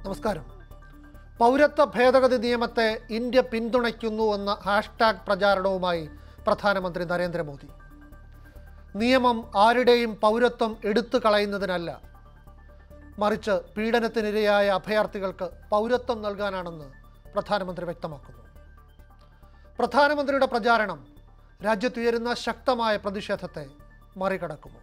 നമസ്കാരം പൗരത്വ ഭേദഗതി നിയമത്തെ ഇന്ത്യ പിന്തുണയ്ക്കുന്നു എന്ന ഹാഷ്ടാഗ് പ്രചാരണവുമായി പ്രധാനമന്ത്രി നരേന്ദ്രമോദി നിയമം ആരുടെയും പൗരത്വം എടുത്തു കളയുന്നതിനല്ല മറിച്ച് പീഡനത്തിനിരയായ അഭയാർത്ഥികൾക്ക് പൗരത്വം നൽകാനാണെന്ന് പ്രധാനമന്ത്രി വ്യക്തമാക്കുന്നു പ്രധാനമന്ത്രിയുടെ പ്രചാരണം രാജ്യത്തുയരുന്ന ശക്തമായ പ്രതിഷേധത്തെ മറികടക്കുമോ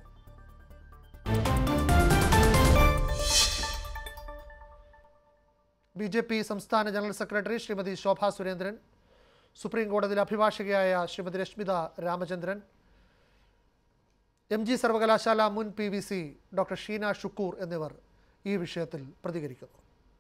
ബി ജെ പി സംസ്ഥാന general secretary Shrimati Shobha Surendran supreme കോടതിയിൽ അഭിഭാഷകയായ ശ്രീമതി രശ്മിത രാമചന്ദ്രൻ എം ജി സർവകലാശാല മുൻ P V C doctor Sheena Shukkur എന്നിവർ ഈ വിഷയത്തിൽ പ്രതികരിക്കുന്നു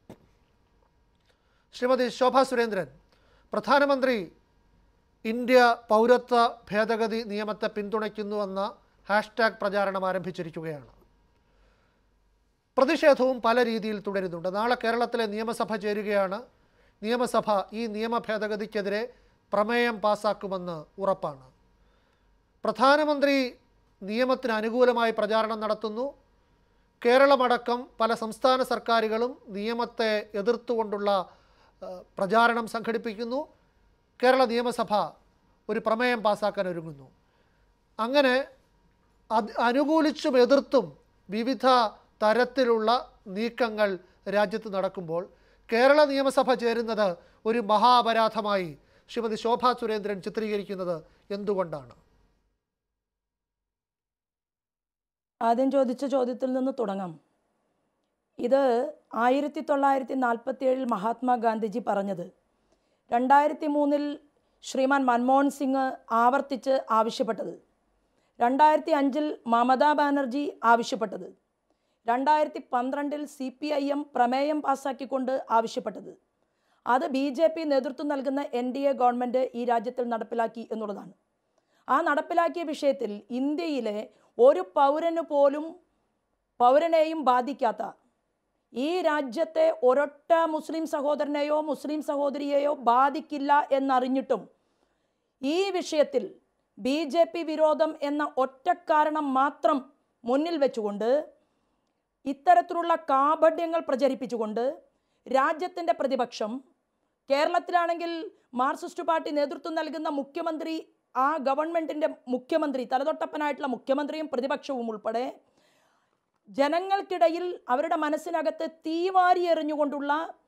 ശ്രീമതി ശോഭ സുരേന്ദ്രൻ പ്രധാനമന്ത്രി ഇന്ത്യ പൗരത്വ ഭേദഗതി നിയമത്തെ പിന്തുണയ്ക്കുന്നുവെന്ന ഹാഷ്ടാഗ് പ്രചാരണം ആരംഭിച്ചിരിക്കുകയാണ് പ്രതിഷേധവും പല രീതിയിൽ തുടരുന്നുണ്ട് നാളെ കേരളത്തിലെ നിയമസഭ ചേരുകയാണ് നിയമസഭ ഈ നിയമ ഭേദഗതിക്കെതിരെ പ്രമേയം പാസാക്കുമെന്ന് ഉറപ്പാണ് പ്രധാനമന്ത്രി നിയമത്തിന് അനുകൂലമായി പ്രചാരണം നടത്തുന്നു കേരളമടക്കം പല സംസ്ഥാന സർക്കാരുകളും നിയമത്തെ എതിർത്തുകൊണ്ടുള്ള ആ, പ്രചാരണം സംഘടിപ്പിക്കുന്നു കേരള നിയമസഭ ഒരു പ്രമേയം പാസാക്കാൻ ഒരുങ്ങുന്നു അങ്ങനെ അത് അനുകൂലിച്ചും എതിർത്തും വിവിധ തരത്തിലുള്ള നീക്കങ്ങൾ രാജ്യത്ത് നടക്കുമ്പോൾ കേരള നിയമസഭ ചേരുന്നത് ഒരു മഹാപരാധമായി ശ്രീമതി ശോഭാ സുരേന്ദ്രൻ ചിത്രീകരിക്കുന്നത് എന്തുകൊണ്ടാണ് ആദ്യം ചോദിച്ച ചോദ്യത്തിൽ നിന്ന് തുടങ്ങാം ഇത് ആയിരത്തി തൊള്ളായിരത്തി നാൽപ്പത്തി ഏഴിൽ മഹാത്മാഗാന്ധിജി പറഞ്ഞത് രണ്ടായിരത്തി മൂന്നിൽ ശ്രീമാൻ മൻമോഹൻ സിംഗ് ആവർത്തിച്ച് ആവശ്യപ്പെട്ടത് രണ്ടായിരത്തി അഞ്ചിൽ മമതാ ബാനർജി ആവശ്യപ്പെട്ടത് രണ്ടായിരത്തി പന്ത്രണ്ടിൽ സി പി ഐ എം പ്രമേയം പാസ്സാക്കിക്കൊണ്ട് ആവശ്യപ്പെട്ടത് അത് ബി ജെ പി നേതൃത്വം നൽകുന്ന എൻ ഡി എ ഗവൺമെൻറ് ഈ രാജ്യത്തിൽ നടപ്പിലാക്കി എന്നുള്ളതാണ് ആ നടപ്പിലാക്കിയ വിഷയത്തിൽ ഇന്ത്യയിലെ ഒരു പൗരന് പോലും പൗരനെയും ബാധിക്കാത്ത ഈ രാജ്യത്തെ ഒരൊറ്റ മുസ്ലിം സഹോദരനെയോ മുസ്ലിം സഹോദരിയെയോ ബാധിക്കില്ല എന്നറിഞ്ഞിട്ടും ഈ വിഷയത്തിൽ ബി ജെ പി വിരോധം എന്ന ഒറ്റ കാരണം മാത്രം മുന്നിൽ വെച്ചുകൊണ്ട് ഇത്തരത്തിലുള്ള കാപഢ്യങ്ങൾ പ്രചരിപ്പിച്ചുകൊണ്ട് രാജ്യത്തിൻ്റെ പ്രതിപക്ഷം കേരളത്തിലാണെങ്കിൽ മാർക്സിസ്റ്റ് പാർട്ടി നേതൃത്വം നൽകുന്ന മുഖ്യമന്ത്രി ആ ഗവൺമെൻറ്റിൻ്റെ മുഖ്യമന്ത്രി തലതൊട്ടപ്പനായിട്ടുള്ള മുഖ്യമന്ത്രിയും പ്രതിപക്ഷവും ഉൾപ്പെടെ ജനങ്ങൾക്കിടയിൽ അവരുടെ മനസ്സിനകത്ത് തീവാരി എറിഞ്ഞുകൊണ്ടുള്ള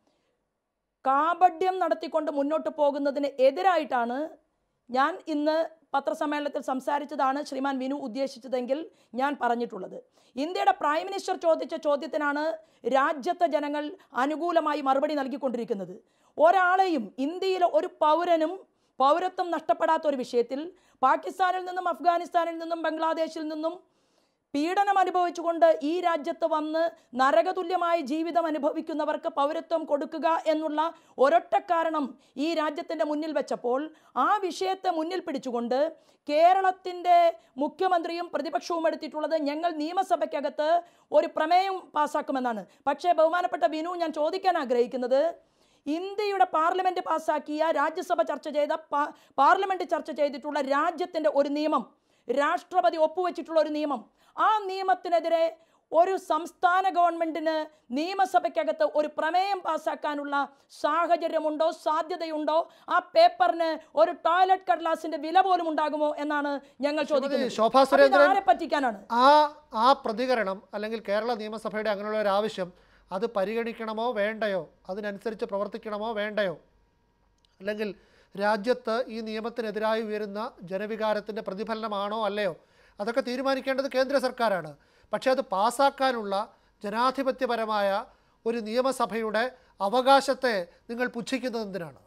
കാപഢ്യം നടത്തിക്കൊണ്ട് മുന്നോട്ട് പോകുന്നതിന് എതിരായിട്ടാണ് ഞാൻ ഇന്ന് പത്രസമ്മേളനത്തിൽ സംസാരിച്ചതാണ് ശ്രീമാൻ വിനു ഉദ്ദേശിച്ചതെങ്കിൽ ഞാൻ പറഞ്ഞിട്ടുള്ളത് ഇന്ത്യയുടെ പ്രൈം മിനിസ്റ്റർ ചോദിച്ച ചോദ്യത്തിനാണ് രാജ്യത്തെ ജനങ്ങൾ അനുകൂലമായി മറുപടി നൽകിക്കൊണ്ടിരിക്കുന്നത് ഒരാളെയും ഇന്ത്യയിലെ ഒരു പൗരനും പൗരത്വം നഷ്ടപ്പെടാത്ത ഒരു വിഷയത്തിൽ പാകിസ്ഥാനിൽ നിന്നും അഫ്ഗാനിസ്ഥാനിൽ നിന്നും ബംഗ്ലാദേശിൽ നിന്നും പീഡനം അനുഭവിച്ചുകൊണ്ട് ഈ രാജ്യത്ത് വന്ന് നരകതുല്യമായ ജീവിതം അനുഭവിക്കുന്നവർക്ക് പൗരത്വം കൊടുക്കുക എന്നുള്ള ഒരൊറ്റ കാരണം ഈ രാജ്യത്തിൻ്റെ മുന്നിൽ വെച്ചപ്പോൾ ആ വിഷയത്തെ മുന്നിൽ പിടിച്ചുകൊണ്ട് കേരളത്തിൻ്റെ മുഖ്യമന്ത്രിയും പ്രതിപക്ഷവും എടുത്തിട്ടുള്ളത് ഞങ്ങൾ നിയമസഭയ്ക്കകത്ത് ഒരു പ്രമേയം പാസ്സാക്കുമെന്നാണ് പക്ഷേ ബഹുമാനപ്പെട്ട വിനു ഞാൻ ചോദിക്കാൻ ആഗ്രഹിക്കുന്നത് ഇന്ത്യയുടെ പാർലമെന്റ് പാസ്സാക്കിയ രാജ്യസഭ ചർച്ച ചെയ്ത പാ- പാർലമെന്റ് ചർച്ച ചെയ്തിട്ടുള്ള രാജ്യത്തിന്റെ ഒരു നിയമം രാഷ്ട്രപതി ഒപ്പുവെച്ചിട്ടുള്ള ഒരു നിയമം ആ നിയമത്തിനെതിരെ ഒരു സംസ്ഥാന ഗവൺമെന്റിന് നിയമസഭയ്ക്കകത്ത് ഒരു പ്രമേയം പാസ്സാക്കാനുള്ള സാഹചര്യമുണ്ടോ സാധ്യതയുണ്ടോ ആ പേപ്പറിന് ഒരു ടോയ്ലറ്റ് കടലാസിന്റെ വില പോലും ഉണ്ടാകുമോ എന്നാണ് ഞങ്ങൾ ചോദിക്കുന്നത് ശോഭാ അപ്പോൾ ഇത് സുരേന്ദ്രൻ ആരെ പറ്റിക്കാനാണ് ആ ആ പ്രതികരണം അല്ലെങ്കിൽ കേരള നിയമസഭയുടെ അങ്ങനെയുള്ള ഒരു ആവശ്യം അത് പരിഗണിക്കണമോ വേണ്ടയോ അതിനനുസരിച്ച് പ്രവർത്തിക്കണമോ വേണ്ടയോ അല്ലെങ്കിൽ രാജ്യത്ത് ഈ നിയമത്തിനെതിരായി ഉയരുന്ന ജനവികാരത്തിൻ്റെ പ്രതിഫലനമാണോ അല്ലയോ അതൊക്കെ തീരുമാനിക്കേണ്ടത് കേന്ദ്ര സർക്കാരാണ് പക്ഷേ അത് പാസ്സാക്കാനുള്ള ജനാധിപത്യപരമായ ഒരു നിയമസഭയുടെ അവകാശത്തെ നിങ്ങൾ പുച്ഛിക്കുന്നത് എന്തിനാണ്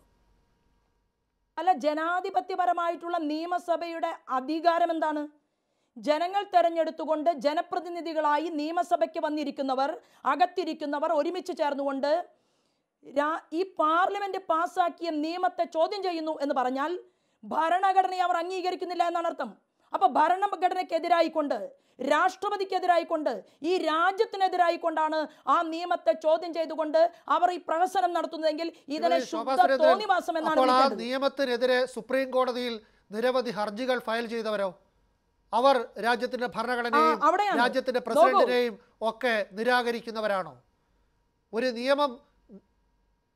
അല്ല ജനാധിപത്യപരമായിട്ടുള്ള നിയമസഭയുടെ അധികാരം എന്താണ് ജനങ്ങൾ തെരഞ്ഞെടുത്തുകൊണ്ട് ജനപ്രതിനിധികളായി നിയമസഭയ്ക്ക് വന്നിരിക്കുന്നവർ അകത്തിരിക്കുന്നവർ ഒരുമിച്ച് ചേർന്നുകൊണ്ട് രാ- ഈ പാർലമെന്റ് പാസ്സാക്കിയ നിയമത്തെ ചോദ്യം ചെയ്യുന്നു എന്ന് പറഞ്ഞാൽ ഭരണഘടനയെ അവർ അംഗീകരിക്കുന്നില്ല എന്നാണ് അർത്ഥം അപ്പൊ ഭരണഘടനയ്ക്കെതിരായിക്കൊണ്ട് രാഷ്ട്രപതിക്കെതിരായിക്കൊണ്ട് ഈ രാജ്യത്തിനെതിരായിക്കൊണ്ടാണ് ആ നിയമത്തെ ചോദ്യം ചെയ്തുകൊണ്ട് അവർ ഈ പ്രഹസനം നടത്തുന്നതെങ്കിൽ ഇതിനെ ശ്രീമതി ശോഭാ ശുദ്ധ സുരേന്ദ്രൻ, തോന്നിവാസം എന്നാണ് അപ്പോൾ ആ വിളിക്കേണ്ടത്. നിയമത്തിനെതിരെ സുപ്രീം കോടതിയിൽ നിരവധി ഹർജികൾ ഫയൽ ചെയ്തവരോ അവർ രാജ്യത്തിന്റെ ഭരണഘടനയെയും ആ, അവിടെയാണ്. രാജ്യത്തിന്റെ നോക്കൂ. പ്രസിഡന്റിനെയും ഒക്കെ നിരാകരിക്കുന്നവരാണോ ഒരു നിയമം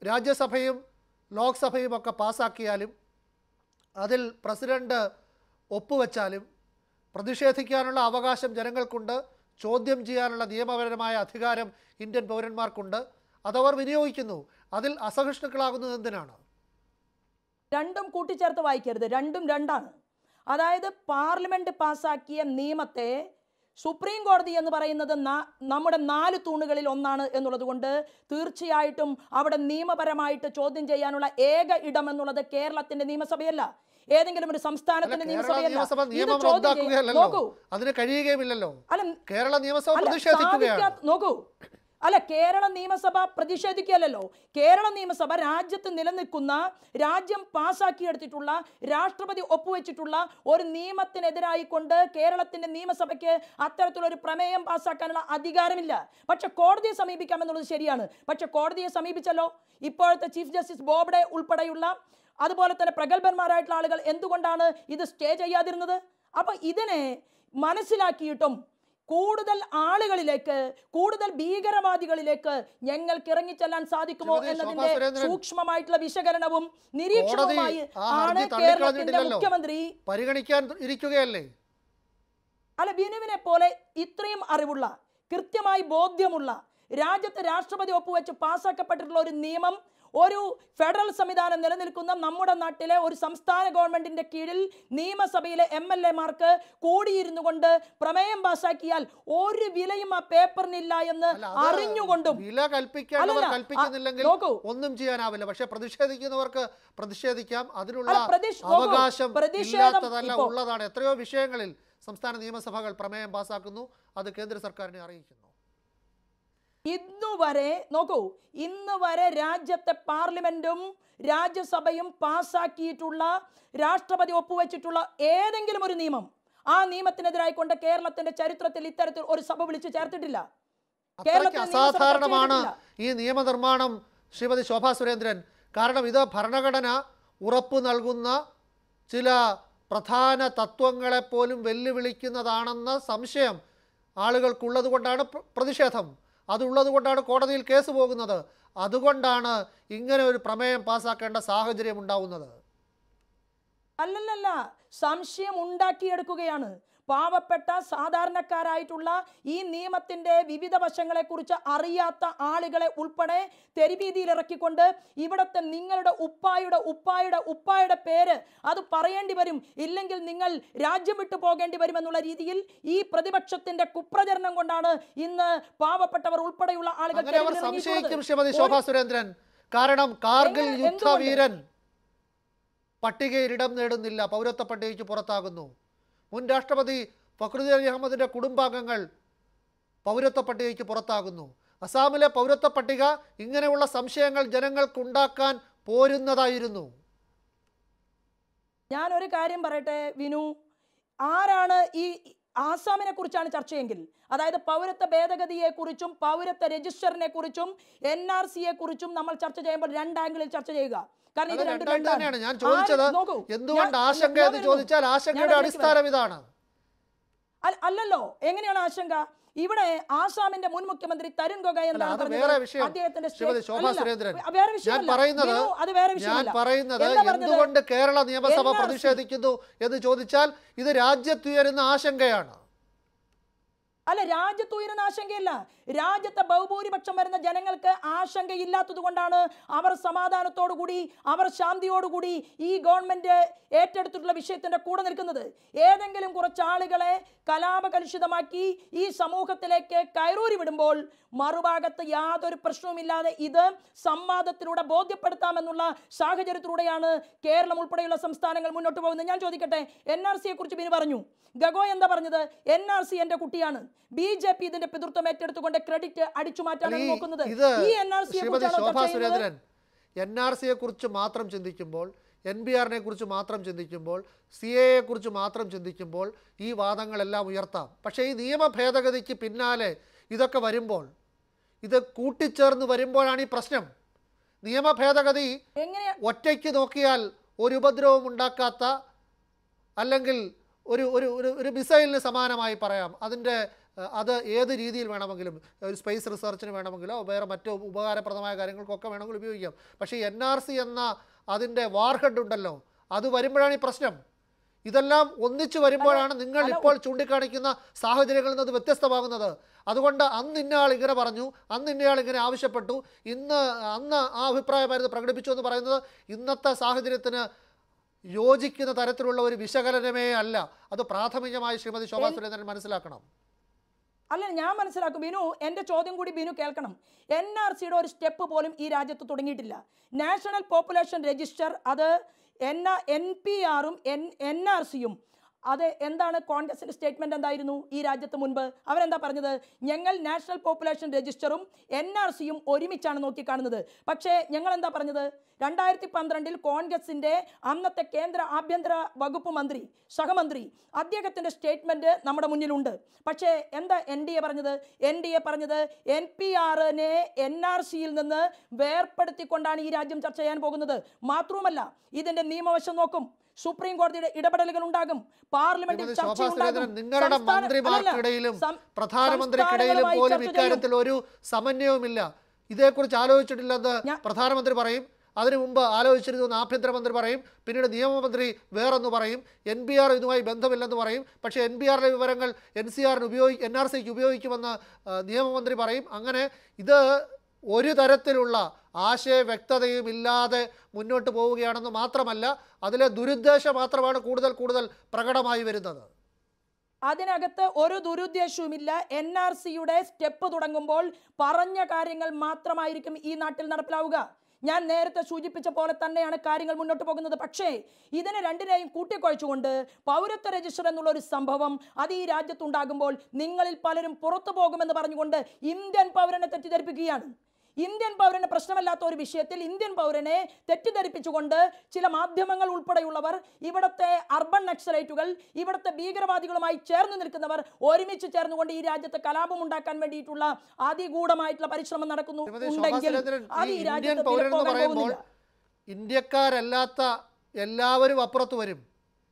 രാജ്യസഭയും ലോക്സഭയും ഒക്കെ പാസ്സാക്കിയാലും അതിൽ പ്രസിഡന്റ് ഒപ്പുവെച്ചാലും പ്രതിഷേധിക്കാനുള്ള അവകാശം ജനങ്ങൾക്കുണ്ട് ചോദ്യം ചെയ്യാനുള്ള നിയമപരമായ അധികാരം ഇന്ത്യൻ പൗരന്മാർക്കുണ്ട് അതവർ വിനിയോഗിക്കുന്നു അതിൽ അസഹിഷ്ണുക്കളാകുന്നത് എന്തിനാണ് രണ്ടും കൂട്ടിച്ചേർത്ത് വായിക്കരുത് രണ്ടും രണ്ടാണ് അതായത് പാർലമെന്റ് പാസാക്കിയ നിയമത്തെ സുപ്രീം കോടതി എന്ന് പറയുന്നത് നാ- നമ്മുടെ നാല് തൂണുകളിൽ ഒന്നാണ് എന്നുള്ളത് കൊണ്ട് തീർച്ചയായിട്ടും അവിടെ നിയമപരമായിട്ട് ചോദ്യം ചെയ്യാനുള്ള ഏക ഇടം എന്നുള്ളത് കേരളത്തിന്റെ നിയമസഭയല്ല ഏതെങ്കിലും ഒരു അല്ല, സംസ്ഥാനത്തിന്റെ കേരള നിയമസഭയല്ല നിയമസഭ ഇത് നിയമം ചോദ്യം ചെയ്യ- റദ്ദാക്കുകയല്ലല്ലോ നോക്കൂ അതിന് കഴിയുകയുമില്ലല്ലോ അല്ല കേരള നിയമസഭ അല്ല, പ്രതിഷേധിക്കുകയാണ് സാധിക്കാത്ത- നോക്കൂ അല്ല കേരള നിയമസഭ പ്രതിഷേധിക്കുകയല്ലല്ലോ കേരള നിയമസഭ രാജ്യത്ത് നിലനിൽക്കുന്ന രാജ്യം പാസാക്കിയെടുത്തിട്ടുള്ള രാഷ്ട്രപതി ഒപ്പുവെച്ചിട്ടുള്ള ഒരു നിയമത്തിനെതിരായി കൊണ്ട് കേരളത്തിന്റെ നിയമസഭയ്ക്ക് അത്തരത്തിലൊരു പ്രമേയം പാസ്സാക്കാനുള്ള അധികാരമില്ല പക്ഷെ കോടതിയെ സമീപിക്കാമെന്നുള്ളത് ശരിയാണ് പക്ഷെ കോടതിയെ സമീപിച്ചല്ലോ ഇപ്പോഴത്തെ ചീഫ് ജസ്റ്റിസ് ബോബ്ഡെ ഉൾപ്പെടെയുള്ള അതുപോലെ തന്നെ പ്രഗത്ഭന്മാരായിട്ടുള്ള ആളുകൾ എന്തുകൊണ്ടാണ് ഇത് സ്റ്റേ ചെയ്യാതിരുന്നത് അപ്പൊ ഇതിനെ മനസ്സിലാക്കിയിട്ടും കൂടുതൽ ആളുകളിലേക്ക് കൂടുതൽ ഭീകരവാദികളിലേക്ക് ഞങ്ങൾക്ക് ഇറങ്ങിച്ചെല്ലാൻ സാധിക്കുമോ ശ്രീമതി ശോഭാ എന്നതിന്റെ സുരേന്ദ്രൻ, സൂക്ഷ്മമായിട്ടുള്ള വിശകലനവും നിരീക്ഷണവുമായി ആ ഹർജി ആണ് കേരളത്തിന്റെ തള്ളിക്കളഞ്ഞിട്ടില്ലല്ലോ. മുഖ്യമന്ത്രി പരിഗണിക്കാൻ ഇരിക്കുകയല്ലേ അല്ല ബിനുവിനെ പോലെ ഇത്രയും അറിവുള്ള കൃത്യമായി ബോധ്യമുള്ള രാജ്യത്ത് രാഷ്ട്രപതി ഒപ്പുവെച്ച് പാസ്സാക്കപ്പെട്ടിട്ടുള്ള ഒരു നിയമം ഒരു ഫെഡറൽ സംവിധാനം നിലനിൽക്കുന്ന നമ്മുടെ നാട്ടിലെ ഒരു സംസ്ഥാന ഗവൺമെന്റിന്റെ കീഴിൽ നിയമസഭയിലെ എം എൽ എമാർക്ക് കൂടിയിരുന്നു കൊണ്ട് പ്രമേയം പാസ്സാക്കിയാൽ ഒരു വിലയും ആ പേപ്പറിനില്ല എന്ന് അല്ല, അത് അറിഞ്ഞുകൊണ്ടും വില കൽപ്പിക്കേണ്ടവർ അല്ലല്ല, കൽപ്പിക്കുന്നില്ലെങ്കിൽ ആ, നോക്കൂ. ഒന്നും ചെയ്യാനാവില്ല പക്ഷെ പ്രതിഷേധിക്കുന്നവർക്ക് പ്രതിഷേധിക്കാം അതിനുള്ള അല്ല, പ്രതിഷ്- നോക്കൂ, അവകാശം പ്രതിഷേധം ഇല്ലാത്തതല്ല ഇപ്പോ- ഉള്ളതാണ് എത്രയോ വിഷയങ്ങളിൽ സംസ്ഥാന നിയമസഭകൾ പ്രമേയം പാസ്സാക്കുന്നു അത് കേന്ദ്ര സർക്കാരിനെ അറിയിക്കുന്നു ഇന്നുവരെ നോക്കൂ ഇന്ന് വരെ രാജ്യത്തെ പാർലമെന്റും രാജ്യസഭയും പാസ്സാക്കിയിട്ടുള്ള രാഷ്ട്രപതി ഒപ്പുവെച്ചിട്ടുള്ള ഏതെങ്കിലും ഒരു നിയമം ആ നിയമത്തിനെതിരായി കൊണ്ട് കേരളത്തിന്റെ ചരിത്രത്തിൽ ഇത്തരത്തിൽ ഒരു സഭ വിളിച്ചു ചേർത്തിട്ടില്ല അത്രയ്ക്ക് കേരളത്തിലെ നിയമസഭ അസാധാരണമാണ് ചർച്ച ഈ നിയമനിർമ്മാണം ശ്രീമതി ശോഭാ സുരേന്ദ്രൻ കാരണം ഇത് ഭരണഘടന ഉറപ്പു നൽകുന്ന ചില പ്രധാന തത്വങ്ങളെ പോലും വെല്ലുവിളിക്കുന്നതാണെന്ന സംശയം ആളുകൾക്കുള്ളത് കൊണ്ടാണ് പ്ര- പ്രതിഷേധം അതുള്ളത് കൊണ്ടാണ് കോടതിയിൽ കേസ് പോകുന്നത് അതുകൊണ്ടാണ് ഇങ്ങനെ ഒരു പ്രമേയം പാസ്സാക്കേണ്ട സാഹചര്യം ഉണ്ടാവുന്നത് അല്ലല്ലല്ല സംശയം ഉണ്ടാക്കിയെടുക്കുകയാണ് പാവപ്പെട്ട സാധാരണക്കാരായിട്ടുള്ള ഈ നിയമത്തിന്റെ വിവിധ വശങ്ങളെക്കുറിച്ച് അറിയാത്ത ആളുകളെ ഉൾപ്പെടെ തെരുവീതിയിൽ ഇറക്കിക്കൊണ്ട് ഇവിടുത്തെ നിങ്ങളുടെ ഉപ്പായുടെ ഉപ്പായുടെ ഉപ്പായുടെ പേര് അത് പറയേണ്ടി വരും ഇല്ലെങ്കിൽ നിങ്ങൾ രാജ്യം വിട്ടു പോകേണ്ടി വരുമെന്നുള്ള രീതിയിൽ ഈ പ്രതിപക്ഷത്തിന്റെ കുപ്രചരണം കൊണ്ടാണ് ഇന്ന് പാവപ്പെട്ടവർ ഉൾപ്പെടെയുള്ള ആളുകൾ അങ്ങനെ അവർ തെരുവിൽ സംശയിക്കും ഇറങ്ങിയിട്ടുള്ളത്. ശ്രീമതി ശോഭാ സുരേന്ദ്രൻ കാരണം കാർഗിൽ എങ്ങനെ- യുദ്ധവീരൻ പട്ടികയിൽ ഇടം നേടുന്നില്ല പൗരത്വ പട്ടികയ്ക്ക് പുറത്താകുന്നു മുൻ രാഷ്ട്രപതി ഫക്രുദ്ദീൻ അലി അഹമ്മദിന്റെ കുടുംബാംഗങ്ങൾ പൗരത്വ പട്ടികയ്ക്ക് പുറത്താകുന്നു അസാമിലെ പൗരത്വ പട്ടിക ഇങ്ങനെയുള്ള സംശയങ്ങൾ ജനങ്ങൾക്കുണ്ടാക്കാൻ പോരുന്നതായിരുന്നു ഞാൻ ഒരു കാര്യം പറയട്ടെ വിനു ആരാണ് ഈ ആസാമിനെ കുറിച്ചാണ് ചർച്ചയെങ്കിൽ അതായത് പൗരത്വ ഭേദഗതിയെ കുറിച്ചും പൗരത്വ രജിസ്റ്ററിനെ കുറിച്ചും എൻ ആർ സിയെ കുറിച്ചും നമ്മൾ ചർച്ച ചെയ്യുമ്പോൾ രണ്ട് ആംഗിളിൽ ചർച്ച ചെയ്യുക കാരണം ഇത് അത് രണ്ടും രണ്ടായിട്ട് രണ്ടാണ്. തന്നെയാണ് ഞാൻ ആര് ചോദിച്ചത് നോക്കൂ, എന്തുകൊണ്ട് ഞാൻ- ആശങ്ക ഞാൻ എന്ന് വരുന്നു. ചോദിച്ചാൽ ആശങ്കയുടെ ഞാൻ അതിലേക്ക് അടിസ്ഥാനം ഇതാണ് അല്ല- അല്ലല്ലോ എങ്ങനെയാണ് ആശങ്ക ഇവിടെ ആസാമിന്റെ മുൻ മുഖ്യമന്ത്രി തരുൺ ഗൊഗോയ് അല്ല എന്താണ് അത് പറഞ്ഞത്? വേറെ വിഷയം അദ്ദേഹത്തിന്റെ ശ്രീമതി സ്റ്റേ- ശോഭാ അല്ലല്ല, സുരേന്ദ്രൻ വേറെ ഞാൻ വിഷയമല്ല. പറയുന്നത് വിനു, അത് വേറെ ഞാൻ വിഷയമല്ല. പറയുന്നത് എന്താ പറഞ്ഞത്? എന്തുകൊണ്ട് കേരള നിയമസഭ NRC പ്രതിഷേധിക്കുന്നു എന്ന് ചോദിച്ചാൽ ഇത് രാജ്യത്തുയരുന്ന ആശങ്കയാണ് അല്ല രാജ്യത്ത് ഉയരുന്ന ആശങ്കയല്ല രാജ്യത്തെ ബഹുഭൂരിപക്ഷം വരുന്ന ജനങ്ങൾക്ക് ആശങ്കയില്ലാത്തത് കൊണ്ടാണ് അവർ സമാധാനത്തോടുകൂടി അവർ ശാന്തിയോടുകൂടി ഈ ഗവൺമെന്റ് ഏറ്റെടുത്തിട്ടുള്ള വിഷയത്തിന്റെ കൂടെ നിൽക്കുന്നത് ഏതെങ്കിലും കുറച്ച് ആളുകളെ കലാപകലുഷിതമാക്കി ഈ സമൂഹത്തിലേക്ക് കയറൂരി വിടുമ്പോൾ മറുഭാഗത്ത് യാതൊരു പ്രശ്നവുമില്ലാതെ ഇത് സംവാദത്തിലൂടെ ബോധ്യപ്പെടുത്താമെന്നുള്ള സാഹചര്യത്തിലൂടെയാണ് കേരളം ഉൾപ്പെടെയുള്ള സംസ്ഥാനങ്ങൾ മുന്നോട്ട് പോകുന്നത് ഞാൻ ചോദിക്കട്ടെ എൻ ആർ സിയെ കുറിച്ച് ബിനു പറഞ്ഞു ഗഗോ എന്താ പറഞ്ഞത് എൻ ആർ സി എന്റെ കുട്ടിയാണ് ബി ജെ പി ഇതിന്റെ പിതൃത്വം ഏറ്റെടുത്തുകൊണ്ട് ക്രെഡിറ്റ് അടിച്ചു മാറ്റാനാണ് ഈ- നോക്കുന്നത് ഇത് ഈ എൻ ആർ സിയെ ശ്രീമതി കുറിച്ചാണോ ശോഭാ ചർച്ച ചെയ്യുന്നത് സുരേന്ദ്രൻ എൻ ആർ സിയെ കുറിച്ച് മാത്രം ചിന്തിക്കുമ്പോൾ എൻ ബി ആറിനെ കുറിച്ച് മാത്രം ചിന്തിക്കുമ്പോൾ സി എയെ കുറിച്ച് മാത്രം ചിന്തിക്കുമ്പോൾ ഈ വാദങ്ങളെല്ലാം ഉയർത്താം പക്ഷേ ഈ നിയമ ഭേദഗതിക്ക് പിന്നാലെ ഇതൊക്കെ വരുമ്പോൾ ഇത് കൂട്ടിച്ചേർന്ന് വരുമ്പോഴാണ് ഈ പ്രശ്നം നിയമ ഭേദഗതി എങ്ങനെയാ ഒറ്റയ്ക്ക് നോക്കിയാൽ ഒരു ഉപദ്രവം ഉണ്ടാക്കാത്ത അല്ലെങ്കിൽ ഒരു ഒരു ഒരു ഒരു മിസൈലിന് സമാനമായി പറയാം അതിൻ്റെ ഏഹ്, അത് ഏത് രീതിയിൽ വേണമെങ്കിലും ഒരു സ്പേസ് റിസർച്ചിന് വേണമെങ്കിലോ വേറെ മറ്റു ഉപകാരപ്രദമായ കാര്യങ്ങൾക്കൊക്കെ വേണമെങ്കിൽ ഉപയോഗിക്കാം പക്ഷേ എൻ ആർ സി എന്ന അതിൻ്റെ വാർഹെഡ് ഉണ്ടല്ലോ അത് വരുമ്പോഴാണ് ഈ പ്രശ്നം ഇതെല്ലാം ഒന്നിച്ചു വരുമ്പോഴാണ് നിങ്ങൾ അല്ല, ഇപ്പോൾ ചൂണ്ടിക്കാണിക്കുന്ന സാഹചര്യങ്ങളിൽ നിന്ന് അത് വ്യത്യസ്തമാകുന്നത് അതുകൊണ്ട് അന്ന് ഇന്നയാൾ ഇങ്ങനെ പറഞ്ഞു അന്ന് ഇന്നയാൾ ഇങ്ങനെ ആവശ്യപ്പെട്ടു ഇന്ന് അന്ന് ആ അഭിപ്രായമായിരുന്നു പ്രകടിപ്പിച്ചു എന്ന് പറയുന്നത് ഇന്നത്തെ സാഹചര്യത്തിന് യോജിക്കുന്ന തരത്തിലുള്ള ഒരു വിശകലനമേ അല്ല അത് പ്രാഥമികമായി ശ്രീമതി ശോഭാ സുരേന്ദ്രൻ മനസ്സിലാക്കണം അല്ല ഞാൻ മനസ്സിലാക്കും ബിനു എൻ്റെ ചോദ്യം കൂടി ബിനു കേൾക്കണം എൻ ആർ സിയുടെ ഒരു സ്റ്റെപ്പ് പോലും ഈ രാജ്യത്ത് തുടങ്ങിയിട്ടില്ല നാഷണൽ പോപ്പുലേഷൻ രജിസ്റ്റർ അത് എൻ എൻ പി ആറും എൻ എൻ ആർ സിയും അത് എന്താണ് കോൺഗ്രസിൻ്റെ സ്റ്റേറ്റ്മെൻറ്റ് എന്തായിരുന്നു ഈ രാജ്യത്ത് മുൻപ് അവരെന്താ പറഞ്ഞത് ഞങ്ങൾ നാഷണൽ പോപ്പുലേഷൻ രജിസ്റ്ററും എൻ ആർ സിയും ഒരുമിച്ചാണ് നോക്കിക്കാണുന്നത് പക്ഷേ ഞങ്ങൾ എന്താ പറഞ്ഞത് രണ്ടായിരത്തി പന്ത്രണ്ടിൽ കോൺഗ്രസിൻ്റെ അന്നത്തെ കേന്ദ്ര ആഭ്യന്തര വകുപ്പ് മന്ത്രി സഹമന്ത്രി അദ്ദേഹത്തിൻ്റെ സ്റ്റേറ്റ്മെൻറ്റ് നമ്മുടെ മുന്നിലുണ്ട് പക്ഷേ എന്താ എൻ ഡി എ പറഞ്ഞത് എൻ ഡി എ പറഞ്ഞത് എൻ പി ആറിനെ എൻ ആർ സിയിൽ നിന്ന് വേർപ്പെടുത്തിക്കൊണ്ടാണ് ഈ രാജ്യം ചർച്ച ചെയ്യാൻ പോകുന്നത് മാത്രവുമല്ല ഇതിൻ്റെ നിയമവശം നോക്കും സുപ്രീം കോടതിയുടെ ഇടപെടലുകൾ ഉണ്ടാകും പാർലമെന്റിൽ ശ്രീമതി ചർച്ച ശോഭാ സുരേന്ദ്രൻ നിങ്ങളുടെ മന്ത്രിമാർക്കിടയിലും പ്രധാനമന്ത്രിക്കിടയിലും പോലും ഇക്കാര്യത്തിൽ ഒരു സമന്വയവുമില്ല ഇതേക്കുറിച്ച് ആലോചിച്ചിട്ടില്ലെന്ന് ഞാൻ- പ്രധാനമന്ത്രി പറയും അതിനു മുമ്പ് ആലോചിച്ചിരുന്നു എന്ന് ആഭ്യന്തരമന്ത്രി പറയും പിന്നീട് നിയമമന്ത്രി വേറൊന്ന് പറയും എൻ ബി ആർ ഇതുമായി ബന്ധമില്ലെന്ന് പറയും പക്ഷേ എൻ ബി ആറിലെ വിവരങ്ങൾ എൻ സി ആറിന് ഉപയോഗി എൻ ആർ സിക്ക് ഉപയോഗിക്കുമെന്ന് ആ, നിയമമന്ത്രി പറയും അങ്ങനെ ഇത് ഒരു തരത്തിലുള്ള ആശയ വ്യക്തതയും ഇല്ലാതെ മുന്നോട്ട് പോവുകയാണെന്ന് മാത്രമല്ല അതിലെ ദുരുദ്ദേശം മാത്രമാണ് കൂടുതൽ കൂടുതൽ പ്രകടമായി വരുന്നത് അതിനകത്ത് ഒരു ദുരുദ്ദേശവുമില്ല എൻ ആർ സിയുടെ സ്റ്റെപ്പ് തുടങ്ങുമ്പോൾ പറഞ്ഞ കാര്യങ്ങൾ മാത്രമായിരിക്കും ഈ നാട്ടിൽ നടപ്പിലാവുക ഞാൻ നേരത്തെ സൂചിപ്പിച്ച പോലെ തന്നെയാണ് കാര്യങ്ങൾ മുന്നോട്ട് പോകുന്നത് പക്ഷേ ഇതിനെ രണ്ടിനെയും കൂട്ടിക്കുഴച്ചുകൊണ്ട് പൗരത്വ രജിസ്റ്റർ എന്നുള്ള ഒരു സംഭവം അത് ഈ രാജ്യത്തുണ്ടാകുമ്പോൾ നിങ്ങളിൽ പലരും പുറത്തു പോകുമെന്ന് പറഞ്ഞുകൊണ്ട് ഇന്ത്യൻ പൗരനെ തെറ്റിദ്ധരിപ്പിക്കുകയാണ് ഇന്ത്യൻ പൗരന് പ്രശ്നമല്ലാത്ത ഒരു വിഷയത്തിൽ ഇന്ത്യൻ പൗരനെ തെറ്റിദ്ധരിപ്പിച്ചുകൊണ്ട് ചില മാധ്യമങ്ങൾ ഉൾപ്പെടെയുള്ളവർ ഇവിടുത്തെ അർബൻ നക്സലൈറ്റുകൾ ഇവിടുത്തെ ഭീകരവാദികളുമായി ചേർന്ന് നിൽക്കുന്നവർ ഒരുമിച്ച് ചേർന്നുകൊണ്ട് ഈ രാജ്യത്ത് കലാപം ഉണ്ടാക്കാൻ വേണ്ടിയിട്ടുള്ള അതിഗൂഢമായിട്ടുള്ള പരിശ്രമം നടക്കുന്നു ശ്രീമതി ശോഭാ ഉണ്ടെങ്കിൽ സുരേന്ദ്രൻ അത് ഈ ഈ ഇന്ത്യൻ രാജ്യത്ത് പൗരൻ എന്ന് വിലപ്പോകാൻ പറയുമ്പോൾ പോകുന്നില്ല ഇന്ത്യക്കാരല്ലാത്ത എല്ലാവരും അപ്പുറത്ത് വരും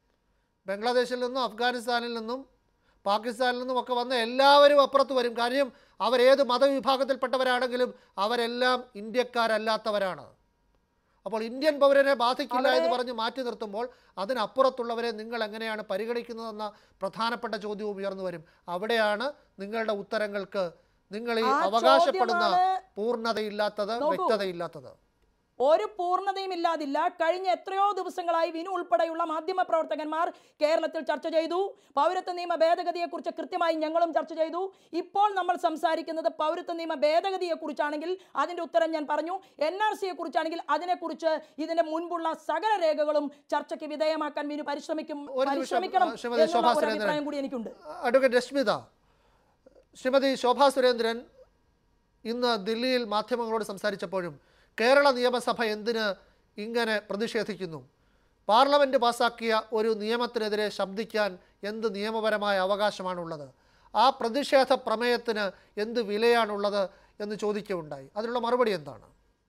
ബംഗ്ലാദേശിൽ നിന്നും അഫ്ഗാനിസ്ഥാനിൽ നിന്നും പാകിസ്ഥാനിൽ നിന്നും ഒക്കെ വന്ന എല്ലാവരും അപ്പുറത്ത് വരും കാര്യം അവരേത് മതവിഭാഗത്തിൽപ്പെട്ടവരാണെങ്കിലും അവരെല്ലാം ഇന്ത്യക്കാരല്ലാത്തവരാണ് അപ്പോൾ ഇന്ത്യൻ പൗരനെ ബാധിക്കില്ല എന്ന് അവിടെ- പറഞ്ഞ് മാറ്റി നിർത്തുമ്പോൾ അതിനപ്പുറത്തുള്ളവരെ നിങ്ങൾ എങ്ങനെയാണ് പരിഗണിക്കുന്നതെന്ന പ്രധാനപ്പെട്ട ചോദ്യവും ഉയർന്നു വരും അവിടെയാണ് നിങ്ങളുടെ ഉത്തരങ്ങൾക്ക് നിങ്ങൾ ഈ ആ അവകാശപ്പെടുന്ന ചോദ്യമാണ് പൂർണ്ണതയില്ലാത്തത് നോക്കൂ. വ്യക്തതയില്ലാത്തത് ഒരു പൂർണ്ണതയും ഇല്ലാതില്ല കഴിഞ്ഞ എത്രയോ ദിവസങ്ങളായി വിനു ഉൾപ്പെടെയുള്ള മാധ്യമ പ്രവർത്തകന്മാർ കേരളത്തിൽ ചർച്ച ചെയ്തു പൗരത്വ നിയമ ഭേദഗതിയെക്കുറിച്ച് കൃത്യമായി ഞങ്ങളും ചർച്ച ചെയ്തു ഇപ്പോൾ നമ്മൾ സംസാരിക്കുന്നത് പൗരത്വ നിയമ ഭേദഗതിയെക്കുറിച്ചാണെങ്കിൽ അതിൻ്റെ ഉത്തരം ഞാൻ പറഞ്ഞു എൻ ആർ സിയെ കുറിച്ചാണെങ്കിൽ അതിനെക്കുറിച്ച് ഇതിന്റെ മുൻപുള്ള സകല രേഖകളും ചർച്ചയ്ക്ക് വിധേയമാക്കാൻ വിനു പരിശ്രമിക്കും ഒരു നിമിഷം, പരിശ്രമിക്കണം ആ, ശ്രീമതി എന്നുള്ള ശോഭാ ഒരു സുരേന്ദ്രൻ. അഭിപ്രായം കൂടി എനിക്കുണ്ട് അഡ്വക്കേറ്റ് രശ്മിത ശ്രീമതി ശോഭാ സുരേന്ദ്രൻ ഇന്ന് ദില്ലിയിൽ മാധ്യമങ്ങളോട് സംസാരിച്ചപ്പോഴും കേരള നിയമസഭ എന്തിന് ഇങ്ങനെ പ്രതിഷേധിക്കുന്നു പാർലമെൻറ്റ് പാസാക്കിയ ഒരു നിയമത്തിനെതിരെ ശബ്ദിക്കാൻ എന്ത് നിയമപരമായ അവകാശമാണുള്ളത് ആ പ്രതിഷേധ പ്രമേയത്തിന് എന്ത് വിലയാണുള്ളത് എന്ന് ചോദിക്കുകയുണ്ടായി അതിനുള്ള മറുപടി എന്താണ്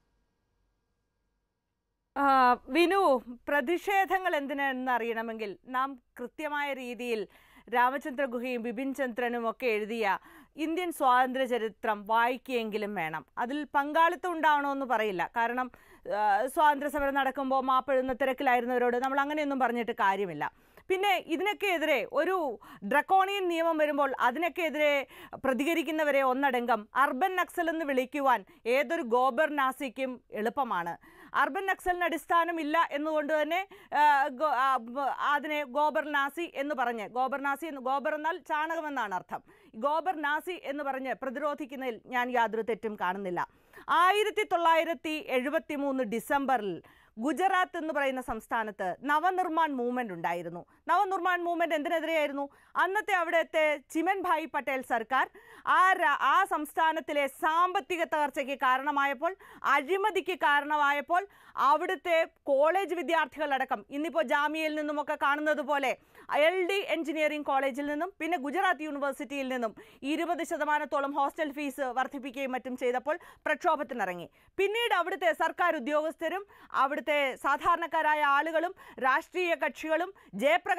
ആ, വിനു പ്രതിഷേധങ്ങൾ എന്തിനെന്ന് അറിയണമെങ്കിൽ നാം കൃത്യമായ രീതിയിൽ രാമചന്ദ്ര ഗുഹയും ബിപിൻ ചന്ദ്രനും ഒക്കെ എഴുതിയ ഇന്ത്യൻ സ്വാതന്ത്ര്യ ചരിത്രം വായിക്കുകയെങ്കിലും വേണം അതിൽ പങ്കാളിത്തം ഉണ്ടാവണമെന്ന് പറയില്ല കാരണം ആ, സ്വാതന്ത്ര്യ സമരം നടക്കുമ്പോൾ മാപ്പെഴുന്ന തിരക്കിലായിരുന്നവരോട് നമ്മൾ അങ്ങനെയൊന്നും പറഞ്ഞിട്ട് കാര്യമില്ല പിന്നെ ഇതിനൊക്കെ എതിരെ ഒരു ഡ്രക്കോണിയൻ നിയമം വരുമ്പോൾ അതിനൊക്കെ എതിരെ പ്രതികരിക്കുന്നവരെ ഒന്നടങ്കം അർബൻ നക്സൽ എന്ന് വിളിക്കുവാൻ ഏതൊരു ഗോബർ നാസിക്കും എളുപ്പമാണ് അർബൻ നക്സലിന് അടിസ്ഥാനമില്ല എന്നുകൊണ്ട് തന്നെ ആ, ഗോ- ആ, ബ- അതിനെ ഗോബർ നാസി എന്ന് പറഞ്ഞ് ഗോബർ നാസി എന്ന് ഗോബർ എന്നാൽ ചാണകം എന്നാണ് അർത്ഥം ഗോബർ നാസി എന്ന് പറഞ്ഞ് പ്രതിരോധിക്കുന്നതിൽ ഞാൻ യാതൊരു തെറ്റും കാണുന്നില്ല ആയിരത്തി തൊള്ളായിരത്തി എഴുപത്തി മൂന്ന് ഡിസംബറിൽ ഗുജറാത്ത് എന്ന് പറയുന്ന സംസ്ഥാനത്ത് നവനിർമ്മാൺ മൂവ്മെന്റ് ഉണ്ടായിരുന്നു നവനിർമ്മാൺ മൂവ്മെന്റ് എന്തിനെതിരെയായിരുന്നു അന്നത്തെ അവിടുത്തെ ചിമൻ ഭായ് പട്ടേൽ സർക്കാർ ആ രാ- ആ സംസ്ഥാനത്തിലെ സാമ്പത്തിക തകർച്ചയ്ക്ക് കാരണമായപ്പോൾ അഴിമതിക്ക് കാരണമായപ്പോൾ അവിടുത്തെ കോളേജ് വിദ്യാർത്ഥികളടക്കം ഇന്നിപ്പോൾ ജാമ്യയിൽ നിന്നുമൊക്കെ കാണുന്നത് പോലെ എൽ ഡി എഞ്ചിനീയറിംഗ് കോളേജിൽ നിന്നും പിന്നെ ഗുജറാത്ത് യൂണിവേഴ്സിറ്റിയിൽ നിന്നും ഇരുപത് ശതമാനത്തോളം ഹോസ്റ്റൽ ഫീസ് വർദ്ധിപ്പിക്കുകയും മറ്റും ചെയ്തപ്പോൾ പ്രക്ഷോഭത്തിനിറങ്ങി പിന്നീട് അവിടുത്തെ സർക്കാർ ഉദ്യോഗസ്ഥരും അവിടുത്തെ സാധാരണക്കാരായ ആളുകളും രാഷ്ട്രീയ കക്ഷികളും ജയപ്രകാശ്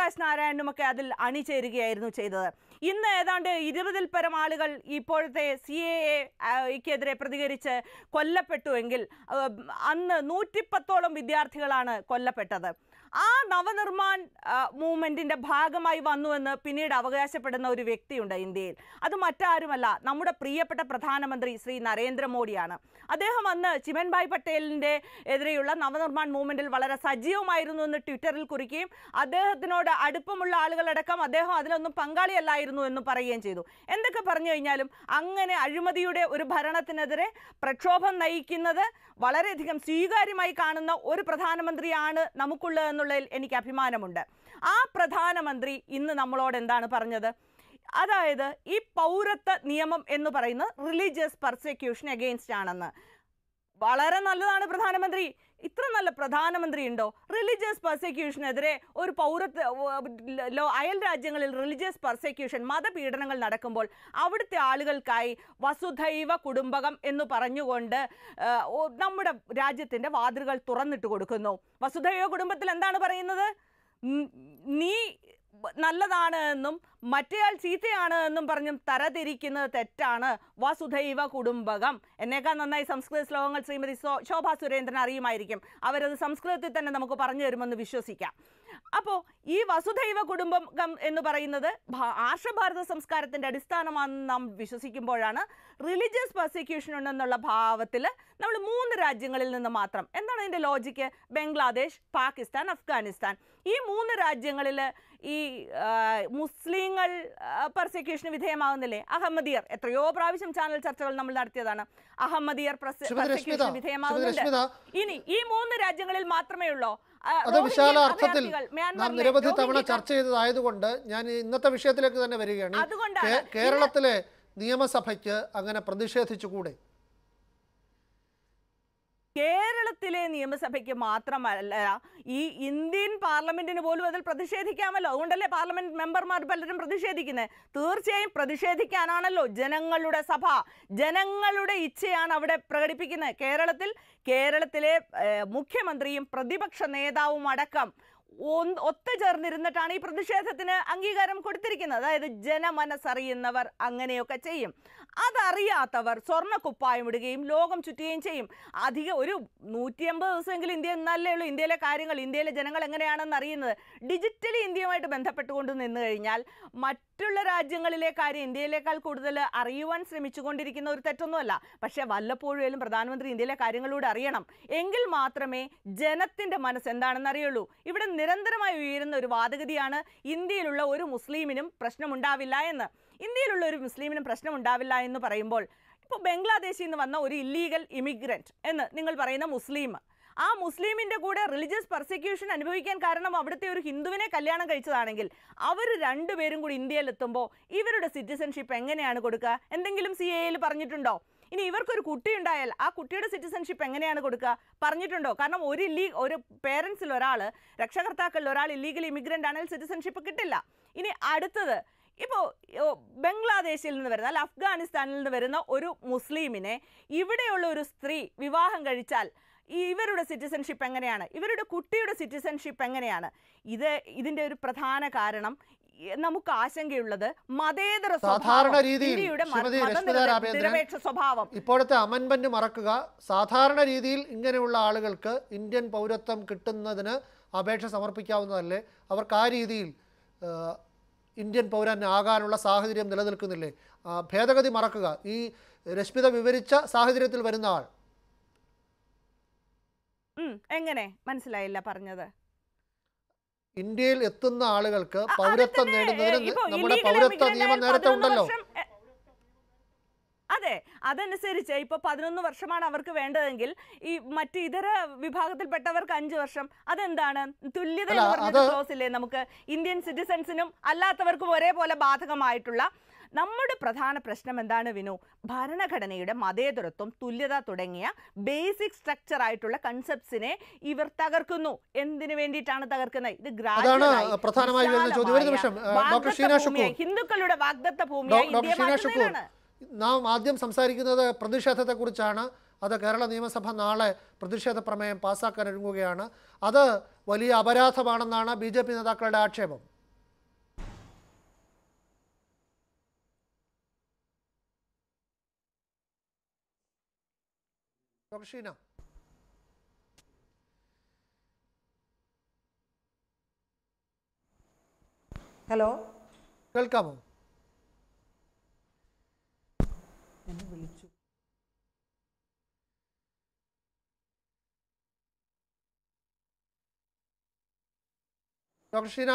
ജയപ്രകാശ് നാരായണനും ഒക്കെ അതിൽ അണിചേരുകയായിരുന്നു ചെയ്തത് ഇന്ന് ഏതാണ്ട് ഇരുപതിൽ പരം ആളുകൾ ഇപ്പോഴത്തെ സി എക്കെതിരെ പ്രതികരിച്ച് കൊല്ലപ്പെട്ടുവെങ്കിൽ ആ, അന്ന് നൂറ്റിപ്പത്തോളം വിദ്യാർത്ഥികളാണ് കൊല്ലപ്പെട്ടത് ആ നവനിർമ്മാൺ മൂവ്മെന്റിന്റെ ഭാഗമായി വന്നുവെന്ന് പിന്നീട് അവകാശപ്പെടുന്ന ഒരു വ്യക്തിയുണ്ട് ഇന്ത്യയിൽ അത് മറ്റാരുമല്ല നമ്മുടെ പ്രിയപ്പെട്ട പ്രധാനമന്ത്രി ശ്രീ നരേന്ദ്രമോദിയാണ് അദ്ദേഹം അന്ന് ചിമൻഭായ് പട്ടേലിന്റെ എതിരെയുള്ള നവനിർമ്മാൺ മൂവ്മെന്റിൽ വളരെ സജീവമായിരുന്നു എന്ന് ട്വിറ്ററിൽ കുറിക്കുകയും അദ്ദേഹത്തിനോട് അടുപ്പമുള്ള ആളുകളടക്കം അദ്ദേഹം അതിലൊന്നും പങ്കാളിയല്ലായിരുന്നു എന്ന് പറയുകയും ചെയ്തു എന്തൊക്കെ പറഞ്ഞു കഴിഞ്ഞാലും അങ്ങനെ അഴിമതിയുടെ ഒരു ഭരണത്തിനെതിരെ പ്രക്ഷോഭം നയിക്കുന്നത് വളരെയധികം സ്വീകാര്യമായി കാണുന്ന ഒരു പ്രധാനമന്ത്രിയാണ് നമുക്കുള്ളത് എന്നുള്ളതിൽ എനിക്ക് അഭിമാനമുണ്ട് ആ പ്രധാനമന്ത്രി ഇന്ന് നമ്മളോട് എന്താണ് പറഞ്ഞത് അതായത് ഈ പൗരത്വ നിയമം എന്ന് പറയുന്നത് റിലീജിയസ് പെർസിക്യൂഷൻ അഗെയിൻസ്റ്റ് ആണെന്ന് വളരെ നല്ലതാണ് പ്രധാനമന്ത്രി ഇത്ര നല്ല പ്രധാനമന്ത്രി ഉണ്ടോ റിലീജിയസ് പെർസിക്യൂഷനെതിരെ ഒരു പൗരത്വ ലോ അയൽ രാജ്യങ്ങളിൽ റിലീജിയസ് പെർസിക്യൂഷൻ മതപീഡനങ്ങൾ നടക്കുമ്പോൾ അവിടുത്തെ ആളുകൾക്കായി വസുധൈവ കുടുംബകം എന്ന് പറഞ്ഞുകൊണ്ട് ആ, ഓ, നമ്മുടെ രാജ്യത്തിൻ്റെ വാതിലുകൾ തുറന്നിട്ട് കൊടുക്കുന്നു വസുധൈവ കുടുംബത്തിൽ എന്താണ് പറയുന്നത് ഉം, നീ നല്ലതാണ് എന്നും മറ്റേയാൾ ചീത്തയാണ് എന്നും പറഞ്ഞും തരതിരിക്കുന്നത് തെറ്റാണ് വസുധൈവ കുടുംബകം എന്നേക്കാൾ നന്നായി സംസ്കൃത ശ്ലോകങ്ങൾ ശ്രീമതി സോ- ശോഭാ സുരേന്ദ്രൻ അറിയുമായിരിക്കും അവരത് സംസ്കൃതത്തിൽ തന്നെ നമുക്ക് പറഞ്ഞു തരുമെന്ന് വിശ്വസിക്കാം അപ്പോൾ ഈ വസുധൈവ കുടുംബകം എന്ന് പറയുന്നത് ഭ- ആർഷഭാരത സംസ്കാരത്തിൻ്റെ അടിസ്ഥാനമാണെന്ന് നാം വിശ്വസിക്കുമ്പോഴാണ് റിലീജിയസ് പെർസിക്യൂഷൻ ഉണ്ടെന്നുള്ള ഭാവത്തിൽ നമ്മൾ മൂന്ന് രാജ്യങ്ങളിൽ നിന്ന് മാത്രം എന്താണ് അതിൻ്റെ ലോജിക്ക് ബംഗ്ലാദേശ് പാകിസ്ഥാൻ അഫ്ഗാനിസ്ഥാൻ ഈ മൂന്ന് രാജ്യങ്ങളിൽ ഈ ആ, മുസ്ലിങ്ങൾ പെർസിക്യൂഷന് വിധേയമാകുന്നില്ലേ അഹമ്മദിയർ എത്രയോ പ്രാവശ്യം ചാനൽ ചർച്ചകൾ നമ്മൾ നടത്തിയതാണ് അഹമ്മദിയർ ശ്രീമതി രശ്മിത പെർസിക്യൂഷന് ശ്രീമതി വിധേയമാകുന്നുണ്ട് രശ്മിത ഇനി ഈ മൂന്ന് രാജ്യങ്ങളിൽ മാത്രമേ ഉള്ളോ ആ, അത് റോഹിംഗ്യൻ വിശാല അർത്ഥത്തിൽ അഭയാർത്ഥികൾ നാം മ്യാൻമറിലെ നിരവധി തവണ റോഹിംഗ്യക്കാർ- ചർച്ച ചെയ്തതായതുകൊണ്ട് ഞാൻ ഈ ഇന്നത്തെ വിഷയത്തിലേക്ക് തന്നെ വരികയാണ് ഈ അതുകൊണ്ടാണ് കേ- കേരളത്തിലെ നിയമസഭയ്ക്ക് അങ്ങനെ പ്രതിഷേധിച്ചുകൂടെ കേരളത്തിലെ നിയമസഭയ്ക്ക് മാത്രമല്ല ഈ ഇന്ത്യൻ പാർലമെന്റിന് പോലും അതിൽ പ്രതിഷേധിക്കാമല്ലോ അതുകൊണ്ടല്ലേ പാർലമെന്റ് മെമ്പർമാർ പലരും പ്രതിഷേധിക്കുന്നത് തീർച്ചയായും പ്രതിഷേധിക്കാനാണല്ലോ ജനങ്ങളുടെ സഭ ജനങ്ങളുടെ ഇച്ഛയാണ് അവിടെ പ്രകടിപ്പിക്കുന്നത് കേരളത്തിൽ കേരളത്തിലെ ഏഹ്, മുഖ്യമന്ത്രിയും പ്രതിപക്ഷ നേതാവും അടക്കം ഒന്ന് ഒത്തുചേർന്നിരുന്നിട്ടാണ് ഈ പ്രതിഷേധത്തിന് അംഗീകാരം കൊടുത്തിരിക്കുന്നത് അതായത് ജനമനസ്സറിയുന്നവർ അങ്ങനെയൊക്കെ ചെയ്യും അതറിയാത്തവർ സ്വർണ്ണ കുപ്പായം ഇടുകയും ലോകം ചുറ്റുകയും ചെയ്യും അധിക ഒരു നൂറ്റി അമ്പത് ദിവസമെങ്കിലും ഇന്ത്യ എന്നല്ലേ ഉള്ളൂ ഇന്ത്യയിലെ കാര്യങ്ങൾ ഇന്ത്യയിലെ ജനങ്ങൾ എങ്ങനെയാണെന്ന് അറിയുന്നത് ഡിജിറ്റലി ഇന്ത്യയുമായിട്ട് ബന്ധപ്പെട്ടുകൊണ്ട് നിന്ന് കഴിഞ്ഞാൽ മറ്റുള്ള രാജ്യങ്ങളിലെ കാര്യം ഇന്ത്യയിലേക്കാൾ കൂടുതൽ അറിയുവാൻ ശ്രമിച്ചുകൊണ്ടിരിക്കുന്ന ഒരു തെറ്റൊന്നുമല്ല പക്ഷേ വല്ലപ്പോഴും പ്രധാനമന്ത്രി ഇന്ത്യയിലെ കാര്യങ്ങളൂടെ അറിയണം എങ്കിൽ മാത്രമേ ജനത്തിൻ്റെ മനസ്സ് എന്താണെന്ന് അറിയുള്ളൂ ഇവിടെ നിരന്തരമായി ഉയരുന്ന ഒരു വാദഗതിയാണ് ഇന്ത്യയിലുള്ള ഒരു മുസ്ലിമിനും പ്രശ്നമുണ്ടാവില്ല എന്ന് ഇന്ത്യയിലുള്ള ഒരു മുസ്ലിമിനും പ്രശ്നമുണ്ടാവില്ല എന്ന് പറയുമ്പോൾ ഇപ്പോൾ ബംഗ്ലാദേശിൽ നിന്ന് വന്ന ഒരു ഇല്ലീഗൽ ഇമിഗ്രൻറ്റ് എന്ന് നിങ്ങൾ പറയുന്ന മുസ്ലിം ആ മുസ്ലിമിൻ്റെ കൂടെ റിലീജിയസ് പെർസിക്യൂഷൻ അനുഭവിക്കാൻ കാരണം അവിടുത്തെ ഒരു ഹിന്ദുവിനെ കല്യാണം കഴിച്ചതാണെങ്കിൽ അവർ രണ്ടുപേരും കൂടി ഇന്ത്യയിൽ എത്തുമ്പോൾ ഇവരുടെ സിറ്റിസൺഷിപ്പ് എങ്ങനെയാണ് കൊടുക്കുക എന്തെങ്കിലും സി എയിൽ പറഞ്ഞിട്ടുണ്ടോ ഇനി ഇവർക്കൊരു കുട്ടി ഉണ്ടായാൽ ആ കുട്ടിയുടെ സിറ്റിസൺഷിപ്പ് എങ്ങനെയാണ് കൊടുക്കുക പറഞ്ഞിട്ടുണ്ടോ കാരണം ഒരു ഇല്ലീ ഒരു പേരൻസിൽ ഒരാൾ രക്ഷകർത്താക്കളിൽ ഒരാൾ ഇല്ലീഗൽ ഇമിഗ്രൻ്റ് ആണെങ്കിൽ സിറ്റിസൺഷിപ്പ് കിട്ടില്ല ഇനി അടുത്തത് ഇപ്പോൾ ബംഗ്ലാദേശിൽ നിന്ന് വരുന്ന അല്ല അഫ്ഗാനിസ്ഥാനിൽ നിന്ന് വരുന്ന ഒരു മുസ്ലിമിനെ ഇവിടെയുള്ള ഒരു സ്ത്രീ വിവാഹം കഴിച്ചാൽ ഈ ഇവരുടെ സിറ്റിസൺഷിപ്പ് എങ്ങനെയാണ് ഇവരുടെ കുട്ടിയുടെ സിറ്റിസൺഷിപ്പ് എങ്ങനെയാണ് ഇത് ഇതിൻ്റെ ഒരു പ്രധാന കാരണം ഈ നമുക്ക് ആശങ്കയുള്ളത് മതേതര സാധാരണ സ്വഭാവം, രീതിയിൽ ഇന്ത്യയുടെ മത- ശ്രീമതി രശ്മിത മതനിരപേ- രാമേന്ദ്രൻ നിരപേക്ഷ സ്വഭാവം ഇപ്പോഴത്തെ അമൻമെന്റ് മറക്കുക സാധാരണ രീതിയിൽ ഇങ്ങനെയുള്ള ആളുകൾക്ക് ഇന്ത്യൻ പൗരത്വം കിട്ടുന്നതിന് അപേക്ഷ സമർപ്പിക്കാവുന്നതല്ലേ അവർക്ക് ആ രീതിയിൽ ആ, ഇന്ത്യൻ പൗരനാകാനുള്ള സാഹചര്യം നിലനിൽക്കുന്നില്ലേ ആ, ഭേദഗതി മറക്കുക ഈ രശ്മിത വിവരിച്ച സാഹചര്യത്തിൽ വരുന്ന ആൾ ഉം, എങ്ങനെ മനസ്സിലായില്ല പറഞ്ഞത് ഇന്ത്യയിൽ എത്തുന്ന ആളുകൾക്ക് അ- പൗരത്വം അതിൽ തന്നെ, നേടുന്നതിന് ഏ, ഇപ്പോ നമ്മുടെ illegal പൗരത്വ immigrant നിയമം ആയാൽ നേരത്തെ 11 ഉണ്ടല്ലോ വർഷം, എ, അതെ അതനുസരിച്ച് ഇപ്പൊ പതിനൊന്ന് വർഷമാണ് അവർക്ക് വേണ്ടതെങ്കിൽ ഈ മറ്റ് ഇതര വിഭാഗത്തിൽപ്പെട്ടവർക്ക് അഞ്ച് വർഷം അതെന്താണ് തുല്യത അല്ല, എന്ന് പറഞ്ഞൊരു അത് ക്ലോസ് ഇല്ലേ നമുക്ക് ഇന്ത്യൻ സിറ്റിസൺസിനും അല്ലാത്തവർക്കും ഒരേപോലെ ബാധകമായിട്ടുള്ള നമ്മുടെ പ്രധാന പ്രശ്നം എന്താണ് വിനു ഭരണഘടനയുടെ മതേതരത്വം തുല്യത തുടങ്ങിയ ബേസിക് സ്ട്രക്ചർ ആയിട്ടുള്ള കൺസെപ്റ്റ്സിനെ ഇവർ തകർക്കുന്നു എന്തിനു വേണ്ടിയിട്ടാണ് തകർക്കുന്നത് ഇത് അതാണ് gradual ആയി പ്രധാനമായി വരുന്ന ചോദ്യം ഒരു വിശാലമായ നിമിഷം ഏ, ഡോക്ടർ വാഗ്ദത്ത ഷീന ഭൂമിയായി, ഷുക്കൂർ ഹിന്ദുക്കളുടെ വാഗ്ദത്ത ഡോ- ഭൂമിയായി ഡോക്ടർ ഇന്ത്യയെ ഷീന ഷുക്കൂർ മാറ്റുന്നതിനാണ് നാം ആദ്യം സംസാരിക്കുന്നത് പ്രതിഷേധത്തെക്കുറിച്ചാണ് അത് കേരള നിയമസഭ നാളെ പ്രതിഷേധ പ്രമേയം പാസ്സാക്കാൻ ഒരുങ്ങുകയാണ് അത് വലിയ അപരാധമാണെന്നാണ് ബി ജെ പി നേതാക്കളുടെ ആക്ഷേപം ഡോക്ടർ ഷീന ഹലോ കേൾക്കാമോ എന്നെ വിളിച്ചു ഡോക്ടർ ഷീന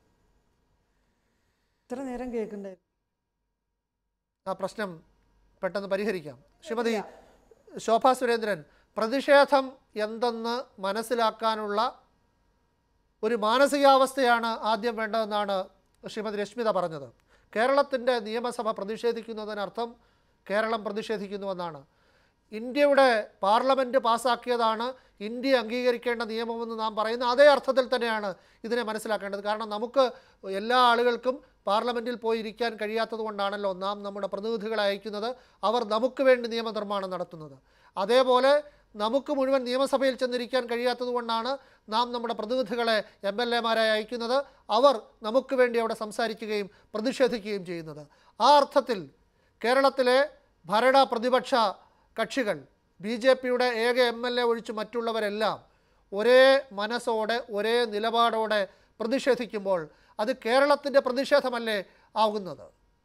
ഇത്ര നേരം കേൾക്കണ്ടേ ആ പ്രശ്നം പെട്ടെന്ന് പരിഹരിക്കാം ശ്രീമതി ശോഭ സുരേന്ദ്രൻ പ്രതിഷേധം എന്തെന്ന് മനസ്സിലാക്കാനുള്ള ഒരു മാനസികാവസ്ഥയാണ് ആദ്യം വേണ്ടതെന്നാണ് ശ്രീമതി രശ്മിത പറഞ്ഞത് കേരളത്തിൻ്റെ നിയമസഭ പ്രതിഷേധിക്കുന്നതിനർത്ഥം കേരളം പ്രതിഷേധിക്കുന്നുവെന്നാണ് ഇന്ത്യയുടെ പാർലമെൻറ്റ് പാസ്സാക്കിയതാണ് ഇന്ത്യ അംഗീകരിക്കേണ്ട നിയമമെന്ന് നാം പറയുന്ന അതേ അർത്ഥത്തിൽ തന്നെയാണ് ഇതിനെ മനസ്സിലാക്കേണ്ടത് കാരണം നമുക്ക് എല്ലാ ആളുകൾക്കും പാർലമെൻറ്റിൽ പോയി ഇരിക്കാൻ കഴിയാത്തത് കൊണ്ടാണല്ലോ നാം നമ്മുടെ പ്രതിനിധികളെ അയക്കുന്നത് അവർ നമുക്ക് വേണ്ടി നിയമനിർമ്മാണം നടത്തുന്നത് അതേപോലെ നമുക്ക് മുഴുവൻ നിയമസഭയിൽ ചെന്നിരിക്കാൻ കഴിയാത്തത് കൊണ്ടാണ് നാം നമ്മുടെ പ്രതിനിധികളെ എം എൽ എമാരെ അയക്കുന്നത് അവർ നമുക്ക് വേണ്ടി അവിടെ സംസാരിക്കുകയും പ്രതിഷേധിക്കുകയും ചെയ്യുന്നത് ആ അർത്ഥത്തിൽ കേരളത്തിലെ ഭരണ പ്രതിപക്ഷ കക്ഷികൾ ബി ജെ പിയുടെ ഏക എം എൽ എ ഒഴിച്ച് മറ്റുള്ളവരെല്ലാം ഒരേ മനസ്സോടെ ഒരേ നിലപാടോടെ പ്രതിഷേധിക്കുമ്പോൾ അത് കേരളത്തിൻ്റെ പ്രതിഷേധമല്ലേ ആകുന്നത്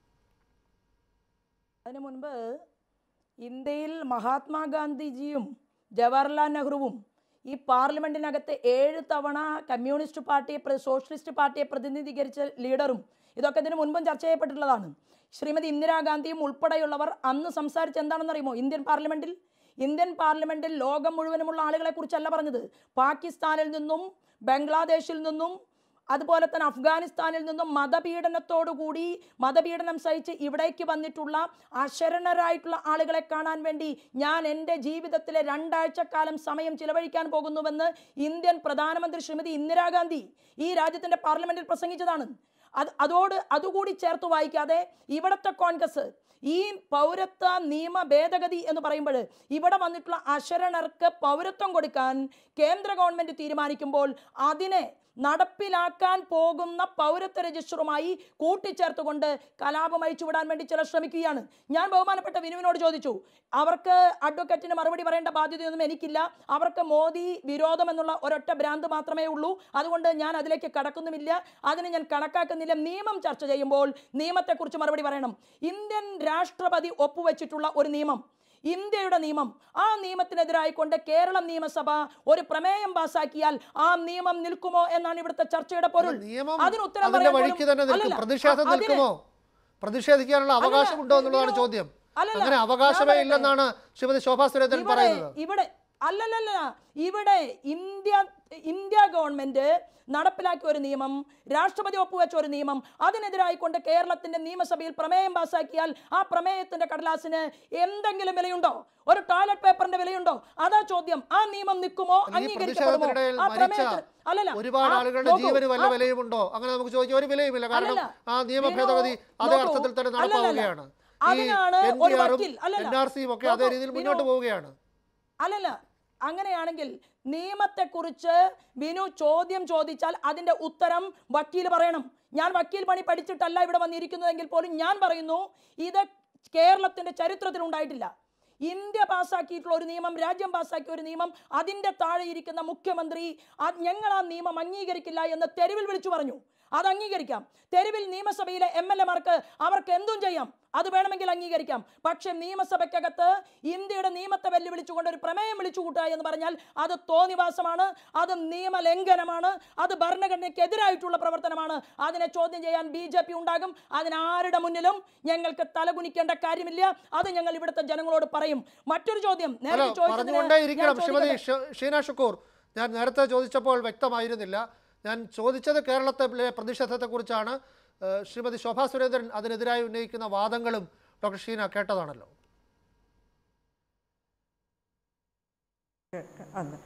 അതിനു മുൻപ് ഇന്ത്യയിൽ മഹാത്മാഗാന്ധിജിയും ജവഹർലാൽ നെഹ്റുവും ഈ പാർലമെന്റിനകത്ത് ഏഴ് തവണ കമ്മ്യൂണിസ്റ്റ് പാർട്ടിയെ പ്ര- സോഷ്യലിസ്റ്റ് പാർട്ടിയെ പ്രതിനിധീകരിച്ച ലീഡറും ഇതൊക്കെ ഇതിനു മുൻപും ചർച്ച ചെയ്യപ്പെട്ടിട്ടുള്ളതാണ് ശ്രീമതി ഇന്ദിരാഗാന്ധിയും ഉൾപ്പെടെയുള്ളവർ അന്ന് സംസാരിച്ച എന്താണെന്ന് അറിയുമോ ഇന്ത്യൻ പാർലമെന്റിൽ ഇന്ത്യൻ പാർലമെന്റിൽ ലോകം മുഴുവനുമുള്ള ആളുകളെ കുറിച്ചല്ല പറഞ്ഞത് പാകിസ്ഥാനിൽ നിന്നും ബംഗ്ലാദേശിൽ നിന്നും അതുപോലെ തന്നെ അഫ്ഗാനിസ്ഥാനിൽ നിന്നും മതപീഡനത്തോടുകൂടി മതപീഡനം സഹിച്ച് ഇവിടേക്ക് വന്നിട്ടുള്ള അശരണരായിട്ടുള്ള ആളുകളെ കാണാൻ വേണ്ടി ഞാൻ എൻ്റെ ജീവിതത്തിലെ രണ്ടാഴ്ചക്കാലം സമയം ചിലവഴിക്കാൻ പോകുന്നുവെന്ന് ഇന്ത്യൻ പ്രധാനമന്ത്രി ശ്രീമതി ഇന്ദിരാഗാന്ധി ഈ രാജ്യത്തിൻ്റെ പാർലമെന്റിൽ പ്രസംഗിച്ചതാണ് അത് അതോട് അതുകൂടി ചേർത്ത് വായിക്കാതെ ഇവിടുത്തെ കോൺഗ്രസ് ഈ പൗരത്വ നിയമ ഭേദഗതി എന്ന് പറയുമ്പോൾ ഇവിടെ വന്നിട്ടുള്ള അശരണർക്ക് പൗരത്വം കൊടുക്കാൻ കേന്ദ്ര ഗവൺമെന്റ് തീരുമാനിക്കുമ്പോൾ അതിനെ നടപ്പിലാക്കാൻ പോകുന്ന പൗരത്വ രജിസ്റ്ററുമായി കൂട്ടിച്ചേർത്തുകൊണ്ട് കലാപം അഴിച്ചുവിടാൻ വേണ്ടി ചിലർ ശ്രമിക്കുകയാണ് ഞാൻ ബഹുമാനപ്പെട്ട വിനുവിനോട് ചോദിച്ചു അവർക്ക് അഡ്വക്കേറ്റിന് മറുപടി പറയേണ്ട ബാധ്യതയൊന്നും എനിക്കില്ല അവർക്ക് മോദി വിരോധം എന്നുള്ള ഒരൊറ്റ ഭ്രാന്ത് മാത്രമേ ഉള്ളൂ അതുകൊണ്ട് ഞാൻ അതിലേക്ക് കടക്കുന്നുമില്ല അതിന് ഞാൻ കണക്കാക്കുന്നില്ല നിയമം ചർച്ച ചെയ്യുമ്പോൾ നിയമത്തെക്കുറിച്ച് മറുപടി പറയണം ഇന്ത്യൻ രാഷ്ട്രപതി ഒപ്പുവെച്ചിട്ടുള്ള ഒരു നിയമം ഇന്ത്യയുടെ നിയമം ആ നിയമത്തിനെതിരായിക്കൊണ്ട് കേരള നിയമസഭ ഒരു പ്രമേയം പാസാക്കിയാൽ ആ നിയമം നിൽക്കുമോ എന്നാണ് ഇവിടുത്തെ ചർച്ചയുടെ പൊരുൾ നിയമം അതിന് ഉത്തരം അതിന്റെ പറയാൻ പോലും- വഴിക്ക് തന്നെ നിൽക്കും അല്ലല്ല, പ്രതിഷേധം അതിന് നിൽക്കുമോ പ്രതിഷേധിക്കാനുള്ള അവകാശമുണ്ടോ എന്നുള്ളതാണ് വിനു, ചോദ്യം അല്ലല്ല, അങ്ങനെ ഞാൻ അവകാശമേ പറയട്ടെ. ഇല്ലെന്നാണ് ശ്രീമതി ശോഭാ സുരേന്ദ്രൻ ഇവിടെ പറയുന്നത് ഇവിടെ അല്ലല്ലല്ല ഇവിടെ ഇന്ത്യ ഇന്ത്യ ഗവൺമെന്റ് നടപ്പിലാക്കിയ ഒരു നിയമം രാഷ്ട്രപതി ഒപ്പുവെച്ച ഒരു നിയമം അതിനെതിരായിക്കൊണ്ട് കേരളത്തിന്റെ നിയമസഭയിൽ പ്രമേയം പാസാക്കിയാൽ ആ പ്രമേയത്തിന്റെ കടലാസിന് എന്തെങ്കിലും വിലയുണ്ടോ ഒരു ടോയ്ലറ്റ് പേപ്പറിന്റെ വിലയുണ്ടോ അതാ ചോദ്യം ആ നിയമം നിൽക്കുമോ ഈ അംഗീകരിക്കപ്പെടുമോ പ്രതിഷേധത്തിനിടയിൽ ആ മരിച്ച പ്രമേയത്തിന് അല്ലല്ല ഒരുപാട് ആ, ആളുകളുടെ നോക്കൂ, ജീവന് വല്ല ആ വിലയുമുണ്ടോ അങ്ങനെ നമുക്ക് ചോദിക്കാം ഒരു വിലയുമില്ല കാരണം അല്ലല്ല. ആ നിയമ വിനു, ഭേദഗതി അതേ നോക്കൂ, അർത്ഥത്തിൽ തന്നെ അല്ലല്ലല്ല. നടപ്പാവുകയാണ് ഈ അതിനാണ് എൻ ഒരു പി ആറും വക്കീൽ അല്ലല്ല എൻ ആർ സിയും ഒക്കെ അതേ നോക്കൂ, രീതിയിൽ വിനു, മുന്നോട്ട് പോവുകയാണ് അല്ലല്ല അങ്ങനെയാണെങ്കിൽ നിയമത്തെക്കുറിച്ച് വിനു ചോദ്യം ചോദിച്ചാൽ അതിന്റെ ഉത്തരം വക്കീൽ പറയണം ഞാൻ വക്കീൽ പണി പഠിച്ചിട്ടല്ല ഇവിടെ വന്നിരിക്കുന്നതെങ്കിൽ പോലും ഞാൻ പറയുന്നു ഇത് കേരളത്തിന്റെ ചരിത്രത്തിൽ ഉണ്ടായിട്ടില്ല ഇന്ത്യ പാസ്സാക്കിയിട്ടുള്ള ഒരു നിയമം രാജ്യം പാസ്സാക്കിയ ഒരു നിയമം അതിൻ്റെ താഴെ ഇരിക്കുന്ന മുഖ്യമന്ത്രി ആ ഞങ്ങൾ ആ നിയമം അംഗീകരിക്കില്ല എന്ന് തെരുവിൽ വിളിച്ചു പറഞ്ഞു അത് അംഗീകരിക്കാം തെരുവിൽ നിയമസഭയിലെ എം എൽ എമാർക്ക് അവർക്ക് എന്തും ചെയ്യാം അത് വേണമെങ്കിൽ അംഗീകരിക്കാം പക്ഷെ നിയമസഭയ്ക്കകത്ത് ഇന്ത്യയുടെ നിയമത്തെ വെല്ലുവിളിച്ചുകൊണ്ട് ഒരു പ്രമേയം വിളിച്ചു കൂട്ടുക എന്ന് പറഞ്ഞാൽ അത് തോന്നിവാസമാണ് അത് നിയമലംഘനമാണ് അത് ഭരണഘടനയ്ക്കെതിരായിട്ടുള്ള പ്രവർത്തനമാണ് അതിനെ ചോദ്യം ചെയ്യാൻ ബി ജെ പി ഉണ്ടാകും അതിനാരുടെ മുന്നിലും ഞങ്ങൾക്ക് തലകുനിക്കേണ്ട കാര്യമില്ല അത് ഞങ്ങൾ ഇവിടുത്തെ ജനങ്ങളോട് പറയും മറ്റൊരു ചോദ്യം അല്ല നേരത്തെ ചോദിച്ചതിന് പറഞ്ഞുകൊണ്ടേ ഞാൻ ഇരിക്കണം ശ്രീമതി ചോദിക്കട്ടെ. ഷ- ഷീന ഷുക്കൂർ ഞാൻ നേരത്തെ ചോദിച്ചപ്പോൾ വ്യക്തമായിരുന്നില്ല ഞാൻ ചോദിച്ചത് കേരളത്തിലെ പ്രതിഷേധത്തെക്കുറിച്ചാണ് ഏഹ് ശ്രീമതി ശോഭാ സുരേന്ദ്രൻ അതിനെതിരായി ഉന്നയിക്കുന്ന വാദങ്ങളും ഡോക്ടർ ഷീന കേട്ടതാണല്ലോ അന്ന്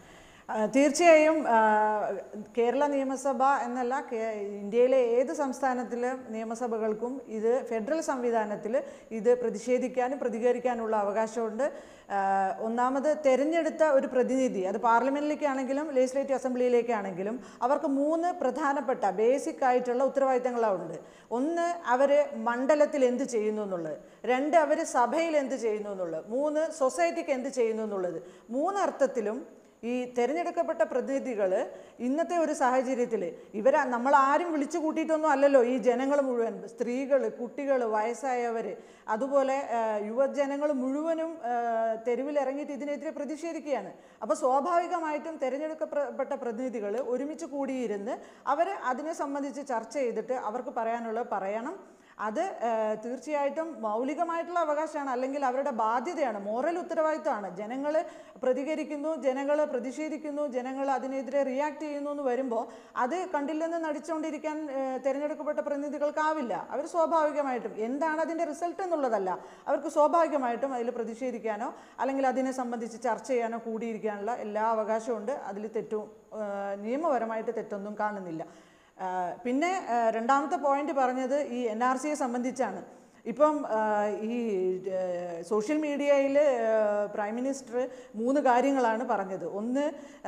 ആ, തീർച്ചയായും ആ, കേരള നിയമസഭ എന്നല്ല കേ- ഇന്ത്യയിലെ ഏത് സംസ്ഥാനത്തിലെ നിയമസഭകൾക്കും ഇത് ഫെഡറൽ സംവിധാനത്തിൽ ഇത് പ്രതിഷേധിക്കാനും പ്രതികരിക്കാനുള്ള അവകാശമുണ്ട് ആ, ഒന്നാമത് തെരഞ്ഞെടുത്ത ഒരു പ്രതിനിധി അത് പാർലമെന്റിലേക്കാണെങ്കിലും ലെജിസ്ലേറ്റീവ് അസംബ്ലിയിലേക്കാണെങ്കിലും അവർക്ക് മൂന്ന് പ്രധാനപ്പെട്ട ബേസിക് ആയിട്ടുള്ള ഉത്തരവാദിത്തങ്ങളുണ്ട് ഒന്ന് അവർ മണ്ഡലത്തിൽ എന്ത് ചെയ്യുന്നു എന്നുള്ളത് രണ്ട് അവർ സഭയിൽ എന്ത് ചെയ്യുന്നു എന്നുള്ളത് മൂന്ന് സൊസൈറ്റിക്ക് എന്ത് ചെയ്യുന്നു എന്നുള്ളത് മൂന്നർത്ഥത്തിലും ഈ തിരഞ്ഞെടുക്കപ്പെട്ട പ്രതിനിധികൾ ഇന്നത്തെ ഒരു സാഹചര്യത്തിൽ ഇവർ നമ്മൾ ആരും വിളിച്ചു കൂട്ടിയിട്ടൊന്നും അല്ലല്ലോ ഈ ജനങ്ങൾ മുഴുവൻ സ്ത്രീകൾ കുട്ടികൾ വയസ്സായവർ അതുപോലെ ആ, യുവജനങ്ങൾ മുഴുവനും ആ, തെരുവിലിറങ്ങിയിട്ട് ഇതിനെതിരെ പ്രതിഷേധിക്കുകയാണ് അപ്പോൾ സ്വാഭാവികമായിട്ടും തിരഞ്ഞെടുക്കപ്പെട്ട പ്രതിനിധികൾ ഒരുമിച്ച് കൂടിയിരുന്ന് അവർ അതിനെ സംബന്ധിച്ച് ചർച്ച ചെയ്തിട്ട് അവർക്ക് പറയാനുള്ളത് പറയണം അത് ആ, തീർച്ചയായിട്ടും മൗലികമായിട്ടുള്ള അവകാശമാണ് അല്ലെങ്കിൽ അവരുടെ ബാധ്യതയാണ് മോറൽ ഉത്തരവാദിത്തമാണ് ജനങ്ങൾ പ്രതികരിക്കുന്നു ജനങ്ങൾ പ്രതിഷേധിക്കുന്നു ജനങ്ങൾ അതിനെതിരെ റിയാക്ട് ചെയ്യുന്നു എന്ന് വരുമ്പോൾ അത് കണ്ടില്ലെന്ന് നടിച്ചുകൊണ്ടിരിക്കാൻ ആ, തിരഞ്ഞെടുക്കപ്പെട്ട പ്രതിനിധികൾക്കാവില്ല അവർ സ്വാഭാവികമായിട്ടും എന്താണ് അതിൻ്റെ റിസൾട്ട് എന്നുള്ളതല്ല അവർക്ക് സ്വാഭാവികമായിട്ടും അതിൽ പ്രതിഷേധിക്കാനോ അല്ലെങ്കിൽ അതിനെ സംബന്ധിച്ച് ചർച്ച ചെയ്യാനോ കൂടിയിരിക്കാനുള്ള എല്ലാ അവകാശമുണ്ട് അതിൽ തെറ്റും ആ, നിയമപരമായിട്ട് തെറ്റൊന്നും കാണുന്നില്ല ആ, പിന്നെ ആ, രണ്ടാമത്തെ പോയിന്റ് പറഞ്ഞത് ഈ എൻ ആർ സിയെ സംബന്ധിച്ചാണ് ഇപ്പം ആ, ഈ സോഷ്യൽ മീഡിയയിൽ പ്രൈം മിനിസ്റ്റർ മൂന്ന് കാര്യങ്ങളാണ് പറഞ്ഞത് ഒന്ന്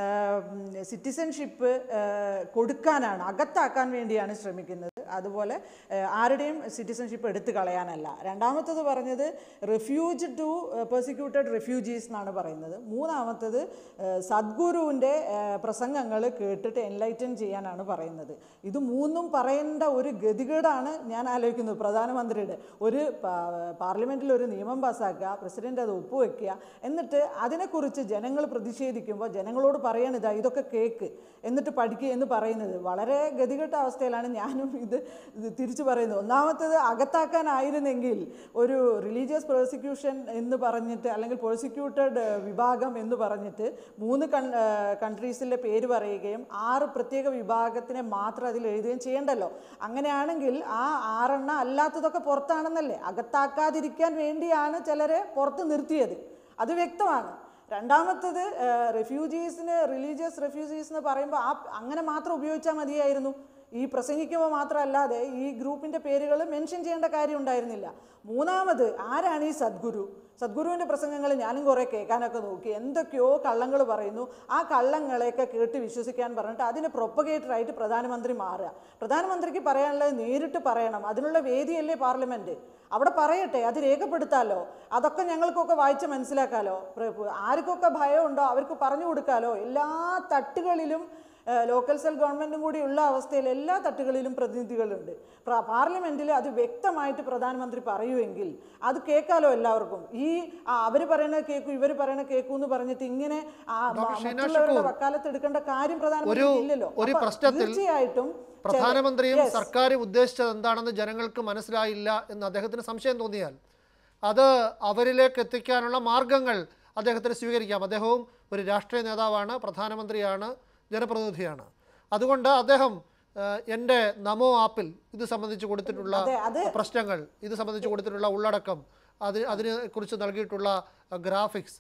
സിറ്റിസൺഷിപ്പ് കൊടുക്കാനാണ് അകത്താക്കാൻ വേണ്ടിയാണ് ശ്രമിക്കുന്നത് അതുപോലെ ആ, ആരുടെയും സിറ്റിസൺഷിപ്പ് എടുത്തു കളയാനല്ല രണ്ടാമത്തത് പറഞ്ഞത് റിഫ്യൂജ് ടു പെർസിക്യൂട്ടഡ് റിഫ്യൂജീസ് എന്നാണ് പറയുന്നത് മൂന്നാമത്തത് ആ, സദ്ഗുരുവിൻ്റെ പ്രസംഗങ്ങൾ കേട്ടിട്ട് എൻലൈറ്റൻ ചെയ്യാനാണ് പറയുന്നത് ഇത് മൂന്നും പറയേണ്ട ഒരു ഗതികേടാണ് ഞാൻ ആലോചിക്കുന്നത് പ്രധാനമന്ത്രിയുടെ ഒരു പാ- പാർലമെൻറ്റിൽ ഒരു നിയമം പാസ്സാക്കുക പ്രസിഡന്റ് അത് ഒപ്പുവെക്കുക എന്നിട്ട് അതിനെക്കുറിച്ച് ജനങ്ങൾ പ്രതിഷേധിക്കുമ്പോൾ ജനങ്ങളോട് പറയണം ഇതാ ഇതൊക്കെ കേക്ക് എന്നിട്ട് പഠിക്കുക എന്ന് പറയുന്നത് വളരെ ഗതികെട്ട അവസ്ഥയിലാണ് ഞാനും ഇത് ഇത് തിരിച്ചു പറയുന്നത് ഒന്നാമത്തേത് അകത്താക്കാനായിരുന്നെങ്കിൽ ഒരു റിലീജിയസ് പ്രോസിക്യൂഷൻ എന്ന് പറഞ്ഞിട്ട് അല്ലെങ്കിൽ പ്രോസിക്യൂട്ടഡ് വിഭാഗം എന്ന് പറഞ്ഞിട്ട് മൂന്ന് കൺ കൺട്രീസിലെ പേര് പറയുകയും ആറ് പ്രത്യേക വിഭാഗത്തിനെ മാത്രം അതിൽ എഴുതുകയും ചെയ്യണ്ടല്ലോ അങ്ങനെയാണെങ്കിൽ ആ ആറെണ്ണം അല്ലാത്തതൊക്കെ പുറത്താണെന്നല്ലേ അകത്താക്കാതിരിക്കാൻ വേണ്ടിയാണ് ചിലരെ പുറത്ത് നിർത്തിയത് അത് വ്യക്തമാണ് രണ്ടാമത്തത് റെഫ്യൂജീസിന് റിലീജിയസ് റെഫ്യൂജീസ് എന്ന് പറയുമ്പോൾ ആ അങ്ങനെ മാത്രം ഉപയോഗിച്ചാൽ മതിയായിരുന്നു ഈ പ്രസംഗിക്കുമ്പോൾ മാത്രമല്ലാതെ ഈ ഗ്രൂപ്പിൻ്റെ പേരുകൾ മെൻഷൻ ചെയ്യേണ്ട കാര്യം ഉണ്ടായിരുന്നില്ല മൂന്നാമത് ആരാണ് ഈ സദ്ഗുരു സദ്ഗുരുവിൻ്റെ പ്രസംഗങ്ങൾ ഞാനും കുറേ കേൾക്കാനൊക്കെ നോക്കി എന്തൊക്കെയോ കള്ളങ്ങൾ പറയുന്നു ആ കള്ളങ്ങളെയൊക്കെ കേട്ട് വിശ്വസിക്കാൻ പറഞ്ഞിട്ട് അതിന് പ്രൊപ്പഗേറ്ററായിട്ട് പ്രധാനമന്ത്രി മാറുക പ്രധാനമന്ത്രിക്ക് പറയാനുള്ളത് നേരിട്ട് പറയണം അതിനുള്ള വേദിയല്ലേ പാർലമെൻറ്റ് അവിടെ പറയട്ടെ അത് രേഖപ്പെടുത്താലോ അതൊക്കെ ഞങ്ങൾക്കൊക്കെ വായിച്ച് മനസ്സിലാക്കാലോ പ്ര- പ്ര- ആർക്കൊക്കെ ഭയമുണ്ടോ അവർക്ക് പറഞ്ഞു കൊടുക്കാലോ എല്ലാ തട്ടുകളിലും ലോക്കൽ സെൽ ഗവൺമെൻറ്റും കൂടി ഉള്ള അവസ്ഥയിൽ എല്ലാ തട്ടുകളിലും പ്രതിനിധികളുണ്ട് പ്ര- പാർലമെൻറ്റിൽ അത് വ്യക്തമായിട്ട് പ്രധാനമന്ത്രി പറയുമെങ്കിൽ അത് കേൾക്കാലോ എല്ലാവർക്കും ഈ അവർ പറയണത് കേൾക്കും ഇവർ പറയണത് കേൾക്കും എന്ന് പറഞ്ഞിട്ട് ഇങ്ങനെ ആ, മ- ഡോക്ടർ ഷീന മറ്റുള്ളവരുടെ ഷുക്കൂർ, വക്കാലത്ത് എടുക്കേണ്ട കാര്യം പ്രധാനമന്ത്രി ഒരു- ഇല്ലല്ലോ ഒരു അപ്പൊ പ്രശ്നത്തിൽ തീർച്ചയായിട്ടും ചില- പ്രധാനമന്ത്രിയും Yes. സർക്കാരും ഉദ്ദേശിച്ചത് എന്താണെന്ന് ജനങ്ങൾക്ക് മനസ്സിലായില്ല എന്ന് അദ്ദേഹത്തിന് സംശയം തോന്നിയാൽ അത് അവരിലേക്ക് എത്തിക്കാനുള്ള മാർഗങ്ങൾ അദ്ദേഹത്തിന് സ്വീകരിക്കാം അദ്ദേഹവും ഒരു രാഷ്ട്രീയ നേതാവാണ് പ്രധാനമന്ത്രിയാണ് ജനപ്രതിനിധിയാണ് അതുകൊണ്ട് അദ്ദേഹം ഏഹ്, എൻ്റെ നമോ ആപ്പിൽ ഇത് സംബന്ധിച്ച് കൊടുത്തിട്ടുള്ള അതെ, അത് പ്രശ്നങ്ങൾ ഇത് സംബന്ധിച്ച് കൊടുത്തിട്ടുള്ള ഉള്ളടക്കം അത് അതിനെക്കുറിച്ച് നൽകിയിട്ടുള്ള ഗ്രാഫിക്സ്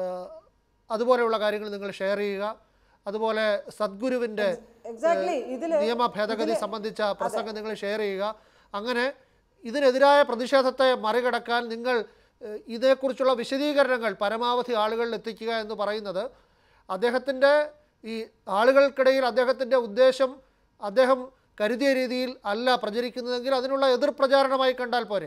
അതുപോലെയുള്ള കാര്യങ്ങൾ നിങ്ങൾ ഷെയർ ചെയ്യുക അതുപോലെ സദ്ഗുരുവിൻ്റെ എക്സാക്ട്ലി ഇതില് നിയമ ഭേദഗതി സംബന്ധിച്ച പ്രസംഗം നിങ്ങൾ ഷെയർ ചെയ്യുക അങ്ങനെ ഇതിനെതിരായ പ്രതിഷേധത്തെ മറികടക്കാൻ നിങ്ങൾ ഏഹ്, ഇതേക്കുറിച്ചുള്ള വിശദീകരണങ്ങൾ പരമാവധി ആളുകളിൽ എത്തിക്കുക എന്ന് പറയുന്നത് അദ്ദേഹത്തിൻ്റെ ഈ ആളുകൾക്കിടയിൽ അദ്ദേഹത്തിൻ്റെ ഉദ്ദേശം അദ്ദേഹം കരുതിയ രീതിയിൽ അല്ല പ്രചരിക്കുന്നതെങ്കിൽ അതിനുള്ള എതിർ പ്രചാരണമായി കണ്ടാൽ പോരെ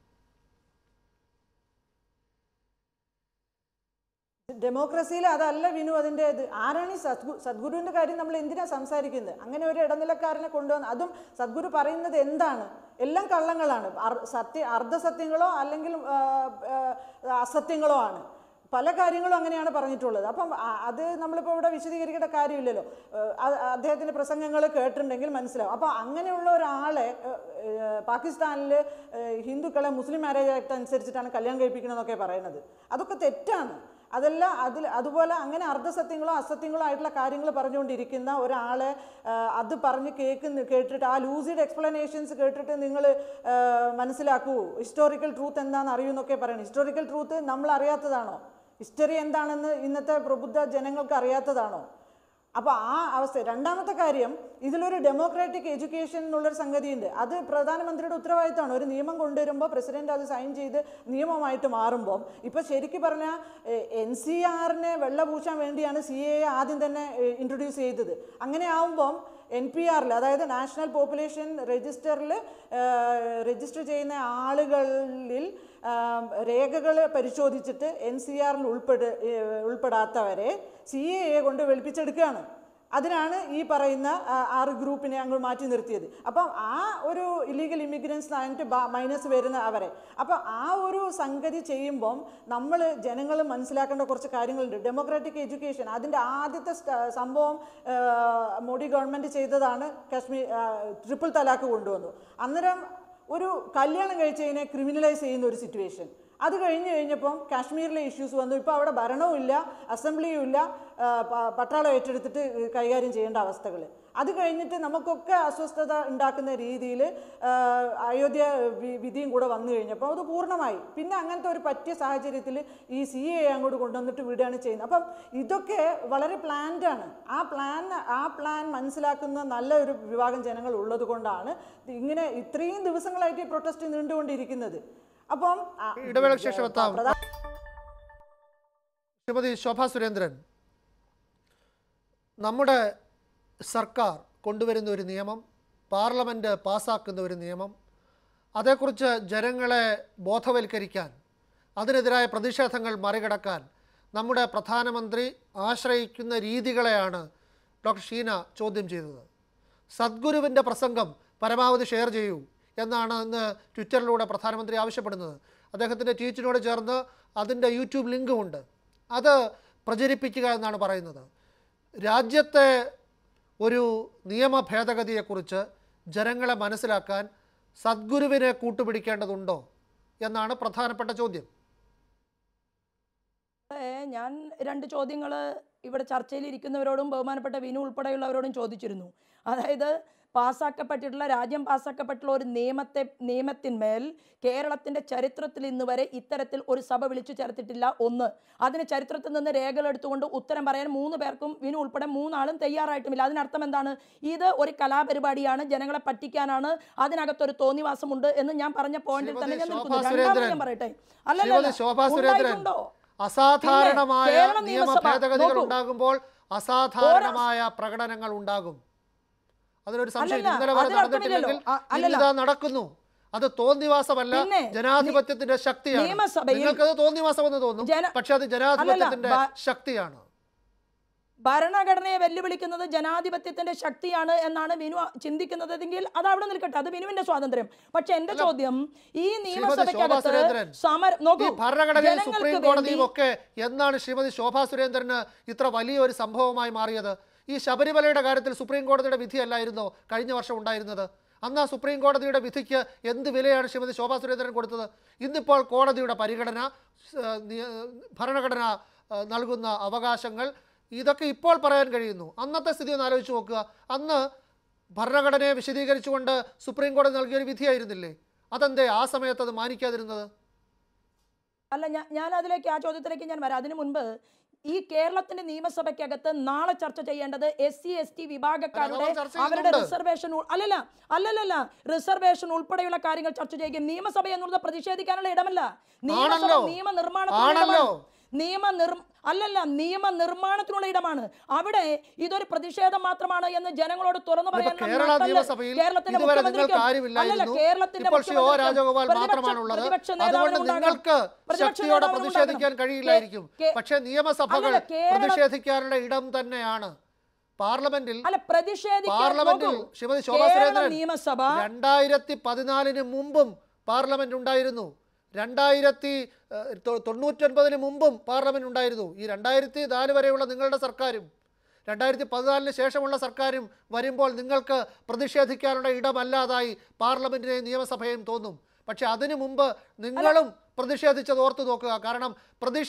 ഡെമോക്രസിയിൽ അതല്ല വിനു അതിൻ്റെ ഇത് ആരാണ് ഈ സദ്ഗു സദ്ഗുരുവിൻ്റെ കാര്യം നമ്മൾ എന്തിനാ സംസാരിക്കുന്നത് അങ്ങനെ ഒരു ഇടനിലക്കാരനെ കൊണ്ടുവന്ന് അതും സദ്ഗുരു പറയുന്നത് എന്താണ് എല്ലാം കള്ളങ്ങളാണ് അർ- സത്യ അർദ്ധസത്യങ്ങളോ അല്ലെങ്കിൽ ആ, ആ, അസത്യങ്ങളോ ആണ് പല കാര്യങ്ങളും അങ്ങനെയാണ് പറഞ്ഞിട്ടുള്ളത് അപ്പം ആ- അത് നമ്മളിപ്പോൾ ഇവിടെ വിശദീകരിക്കേണ്ട കാര്യമില്ലല്ലോ ഏഹ് അ- അദ്ദേഹത്തിൻ്റെ പ്രസംഗങ്ങൾ കേട്ടിട്ടുണ്ടെങ്കിൽ മനസ്സിലാവും അപ്പോൾ അങ്ങനെയുള്ള ഒരാളെ പാകിസ്ഥാനിൽ ഹിന്ദുക്കളെ മുസ്ലിം മാരേജ് ആക്ട് അനുസരിച്ചിട്ടാണ് കല്യാണം കഴിപ്പിക്കണമെന്നൊക്കെ പറയുന്നത് അതൊക്കെ തെറ്റാണ് അതല്ല അതിൽ അതുപോലെ അങ്ങനെ അർദ്ധസത്യങ്ങളോ അസത്യങ്ങളോ ആയിട്ടുള്ള കാര്യങ്ങൾ പറഞ്ഞുകൊണ്ടിരിക്കുന്ന ഒരാളെ ആ, അത് പറഞ്ഞ് കേൾക്കുന്ന കേട്ടിട്ട് ആ ലൂസിഡ് എക്സ്പ്ലനേഷൻസ് കേട്ടിട്ട് നിങ്ങൾ മനസ്സിലാക്കൂ ഹിസ്റ്റോറിക്കൽ ട്രൂത്ത് എന്താണെന്ന് അറിയുമെന്നൊക്കെ പറയണം ഹിസ്റ്റോറിക്കൽ ട്രൂത്ത് നമ്മൾ അറിയാത്തതാണോ ഹിസ്റ്ററി എന്താണെന്ന് ഇന്നത്തെ പ്രബുദ്ധ ജനങ്ങൾക്ക് അറിയാത്തതാണോ അപ്പോൾ ആ അവസ്ഥ രണ്ടാമത്തെ കാര്യം ഇതിലൊരു ഡെമോക്രാറ്റിക് എഡ്യൂക്കേഷൻ എന്നുള്ളൊരു സംഗതിയുണ്ട് അത് പ്രധാനമന്ത്രിയുടെ ഉത്തരവാദിത്തമാണ് ഒരു നിയമം കൊണ്ടുവരുമ്പോൾ പ്രസിഡന്റ് അത് സൈൻ ചെയ്ത് നിയമമായിട്ട് മാറുമ്പോൾ ഇപ്പോൾ ശരിക്കും പറഞ്ഞാൽ എൻ സി ആറിനെ വെള്ളപൂശാൻ വേണ്ടിയാണ് സി എ ആദ്യം തന്നെ ഇൻട്രൊഡ്യൂസ് ചെയ്തത് അങ്ങനെ ആവുമ്പം എൻ പി ആറിൽ അതായത് നാഷണൽ പോപ്പുലേഷൻ രജിസ്റ്ററിൽ രജിസ്റ്റർ ചെയ്യുന്ന ആളുകളിൽ രേഖകൾ പരിശോധിച്ചിട്ട് എൻ സി ആറിൽ ഉൾപ്പെട് ഏഹ് ഉൾപ്പെടാത്തവരെ സി എ കൊണ്ട് വെളുപ്പിച്ചെടുക്കുകയാണ് അതിനാണ് ഈ പറയുന്ന ആ, ആറ് ഗ്രൂപ്പിനെ അങ്ങ് മാറ്റി നിർത്തിയത് അപ്പം ആ ഒരു ഇല്ലീഗൽ ഇമിഗ്രൻസ് ആയിട്ട് മൈനസ് വരുന്ന അവരെ അപ്പം ആ ഒരു സംഗതി ചെയ്യുമ്പം നമ്മൾ ജനങ്ങൾ മനസ്സിലാക്കേണ്ട കുറച്ച് കാര്യങ്ങളുണ്ട് ഡെമോക്രാറ്റിക് എഡ്യൂക്കേഷൻ അതിൻ്റെ ആദ്യത്തെ സ്റ്റ- സംഭവം ആ, മോഡി ഗവൺമെൻറ് ചെയ്തതാണ് കാശ്മീർ ട്രിപ്പിൾ തലാക്ക് കൊണ്ടുവന്നു അന്നേരം ഒരു കല്യാണം കഴിച്ചതിനെ ക്രിമിനലൈസ് ചെയ്യുന്ന ഒരു സിറ്റുവേഷൻ അത് കഴിഞ്ഞ് കഴിഞ്ഞപ്പം കാശ്മീരിലെ ഇഷ്യൂസ് വന്നു ഇപ്പോൾ അവിടെ ഭരണവും ഇല്ല അസംബ്ലിയും ഇല്ല ആ, പ- പട്ടാളം ഏറ്റെടുത്തിട്ട് കൈകാര്യം ചെയ്യേണ്ട അവസ്ഥകൾ അത് കഴിഞ്ഞിട്ട് നമുക്കൊക്കെ അസ്വസ്ഥത ഉണ്ടാക്കുന്ന രീതിയിൽ അയോധ്യ വി- വിധിയും കൂടെ വന്നു കഴിഞ്ഞപ്പോൾ അത് പൂർണ്ണമായി പിന്നെ അങ്ങനത്തെ ഒരു പറ്റിയ സാഹചര്യത്തിൽ ഈ സി എ അങ്ങോട്ട് കൊണ്ടുവന്നിട്ട് വിടുകയാണ് ചെയ്യുന്നത് അപ്പം ഇതൊക്കെ വളരെ പ്ലാൻഡ് ആണ് ആ പ്ലാൻ ആ പ്ലാൻ മനസ്സിലാക്കുന്ന നല്ല ഒരു വിഭാഗം ജനങ്ങൾ ഉള്ളത് കൊണ്ടാണ് ഇങ്ങനെ ഇത്രയും ദിവസങ്ങളായിട്ട് ഈ പ്രൊട്ടസ്റ്റ് നീണ്ടുകൊണ്ടിരിക്കുന്നത് അപ്പം ആ, ഇടവേളയ്ക്ക് ശേഷം എത്താം പ്രധാന ശ്രീമതി ശോഭ സുരേന്ദ്രൻ നമ്മുടെ സർക്കാർ കൊണ്ടുവരുന്ന ഒരു നിയമം പാർലമെൻറ്റ് പാസ്സാക്കുന്ന ഒരു നിയമം അതേക്കുറിച്ച് ജനങ്ങളെ ബോധവൽക്കരിക്കാൻ അതിനെതിരായ പ്രതിഷേധങ്ങൾ മറികടക്കാൻ നമ്മുടെ പ്രധാനമന്ത്രി ആശ്രയിക്കുന്ന രീതികളെയാണ് ഡോക്ടർ ഷീന ചോദ്യം ചെയ്തത് സദ്ഗുരുവിൻ്റെ പ്രസംഗം പരമാവധി ഷെയർ ചെയ്യൂ എന്നാണ് ഇന്ന് ട്വിറ്ററിലൂടെ പ്രധാനമന്ത്രി ആവശ്യപ്പെടുന്നത് അദ്ദേഹത്തിൻ്റെ ട്വീറ്റിനോട് ചേർന്ന് അതിൻ്റെ യൂട്യൂബ് ലിങ്കും ഉണ്ട് അത് പ്രചരിപ്പിക്കുക എന്നാണ് പറയുന്നത് രാജ്യത്തെ ഒരു നിയമ ഭേദഗതിയെക്കുറിച്ച് ജനങ്ങളെ മനസ്സിലാക്കാൻ സദ്ഗുരുവിനെ കൂട്ടുപിടിക്കേണ്ടതുണ്ടോ എന്നാണ് പ്രധാനപ്പെട്ട ചോദ്യം ഏ, ഞാൻ രണ്ട് ചോദ്യങ്ങൾ ഇവിടെ ചർച്ചയിൽ ഇരിക്കുന്നവരോടും ബഹുമാനപ്പെട്ട വിനു ഉൾപ്പെടെയുള്ളവരോടും ചോദിച്ചിരുന്നു അതായത് പാസ്സാക്കപ്പെട്ടിട്ടുള്ള രാജ്യം പാസ്സാക്കപ്പെട്ടുള്ള ഒരു നിയമത്തെ നിയമത്തിന്മേൽ കേരളത്തിൻ്റെ ചരിത്രത്തിൽ ഇന്ന് വരെ ഇത്തരത്തിൽ ഒരു സഭ വിളിച്ചു ചേർത്തിട്ടില്ല ഒന്ന് അതിന് ചരിത്രത്തിൽ നിന്ന് രേഖകൾ എടുത്തുകൊണ്ട് ഉത്തരം പറയാൻ മൂന്ന് പേർക്കും വിനു ഉൾപ്പെടെ മൂന്നാളും തയ്യാറായിട്ടുമില്ല അതിനർത്ഥം എന്താണ് ഇത് ഒരു കലാപരിപാടിയാണ് ജനങ്ങളെ പറ്റിക്കാനാണ് അതിനകത്തൊരു തോന്നിവാസമുണ്ട് എന്ന് ഞാൻ പറഞ്ഞ പോയിന്റിൽ തന്നെ ഞാൻ ശ്രീമതി നിൽക്കുന്നു ശോഭാ രണ്ടാമത് സുരേന്ദ്രൻ, ഞാൻ പറയട്ടെ ശ്രീമതി അല്ലല്ല ശോഭാ സുരേന്ദ്രൻ ഉണ്ടായിട്ടുണ്ടോ? അസാധാരണമായ പിന്നെ കേരള നിയമ നിയമസഭ ഭേദഗതികൾ നോക്കൂ. ഉണ്ടാകുമ്പോൾ അസാധാരണമായ പ്രകടനങ്ങൾ ഉണ്ടാകും അതിനൊരു സംശയം അല്ലല്ല, ഇന്നലെ വരെ അതിനർത്ഥമില്ലല്ലോ. നടന്നിട്ടില്ലെങ്കിൽ അ- അല്ലല്ല. ഇന്നിതാ നടക്കുന്നു അത് തോന്നിവാസമല്ല പിന്നെ ജനാധിപത്യത്തിന്റെ ശക്തിയാണ് നിയമസഭയിൽ നിങ്ങൾക്കത് തോന്നിവാസമെന്ന് തോന്നും ജന- പക്ഷെ അത് ജനാധിപത്യത്തിന്റെ ബ- ശക്തിയാണ് ഭരണഘടനയെ വെല്ലുവിളിക്കുന്നത് ജനാധിപത്യത്തിന്റെ ശക്തിയാണ് എന്നാണ് വിനു ചിന്തിക്കുന്നതെങ്കിൽ അത് അവിടെ നിൽക്കട്ടെ അത് വിനുവിന്റെ സ്വാതന്ത്ര്യം പക്ഷെ എന്റെ ചോദ്യം ഈ ശോഭാ നിയമസഭയ്ക്കകത്ത് സുരേന്ദ്രൻ, സമരം ഈ നോക്കൂ ഭരണഘടനയും ജനങ്ങൾക്ക് സുപ്രീം വേണ്ടി കോടതിയും ഒക്കെ എന്നാണ് ശ്രീമതി ശോഭാ സുരേന്ദ്രന് ഇത്ര വലിയൊരു സംഭവമായി മാറിയത് ഈ ശബരിമലയുടെ കാര്യത്തിൽ സുപ്രീം കോടതിയുടെ വിധിയല്ലായിരുന്നോ കഴിഞ്ഞ വർഷം ഉണ്ടായിരുന്നത് അന്ന് ആ സുപ്രീം കോടതിയുടെ വിധിക്ക് എന്ത് വിലയാണ് ശ്രീമതി ശോഭാ സുരേന്ദ്രൻ കൊടുത്തത് ഇന്നിപ്പോൾ കോടതിയുടെ പരിഗണന സ്- നിയ- ഭരണഘടന ആ, നൽകുന്ന അവകാശങ്ങൾ ഇതൊക്കെ ഇപ്പോൾ പറയാൻ കഴിയുന്നു അന്നത്തെ സ്ഥിതി ഒന്ന് ആലോചിച്ച് നോക്കുക അന്ന് ഭരണഘടനയെ വിശദീകരിച്ചുകൊണ്ട് സുപ്രീം കോടതി നൽകിയൊരു വിധിയായിരുന്നില്ലേ അതെന്തേ ആ സമയത്ത് അത് മാനിക്കാതിരുന്നത് അല്ല ഞാൻ ഞാൻ അതിലേക്ക് ആ ചോദ്യത്തിലേക്ക് ഞാൻ വരാം അതിനു മുൻപ് ഈ കേരളത്തിന്റെ നിയമസഭയ്ക്കകത്ത് നാളെ ചർച്ച ചെയ്യേണ്ടത് എസ് സി എസ് ടി വിഭാഗക്കാരുടെ അല്ല, അത് ചർച്ച അവരുടെ ചെയ്യുന്നുണ്ട്. റിസർവേഷൻ ഉൾ- അല്ലല്ല അല്ലല്ലല്ല റിസർവേഷൻ ഉൾപ്പെടെയുള്ള കാര്യങ്ങൾ ചർച്ച ചെയ്യുക നിയമസഭ എന്നുള്ളത് പ്രതിഷേധിക്കാനുള്ള ഇടമല്ല നിയമസഭ ആണല്ലോ. നിയമ നിർമ്മാണത്തിനുള്ള ആണല്ലോ. ഇടമാണ്. നിയമ നിർ അല്ലല്ല നിയമ നിർമ്മാണത്തിനുള്ള ഇടമാണ് അവിടെ ഇതൊരു പ്രതിഷേധം മാത്രമാണ് എന്ന് ജനങ്ങളോട് തുറന്നു ഇതിപ്പോ പറയാൻ കേരള നിയമസഭയിൽ കേരളത്തിന്റെ ഇതുവരെ നിങ്ങൾക്ക് മുഖ്യമന്ത്രിക്കും- അല്ലല്ല കാര്യമില്ലായിരുന്നു കേരളത്തിന്റെ ഇപ്പോൾ ശ്രീ ഒ മുഖ്യമന്ത്രിക്കും രാജഗോപാൽ പ്രതിപക്ഷ- മാത്രമാണുള്ളത് പ്രതിപക്ഷ അതുകൊണ്ട് നേതാവിനും ഉണ്ടാകണം. നിങ്ങൾക്ക് പ്രതിപക്ഷ ശക്തിയോടെ നേതാവിനും പ്രതിഷേധിക്കാൻ ഉണ്ടാകണം. കഴിയില്ലായിരിക്കും കേ- പക്ഷേ നിയമസഭകൾ അല്ലല്ല, കേരള- പ്രതിഷേധിക്കാനുള്ള ഇടം തന്നെയാണ് പാർലമെന്റിൽ അല്ല പ്രതിഷേധിക്കാൻ പാർലമെന്റിൽ നോക്കൂ. ശ്രീമതി ശോഭാ കേരള സുരേന്ദ്രൻ നിയമസഭ രണ്ടായിരത്തി പതിനാലിന് മുമ്പും പാർലമെന്റ് ഉണ്ടായിരുന്നു രണ്ടായിരത്തി ഏഹ്, തൊ- തൊണ്ണൂറ്റൊൻപതിന് മുമ്പും പാർലമെന്റ് ഉണ്ടായിരുന്നു ഈ രണ്ടായിരത്തി നാല് വരെയുള്ള നിങ്ങളുടെ സർക്കാരും രണ്ടായിരത്തി പതിനാലിന് ശേഷമുള്ള സർക്കാരും വരുമ്പോൾ നിങ്ങൾക്ക് പ്രതിഷേധിക്കാനുള്ള ഇടമല്ലാതായി പാർലമെന്റിനെയും നിയമസഭയെയും തോന്നും പക്ഷെ അതിനു മുമ്പ് നിങ്ങളും പ്രതിഷേധിച്ചത് ഓർത്തു നോക്കുക കാരണം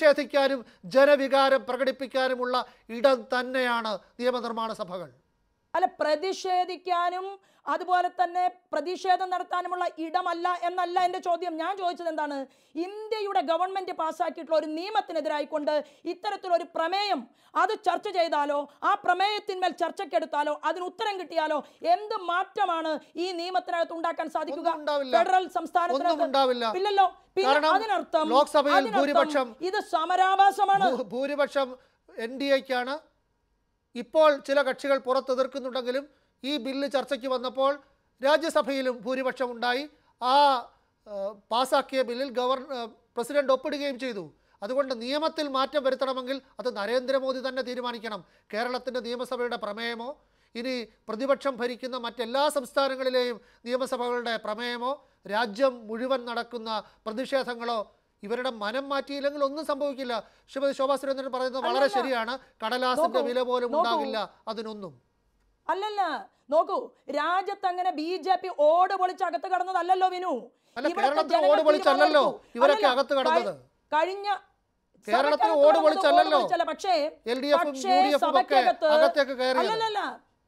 പ്രതിഷേധിക്കാനും ജനവികാരം പ്രകടിപ്പിക്കാനുമുള്ള ഇടം തന്നെയാണ് നിയമനിർമ്മാണ സഭകൾ അല്ല പ്രതിഷേധിക്കാനും അതുപോലെ തന്നെ പ്രതിഷേധം നടത്താനുമുള്ള ഇടമല്ല എന്നല്ല എൻ്റെ ചോദ്യം ഞാൻ ചോദിച്ചത് എന്താണ് ഇന്ത്യയുടെ ഗവൺമെന്റ് പാസ്സാക്കിയിട്ടുള്ള ഒരു നിയമത്തിനെതിരായിക്കൊണ്ട് ഇത്തരത്തിലൊരു പ്രമേയം അത് ചർച്ച ചെയ്താലോ ആ പ്രമേയത്തിന്മേൽ ചർച്ചയ്ക്കെടുത്താലോ അതിന് ഉത്തരം കിട്ടിയാലോ എന്ത് മാറ്റമാണ് ഈ നിയമത്തിനകത്ത് ഉണ്ടാക്കാൻ സാധിക്കുക ഒന്നും ഉണ്ടാവില്ല. ഫെഡറൽ ഒന്നും സംസ്ഥാനത്തിനകത്ത് ഉണ്ടാവില്ല. ഇല്ലല്ലോ പിന്നെ കാരണം അതിനർത്ഥം ലോക്സഭയിൽ അതിനർത്ഥം ഭൂരിപക്ഷം ഇത് സമരാഭാസമാണ് ഭൂ- ഭൂരിപക്ഷം എൻ ഡി എക്കാണ് ഇപ്പോൾ ചില കക്ഷികൾ പുറത്തെതിർക്കുന്നുണ്ടെങ്കിലും ഈ ബില്ല് ചർച്ചയ്ക്ക് വന്നപ്പോൾ രാജ്യസഭയിലും ഭൂരിപക്ഷം ഉണ്ടായി ആ ആ, പാസാക്കിയ ബില്ലിൽ ഗവർ ആ, പ്രസിഡന്റ് ഒപ്പിടുകയും ചെയ്തു അതുകൊണ്ട് നിയമത്തിൽ മാറ്റം വരുത്തണമെങ്കിൽ അത് നരേന്ദ്രമോദി തന്നെ തീരുമാനിക്കണം കേരളത്തിൻ്റെ നിയമസഭയുടെ പ്രമേയമോ ഇനി പ്രതിപക്ഷം ഭരിക്കുന്ന മറ്റെല്ലാ സംസ്ഥാനങ്ങളിലെയും നിയമസഭകളുടെ പ്രമേയമോ രാജ്യം മുഴുവൻ നടക്കുന്ന പ്രതിഷേധങ്ങളോ ഇവരുടെ മനം മാറ്റിയില്ലെങ്കിൽ ഒന്നും സംഭവിക്കില്ല ശ്രീമതി ശോഭാ സുരേന്ദ്രൻ പറയുന്നത് വളരെ അല്ലല്ല. ശരിയാണ് കടലാസിന്റെ നോക്കൂ, വില പോലും നോക്കൂ. ഉണ്ടാകില്ല അതിനൊന്നും അല്ലല്ല നോക്കൂ രാജ്യത്ത് അങ്ങനെ ബി ജെ പി ഓട് പൊളിച്ച് അകത്ത് കടന്നതല്ലല്ലോ വിനു അല്ല, ഇവിടുത്തെ കേരളത്തിൽ ജനങ്ങൾ ഓട് പൊളിച്ചല്ലല്ലോ തീരുമാനമെടുത്തു. ഇവരൊക്കെ അല്ലല്ല, അകത്ത് കടന്നത്. കഴി- കഴിഞ്ഞ കേരളത്തിൽ സഭയ്ക്കകത്ത് ഓട് കടന്നത് പൊളിച്ചല്ലല്ലോ. ഓട് പൊളിച്ചല്ല. പക്ഷേ എൽ ഡി എഫും പക്ഷേ യു ഡി എഫും ഒക്കെ സഭയ്ക്കകത്ത് അകത്തേക്ക് കയറിയത് അല്ലല്ല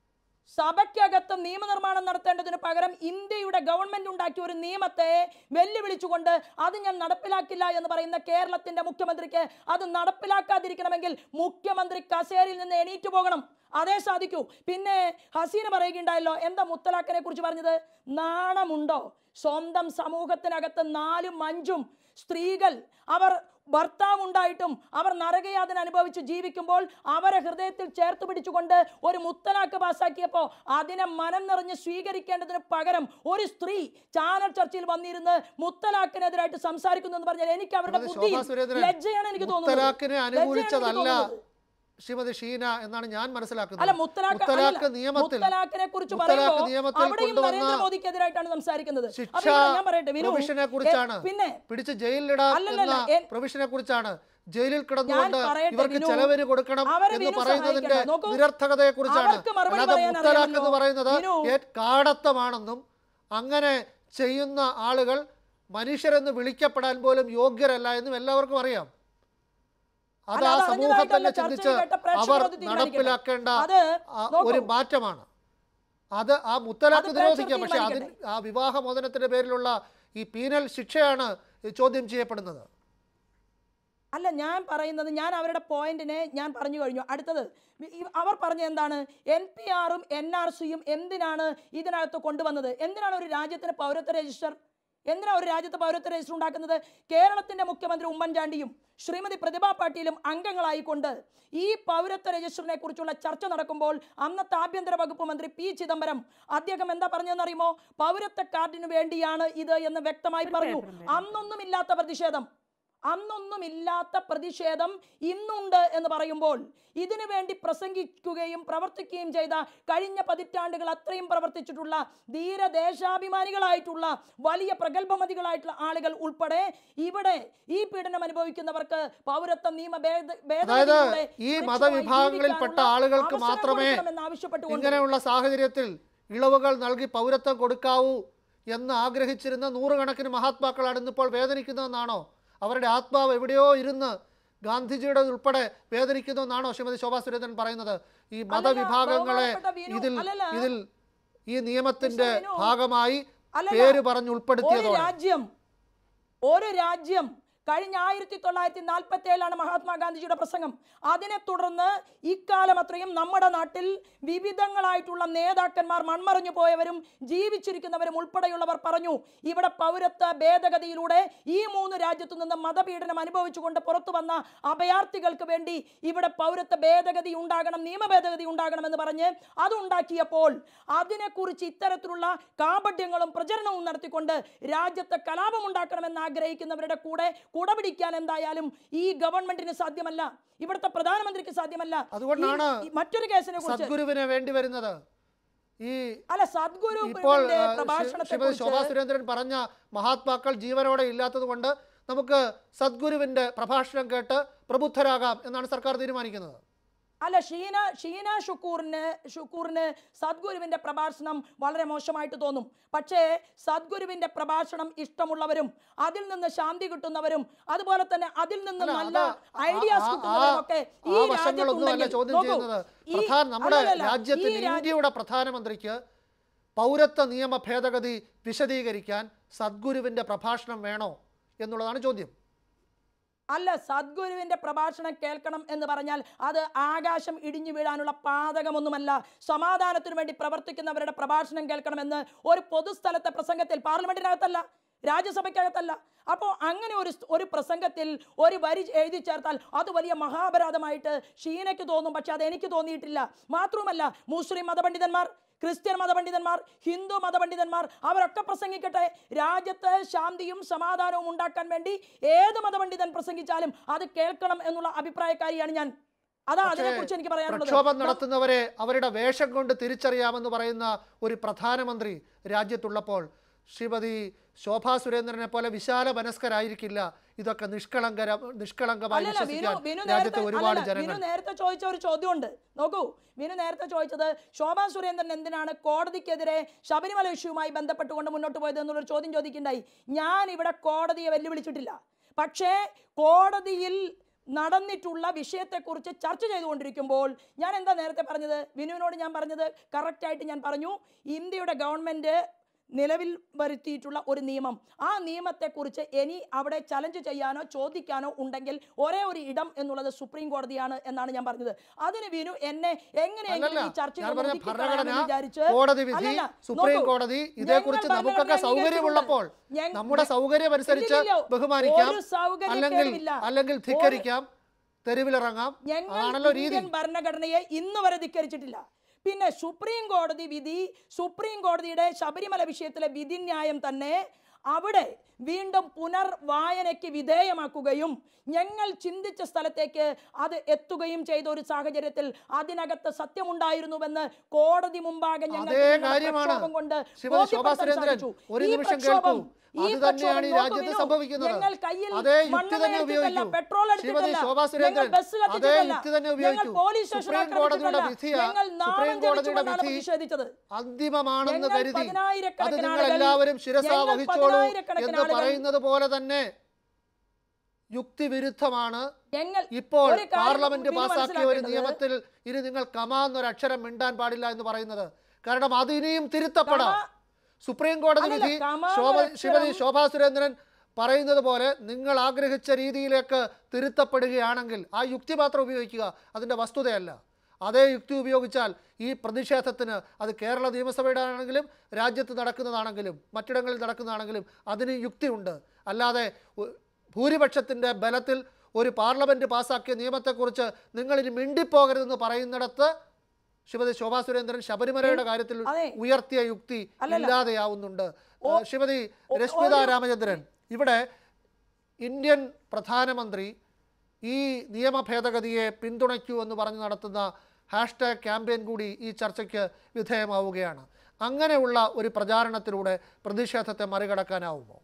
സഭയ്ക്കകത്ത് നിയമനിർമ്മാണം നടത്തേണ്ടതിന് പകരം ഇന്ത്യയുടെ ഗവൺമെന്റ് ഉണ്ടാക്കിയ ഒരു നിയമത്തെ വെല്ലുവിളിച്ചുകൊണ്ട് അത് ഞാൻ നടപ്പിലാക്കില്ല എന്ന് പറയുന്ന കേരളത്തിന്റെ മുഖ്യമന്ത്രിക്ക് അത് നടപ്പിലാക്കാതിരിക്കണമെങ്കിൽ മുഖ്യമന്ത്രി കസേരയിൽ നിന്ന് എണീറ്റ് പോകണം അതേ സാധിക്കൂ പിന്നെ ഹസീന പറയുകയുണ്ടായല്ലോ എന്താ മുത്തലാഖിനെ കുറിച്ച് പറഞ്ഞത് നാണമുണ്ടോ സ്വന്തം സമൂഹത്തിനകത്ത് നാലും അഞ്ചും സ്ത്രീകൾ അവർ ഭർത്താവ് ഉണ്ടായിട്ടും അവർ നരകയാതന അനുഭവിച്ച് ജീവിക്കുമ്പോൾ അവരെ ഹൃദയത്തിൽ ചേർത്ത് പിടിച്ചുകൊണ്ട് ഒരു മുത്തലാക്ക് പാസ്സാക്കിയപ്പോൾ അതിനെ മനം നിറഞ്ഞ് സ്വീകരിക്കേണ്ടതിന് പകരം ഒരു സ്ത്രീ ചാനൽ ചർച്ചയിൽ വന്നിരുന്ന് മുത്തലാക്കിനെതിരായിട്ട് സംസാരിക്കുന്നു എന്ന് പറഞ്ഞാൽ എനിക്ക് അവരുടെ ശ്രീമതി ബുദ്ധി ശോഭാ സുരേന്ദ്രൻ ലജ്ജയാണ് എനിക്ക് തോന്നുന്നത് മുത്തലാഖിനെ ലജ്ജയാണ് എനിക്ക് അനുകൂലിച്ചതല്ല തോന്നുന്നത്. ശ്രീമതി ഷീന എന്നാണ് ഞാൻ അല്ല മനസ്സിലാക്കുന്നത് മുത്തലാഖ് മുത്തലാഖ് അല്ല, നിയമത്തിൽ മുത്തലാഖിനെ കുറിച്ച് മുത്തലാഖ് പറയുമ്പോൾ നിയമത്തിൽ അവിടെയും കൊണ്ടുവന്ന നരേന്ദ്രമോദിക്കെതിരായിട്ടാണ് സംസാരിക്കുന്നത് ശിക്ഷ അപ്പോൾ ഇവിടെ ഞാൻ പറയട്ടെ വിനു പ്രൊവിഷനെ എ- കുറിച്ചാണ് പിന്നെ പിടിച്ച് ജയിലിലിടാം അല്ലല്ലല്ല, എന്ന എൻ- പ്രൊവിഷനെ കുറിച്ചാണ് ജയിലിൽ കിടന്നുകൊണ്ട് പറയട്ടെ ഇവർക്ക് വിനു, ചെലവിന് കൊടുക്കണം അവരെ എന്ന് വിനു പറയുന്നതിന്റെ സഹായിക്കണം. നോക്കൂ, നിരർത്ഥകതയെ കുറിച്ചാണ് അവർക്ക് മറുപടി അല്ലാതെ പറയാൻ മുത്തലാഖ് എന്ന് അറിയാമല്ലോ. പറയുന്നത് വിനു. ഏ- കാടത്തമാണെന്നും അങ്ങനെ ചെയ്യുന്ന ആളുകൾ മനുഷ്യരെന്ന് വിളിക്കപ്പെടാൻ പോലും യോഗ്യരല്ല എന്നും എല്ലാവർക്കും അറിയാം അത് അല്ല, ആ അത് സമൂഹം അറിഞ്ഞതായിട്ടല്ല തന്നെ ചർച്ചയിൽ ചിന്തിച്ച് കേട്ട പ്രേക്ഷകർ അവർ അത് തീരുമാനിക്കട്ടെ. നടപ്പിലാക്കേണ്ട അത് ആ നോക്കൂ. ഒരു മാറ്റമാണ് അത് ആ മുത്തലാഖ് അത് പ്രേക്ഷകർ നിരോധിക്കാം പക്ഷെ അതിന് തീരുമാനിക്കട്ടെ. ആ വിവാഹ മോചനത്തിന്റെ പേരിലുള്ള ഈ പീനൽ ശിക്ഷയാണ് ചോദ്യം ചെയ്യപ്പെടുന്നത് അല്ല ഞാൻ പറയുന്നത് ഞാൻ അവരുടെ പോയിന്റിനെ ഞാൻ പറഞ്ഞു കഴിഞ്ഞു അടുത്തത് വി- ഈ- അവർ പറഞ്ഞ എന്താണ് എൻ പി ആറും എൻ ആർ സിയും എന്തിനാണ് ഇതിനകത്ത് കൊണ്ടുവന്നത് എന്തിനാണ് ഒരു രാജ്യത്തിന് പൗരത്വ രജിസ്റ്റർ എന്തിനാ ഒരു രാജ്യത്ത് പൗരത്വ രജിസ്റ്റർ ഉണ്ടാക്കുന്നത് കേരളത്തിന്റെ മുഖ്യമന്ത്രി ഉമ്മൻചാണ്ടിയും ശ്രീമതി പ്രതിഭാ പാട്ടീലും അംഗങ്ങളായിക്കൊണ്ട് ഈ പൗരത്വ രജിസ്റ്ററിനെ കുറിച്ചുള്ള ചർച്ച നടക്കുമ്പോൾ അന്നത്തെ ആഭ്യന്തര വകുപ്പ് മന്ത്രി പി ചിദംബരം അദ്ദേഹം എന്താ പറഞ്ഞതെന്നറിയുമോ പൗരത്വ കാർഡിന് വേണ്ടിയാണ് ഇത് എന്ന് വ്യക്തമായി പറഞ്ഞു അന്നൊന്നുമില്ലാത്ത പ്രതിഷേധം അന്നൊന്നുമില്ലാത്ത പ്രതിഷേധം ഇന്നുണ്ട് എന്ന് പറയുമ്പോൾ ഇതിനു വേണ്ടി പ്രസംഗിക്കുകയും പ്രവർത്തിക്കുകയും ചെയ്ത കഴിഞ്ഞ പതിറ്റാണ്ടുകൾ അത്രയും പ്രവർത്തിച്ചിട്ടുള്ള ധീരദേശാഭിമാനികളായിട്ടുള്ള വലിയ പ്രഗത്ഭമതികളായിട്ടുള്ള ആളുകൾ ഉൾപ്പെടെ ഇവിടെ ഈ പീഡനം അനുഭവിക്കുന്നവർക്ക് പൗരത്വ നിയമ ഭേദ- അതായത് ഭേദഗതിയിലൂടെ ഈ സുരക്ഷിതമായി മതവിഭാഗങ്ങളിൽ പെട്ട ജീവിക്കാനുള്ള ആളുകൾക്ക് അവസരം മാത്രമേ കൊടുക്കണമെന്ന് ആവശ്യപ്പെട്ടുകൊണ്ട് ഇങ്ങനെയുള്ള സാഹചര്യത്തിൽ ഇളവുകൾ നൽകി പൗരത്വം കൊടുക്കാവൂ എന്ന് ആഗ്രഹിച്ചിരുന്ന നൂറുകണക്കിന് മഹാത്മാക്കളാണ് ഇന്നിപ്പോൾ വേദനിക്കുന്നതെന്നാണോ അവരുടെ ആത്മാവ് എവിടെയോ ഇരുന്ന് ഗാന്ധിജിയുടെ ഉൾപ്പെടെ വേദനിക്കുന്നതെന്നാണോ ശ്രീമതി ശോഭാ സുരേന്ദ്രൻ പറയുന്നത് ഈ മതവിഭാഗങ്ങളെ ബഹുമാനപ്പെട്ട വിനു, ഇതിൽ അല്ലല്ല. ഇതിൽ ഈ നിയമത്തിന്റെ മിസ്റ്റർ വിനു, ഭാഗമായി അല്ലല്ല. പേര് പറഞ്ഞ് ഒരു ഉൾപ്പെടുത്തിയതോടെ രാജ്യം ഒരു രാജ്യം കഴിഞ്ഞ ആയിരത്തി തൊള്ളായിരത്തി നാൽപ്പത്തി ഏഴിലാണ് മഹാത്മാഗാന്ധിജിയുടെ പ്രസംഗം അതിനെ തുടർന്ന് ഇക്കാലം അത്രയും നമ്മുടെ നാട്ടിൽ വിവിധങ്ങളായിട്ടുള്ള നേതാക്കന്മാർ മൺമറഞ്ഞു പോയവരും ജീവിച്ചിരിക്കുന്നവരും ഉൾപ്പെടെയുള്ളവർ പറഞ്ഞു ഇവിടെ പൗരത്വ ഭേദഗതിയിലൂടെ ഈ മൂന്ന് രാജ്യത്തു നിന്ന് മതപീഡനം അനുഭവിച്ചുകൊണ്ട് പുറത്തു വന്ന അഭയാർത്ഥികൾക്ക് വേണ്ടി ഇവിടെ പൗരത്വ ഭേദഗതി ഉണ്ടാകണം നിയമ ഭേദഗതി ഉണ്ടാകണമെന്ന് പറഞ്ഞ് അതുണ്ടാക്കിയപ്പോൾ അതിനെക്കുറിച്ച് ഇത്തരത്തിലുള്ള കാപട്യങ്ങളും പ്രചരണവും നടത്തിക്കൊണ്ട് രാജ്യത്ത് കലാപം ഉണ്ടാക്കണമെന്ന് ആഗ്രഹിക്കുന്നവരുടെ കൂടെ കുടപിടിക്കാൻ എന്തായാലും ഈ ഗവൺമെന്റിന് സാധ്യമല്ല ഇവിടുത്തെ പ്രധാനമന്ത്രിക്ക് സാധ്യമല്ല അതുകൊണ്ടാണ് ഈ- ഈ മറ്റൊരു കേസിനെ കുറിച്ച് സദ്ഗുരുവിനെ വേണ്ടി വരുന്നത് ഈ അല്ല സദ്ഗുരു ഇപ്പോൾ ആ, ശ്രീ- പ്രഭാഷണത്തെ ശ്രീമതി ശോഭാ സുരേന്ദ്രൻ പറഞ്ഞ മഹാത്മാക്കൾ ജീവനോടെ ഇല്ലാത്തത് കൊണ്ട് നമുക്ക് സദ്ഗുരുവിന്റെ പ്രഭാഷണം കേട്ട് പ്രബുദ്ധരാകാം എന്നാണ് സർക്കാർ തീരുമാനിക്കുന്നത് അല്ല ഷീന ഷീന ഷുക്കൂറിന് ഷുക്കൂറിന് സദ്ഗുരുവിന്റെ പ്രഭാഷണം വളരെ മോശമായിട്ട് തോന്നും പക്ഷേ സദ്ഗുരുവിന്റെ പ്രഭാഷണം ഇഷ്ടമുള്ളവരും അതിൽ നിന്ന് ശാന്തി കിട്ടുന്നവരും അതുപോലെ തന്നെ അതിൽ നിന്ന് അല്ല, നല്ല അത് ആ- ഐഡിയാസ് ആ- കിട്ടുന്നവരും ഒക്കെ ആ ഈ വശങ്ങളൊന്നും അല്ല രാജ്യത്തുണ്ടെങ്കിൽ ചോദ്യം നോക്കൂ, ചെയ്യുന്നത് ഈ- പ്രധാന നമ്മുടെ അല്ലല്ല, ഈ രാജ്യത്തിന് രാജ്യ- ഇന്ത്യയുടെ പ്രധാനമന്ത്രിക്ക് പൗരത്വ നിയമ ഭേദഗതി വിശദീകരിക്കാൻ സദ്ഗുരുവിന്റെ പ്രഭാഷണം വേണോ എന്നുള്ളതാണ് ചോദ്യം അല്ല സദ്ഗുരുവിന്റെ പ്രഭാഷണം കേൾക്കണം എന്ന് പറഞ്ഞാൽ അത് ആകാശം ഇടിഞ്ഞു വീഴാനുള്ള പാതകമൊന്നുമല്ല സമാധാനത്തിനു വേണ്ടി പ്രവർത്തിക്കുന്നവരുടെ പ്രഭാഷണം കേൾക്കണമെന്ന് ഒരു പൊതുസ്ഥലത്തെ പ്രസംഗത്തിൽ പാർലമെന്റിനകത്തല്ല രാജ്യസഭയ്ക്കകത്തല്ല അപ്പോൾ അങ്ങനെ ഒരു സ്- ഒരു പ്രസംഗത്തിൽ ഒരു വരി എഴുതി ചേർത്താൽ അത് വലിയ മഹാപരാധമായിട്ട് ഷീനയ്ക്ക് തോന്നും പക്ഷെ അത് എനിക്ക് തോന്നിയിട്ടില്ല മാത്രവുമല്ല മുസ്ലിം മതപണ്ഡിതന്മാർ ക്രിസ്ത്യൻ മതപണ്ഡിതന്മാർ ഹിന്ദു മതപണ്ഡിതന്മാർ അവരൊക്കെ പ്രസംഗിക്കട്ടെ രാജ്യത്ത് ശാന്തിയും സമാധാനവും ഉണ്ടാക്കാൻ വേണ്ടി ഏത് മതപണ്ഡിതൻ പ്രസംഗിച്ചാലും അത് കേൾക്കണം എന്നുള്ള അഭിപ്രായക്കാരിയാണ് ഞാൻ അതാ അതിനെക്കുറിച്ച് എനിക്ക് പറയാനുള്ളത് പ്രക്ഷോഭം നടത്തുന്നവരെ അവരുടെ വേഷം കൊണ്ട് തിരിച്ചറിയാമെന്ന് പറയുന്ന ഒരു പ്രധാനമന്ത്രി രാജ്യത്തുള്ളപ്പോൾ ശ്രീമതി ശോഭാ സുരേന്ദ്രനെ പോലെ വിശാല മനസ്കരായിരിക്കില്ല ഇതൊക്കെ നിഷ്കളങ്കര നിഷ്കളങ്കമായി അല്ലല്ല വിനു വിശ്വസിക്കാൻ വിനു രാജ്യത്തെ നേരത്തെ ഒരുപാട് അല്ലല്ല, ജനങ്ങൾ വിനു നേരത്തെ ചോദിച്ച ഒരു ചോദ്യമുണ്ട് നോക്കൂ വിനു നേരത്തെ ചോദിച്ചത് ശോഭാ സുരേന്ദ്രൻ എന്തിനാണ് കോടതിക്കെതിരെ ശബരിമല ഇഷ്യൂവുമായി ബന്ധപ്പെട്ടുകൊണ്ട് മുന്നോട്ട് പോയത് എന്നുള്ളൊരു ചോദ്യം ചോദിക്കണ്ടായി ഞാൻ ഇവിടെ കോടതിയെ വെല്ലുവിളിച്ചിട്ടില്ല പക്ഷേ കോടതിയിൽ നടന്നിട്ടുള്ള വിഷയത്തെക്കുറിച്ച് ചർച്ച ചെയ്തുകൊണ്ടിരിക്കുമ്പോൾ ഞാൻ എന്താ നേരത്തെ പറഞ്ഞത് വിനുവിനോട് ഞാൻ പറഞ്ഞത് കറക്റ്റായിട്ട് ഞാൻ പറഞ്ഞു ഇന്ത്യയുടെ ഗവൺമെൻറ് നിലവിൽ വരുത്തിയിട്ടുള്ള ഒരു നിയമം ആ നിയമത്തെക്കുറിച്ച് ഇനി അവിടെ ചലഞ്ച് ചെയ്യാനോ ചോദിക്കാനോ ഉണ്ടെങ്കിൽ ഒരേ ഒരു ഇടം എന്നുള്ളത് സുപ്രീം കോടതിയാണ് എന്നാണ് ഞാൻ പറഞ്ഞത് അതിന് വിനു എന്നെ എങ്ങനെയെങ്കിലും അല്ലല്ല, ഈ ചർച്ചയിൽ ഞാൻ നിന്ന് പറഞ്ഞ ഒതുക്കിക്കളയാമെന്ന് ഭരണഘടന വിചാരിച്ച് കോടതി വിധി അല്ലല്ല, സുപ്രീം നോക്കൂ, കോടതി ഞങ്ങൾ ഇതേക്കുറിച്ച് ഭരണഘടന നമുക്കൊക്കെ സൗകര്യമുള്ളപ്പോൾ അംഗീകരിച്ചിട്ടുണ്ട്. ഞ- നമ്മുടെ സൗകര്യം അനുസരിച്ച് ഇല്ലില്ലോ, ബഹുമാനിക്കാം ഒരു സൗകര്യക്കേടുമില്ല. അല്ലെങ്കിൽ അല്ലെങ്കിൽ ധിക്കരിക്കാം തെരുവിലിറങ്ങാം ഞങ്ങൾ അതാണല്ലോ രീതി ഇന്ത്യൻ ഭരണഘടനയെ ഇന്ന് വരെ ധിക്കരിച്ചിട്ടില്ല പിന്നെ സുപ്രീം കോടതി വിധി സുപ്രീം കോടതിയുടെ ശബരിമല വിഷയത്തിലെ വിധിന്യായം തന്നെ അവിടെ വീണ്ടും പുനർവായനയ്ക്ക് വിധേയമാക്കുകയും ഞങ്ങൾ ചിന്തിച്ച സ്ഥലത്തേക്ക് അത് എത്തുകയും ചെയ്ത ഒരു സാഹചര്യത്തിൽ അതിനകത്ത് സത്യമുണ്ടായിരുന്നുവെന്ന് കോടതി മുമ്പാകെ ഞങ്ങൾക്ക് അതേ ഞങ്ങളുടെ കാര്യമാണ് പ്രക്ഷോഭം കൊണ്ട് ശ്രീമതി ശോഭാ ബോധ്യപ്പെടുത്താൻ സുരേന്ദ്രൻ സാധിച്ചു. ഒരു ഈ നിമിഷം പ്രക്ഷോഭം- കേൾക്കൂ ഈ അത് തന്നെയാണ് ഈ പ്രക്ഷോഭം രാജ്യത്ത് നോക്കൂ സംഭവിക്കുന്നത് ഞങ്ങൾ കയ്യിൽ അതേ യുക്തി മണ്ണെണ്ണ തന്നെ എടുത്തിട്ടല്ല, ഉപയോഗിക്കൂ പെട്രോൾ ശ്രീമതി എടുത്തിട്ടല്ല, ശോഭാ സുരേന്ദ്രൻ ഞങ്ങൾ ബസ് അതേ കത്തിച്ചിട്ടല്ല, യുക്തി തന്നെ ഞങ്ങൾ ഉപയോഗിക്കൂ പോലീസ് സുപ്രീം സ്റ്റേഷനകത്ത് കോടതിയുടെ കത്തിച്ചിട്ടല്ല, വിധിയാ ഞങ്ങൾ നാമം സുപ്രീം കോടതിയുടെ ജപിച്ചുകൊണ്ടാണ് വിധി പ്രതിഷേധിച്ചത് അന്തിമമാണെന്ന് ഞങ്ങൾ കരുതി അത് പതിനായിരക്കണക്കിന് നിങ്ങൾ ആളുകൾ- എല്ലാവരും ശിരസ ഞങ്ങൾ വഹിച്ചോളൂ പതിനായിരക്കണക്കിന് എന്ന് ആളുകൾ- പറയുന്നത് പോലെ തന്നെ യുക്തിവിരുദ്ധമാണ് ഞങ്ങൾ ഇപ്പോൾ ഒരു കാര്യം പാർലമെന്റ് വിനു പാസാക്കിയ ഒരു മനസ്സിലാക്കേണ്ടത് നിയമത്തിൽ ഇനി നിങ്ങൾ കമാ എന്നൊരു അക്ഷരം മിണ്ടാൻ പാടില്ല എന്ന് പറയുന്നത് കാരണം അത് ഇനിയും തിരുത്തപ്പെടാം കമ- സുപ്രീം കോടതി അല്ലല്ല, വിധി കമാ ശോഭ എന്നൊരക്ഷരം- ശ്രീമതി ശോഭാ സുരേന്ദ്രൻ പറയുന്നത് പോലെ നിങ്ങൾ ആഗ്രഹിച്ച രീതിയിലേക്ക് തിരുത്തപ്പെടുകയാണെങ്കിൽ ആ യുക്തി മാത്രം ഉപയോഗിക്കുക അതിൻ്റെ വസ്തുതയല്ല അതേ യുക്തി ഉപയോഗിച്ചാൽ ഈ പ്രതിഷേധത്തിന് അത് കേരള നിയമസഭയുടെ ആണെങ്കിലും രാജ്യത്ത് നടക്കുന്നതാണെങ്കിലും മറ്റിടങ്ങളിൽ നടക്കുന്നതാണെങ്കിലും അതിന് യുക്തിയുണ്ട് അല്ലാതെ ഒ- ഭൂരിപക്ഷത്തിൻ്റെ ബലത്തിൽ ഒരു പാർലമെൻറ്റ് പാസാക്കിയ നിയമത്തെക്കുറിച്ച് നിങ്ങളിനി മിണ്ടിപ്പോകരുതെന്ന് പറയുന്നിടത്ത് ശ്രീമതി ശോഭാ സുരേന്ദ്രൻ ശബരിമലയുടെ കാര്യത്തിൽ അതെ. ഉയർത്തിയ യുക്തി അല്ലല്ല. ഇല്ലാതെയാവുന്നുണ്ട് ഏഹ് ശ്രീമതി രശ്മിത രാമചന്ദ്രൻ ഇവിടെ ഇന്ത്യൻ പ്രധാനമന്ത്രി ഈ നിയമ ഭേദഗതിയെ പിന്തുണയ്ക്കൂ എന്ന് പറഞ്ഞ് നടത്തുന്ന ഹാഷ്ടാഗ് ക്യാമ്പയിൻ കൂടി ഈ ചർച്ചയ്ക്ക് വിധേയമാവുകയാണ് അങ്ങനെയുള്ള ഒരു പ്രചാരണത്തിലൂടെ പ്രതിഷേധത്തെ മറികടക്കാനാവുമോ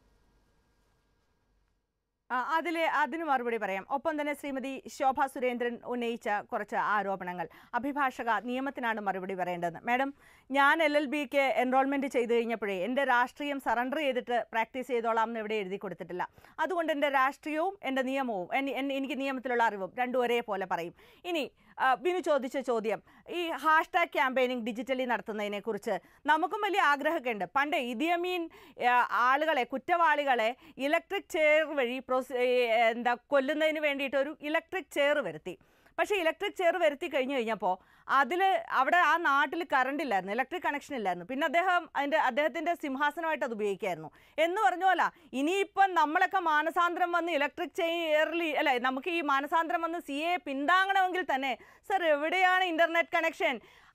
ആ, അതില് അതിന് മറുപടി പറയാം ഒപ്പം തന്നെ ശ്രീമതി ശോഭ സുരേന്ദ്രൻ ഉന്നയിച്ച കുറച്ച് ആരോപണങ്ങൾ അഭിഭാഷക നിയമത്തിനാണ് മറുപടി പറയേണ്ടത് മാഡം ഞാൻ എൽ എൽ ബിക്ക് എൻറോൾമെൻറ്റ് ചെയ്ത് കഴിഞ്ഞപ്പോഴേ എൻ്റെ രാഷ്ട്രീയം സറണ്ടർ ചെയ്തിട്ട് പ്രാക്ടീസ് ചെയ്തോളാം എന്ന് എവിടെ എഴുതി കൊടുത്തിട്ടില്ല അതുകൊണ്ട് എൻ്റെ രാഷ്ട്രീയവും എൻ്റെ നിയമവും എൻ- എൻ- എനിക്ക് നിയമത്തിലുള്ള അറിവും രണ്ടും ഒരേപോലെ പറയും ഇനി ആ, ബിനു ചോദിച്ച ചോദ്യം ഈ ഹാഷ്ടാഗ് ക്യാമ്പയിനിങ് ഡിജിറ്റലി നടത്തുന്നതിനെ കുറിച്ച് നമുക്കും വലിയ ആഗ്രഹമൊക്കെ ഉണ്ട് പണ്ട് ഇദിയമീൻ ആ, ആളുകളെ കുറ്റവാളികളെ ഇലക്ട്രിക് ചെയർ വഴി പ്രൊസ- ഏ, എന്താ കൊല്ലുന്നതിന് വേണ്ടിയിട്ട് ഒരു ഇലക്ട്രിക് ചെയർ വരുത്തി പക്ഷേ ഇലക്ട്രിക് ചെയർ വരുത്തി കഴിഞ്ഞു കഴിഞ്ഞപ്പോൾ അതിൽ അവിടെ ആ നാട്ടിൽ കറണ്ട് ഇല്ലായിരുന്നു ഇലക്ട്രിക് കണക്ഷൻ ഇല്ലായിരുന്നു പിന്നെ അദ്ദേഹം അതിൻ്റെ അദ്ദേഹത്തിൻ്റെ സിംഹാസനമായിട്ട് അത് ഉപയോഗിക്കായിരുന്നു എന്ന് പറഞ്ഞ പോലെ ഇനിയിപ്പം നമ്മളൊക്കെ മാനസാന്തരം വന്ന് ഇലക്ട്രിക് ചെയറിൽ അല്ലെ നമുക്ക് ഈ മാനസാന്തരം വന്ന് സി എ പിന്താങ്ങണമെങ്കിൽ തന്നെ സർ എവിടെയാണ് ഇൻ്റർനെറ്റ് കണക്ഷൻ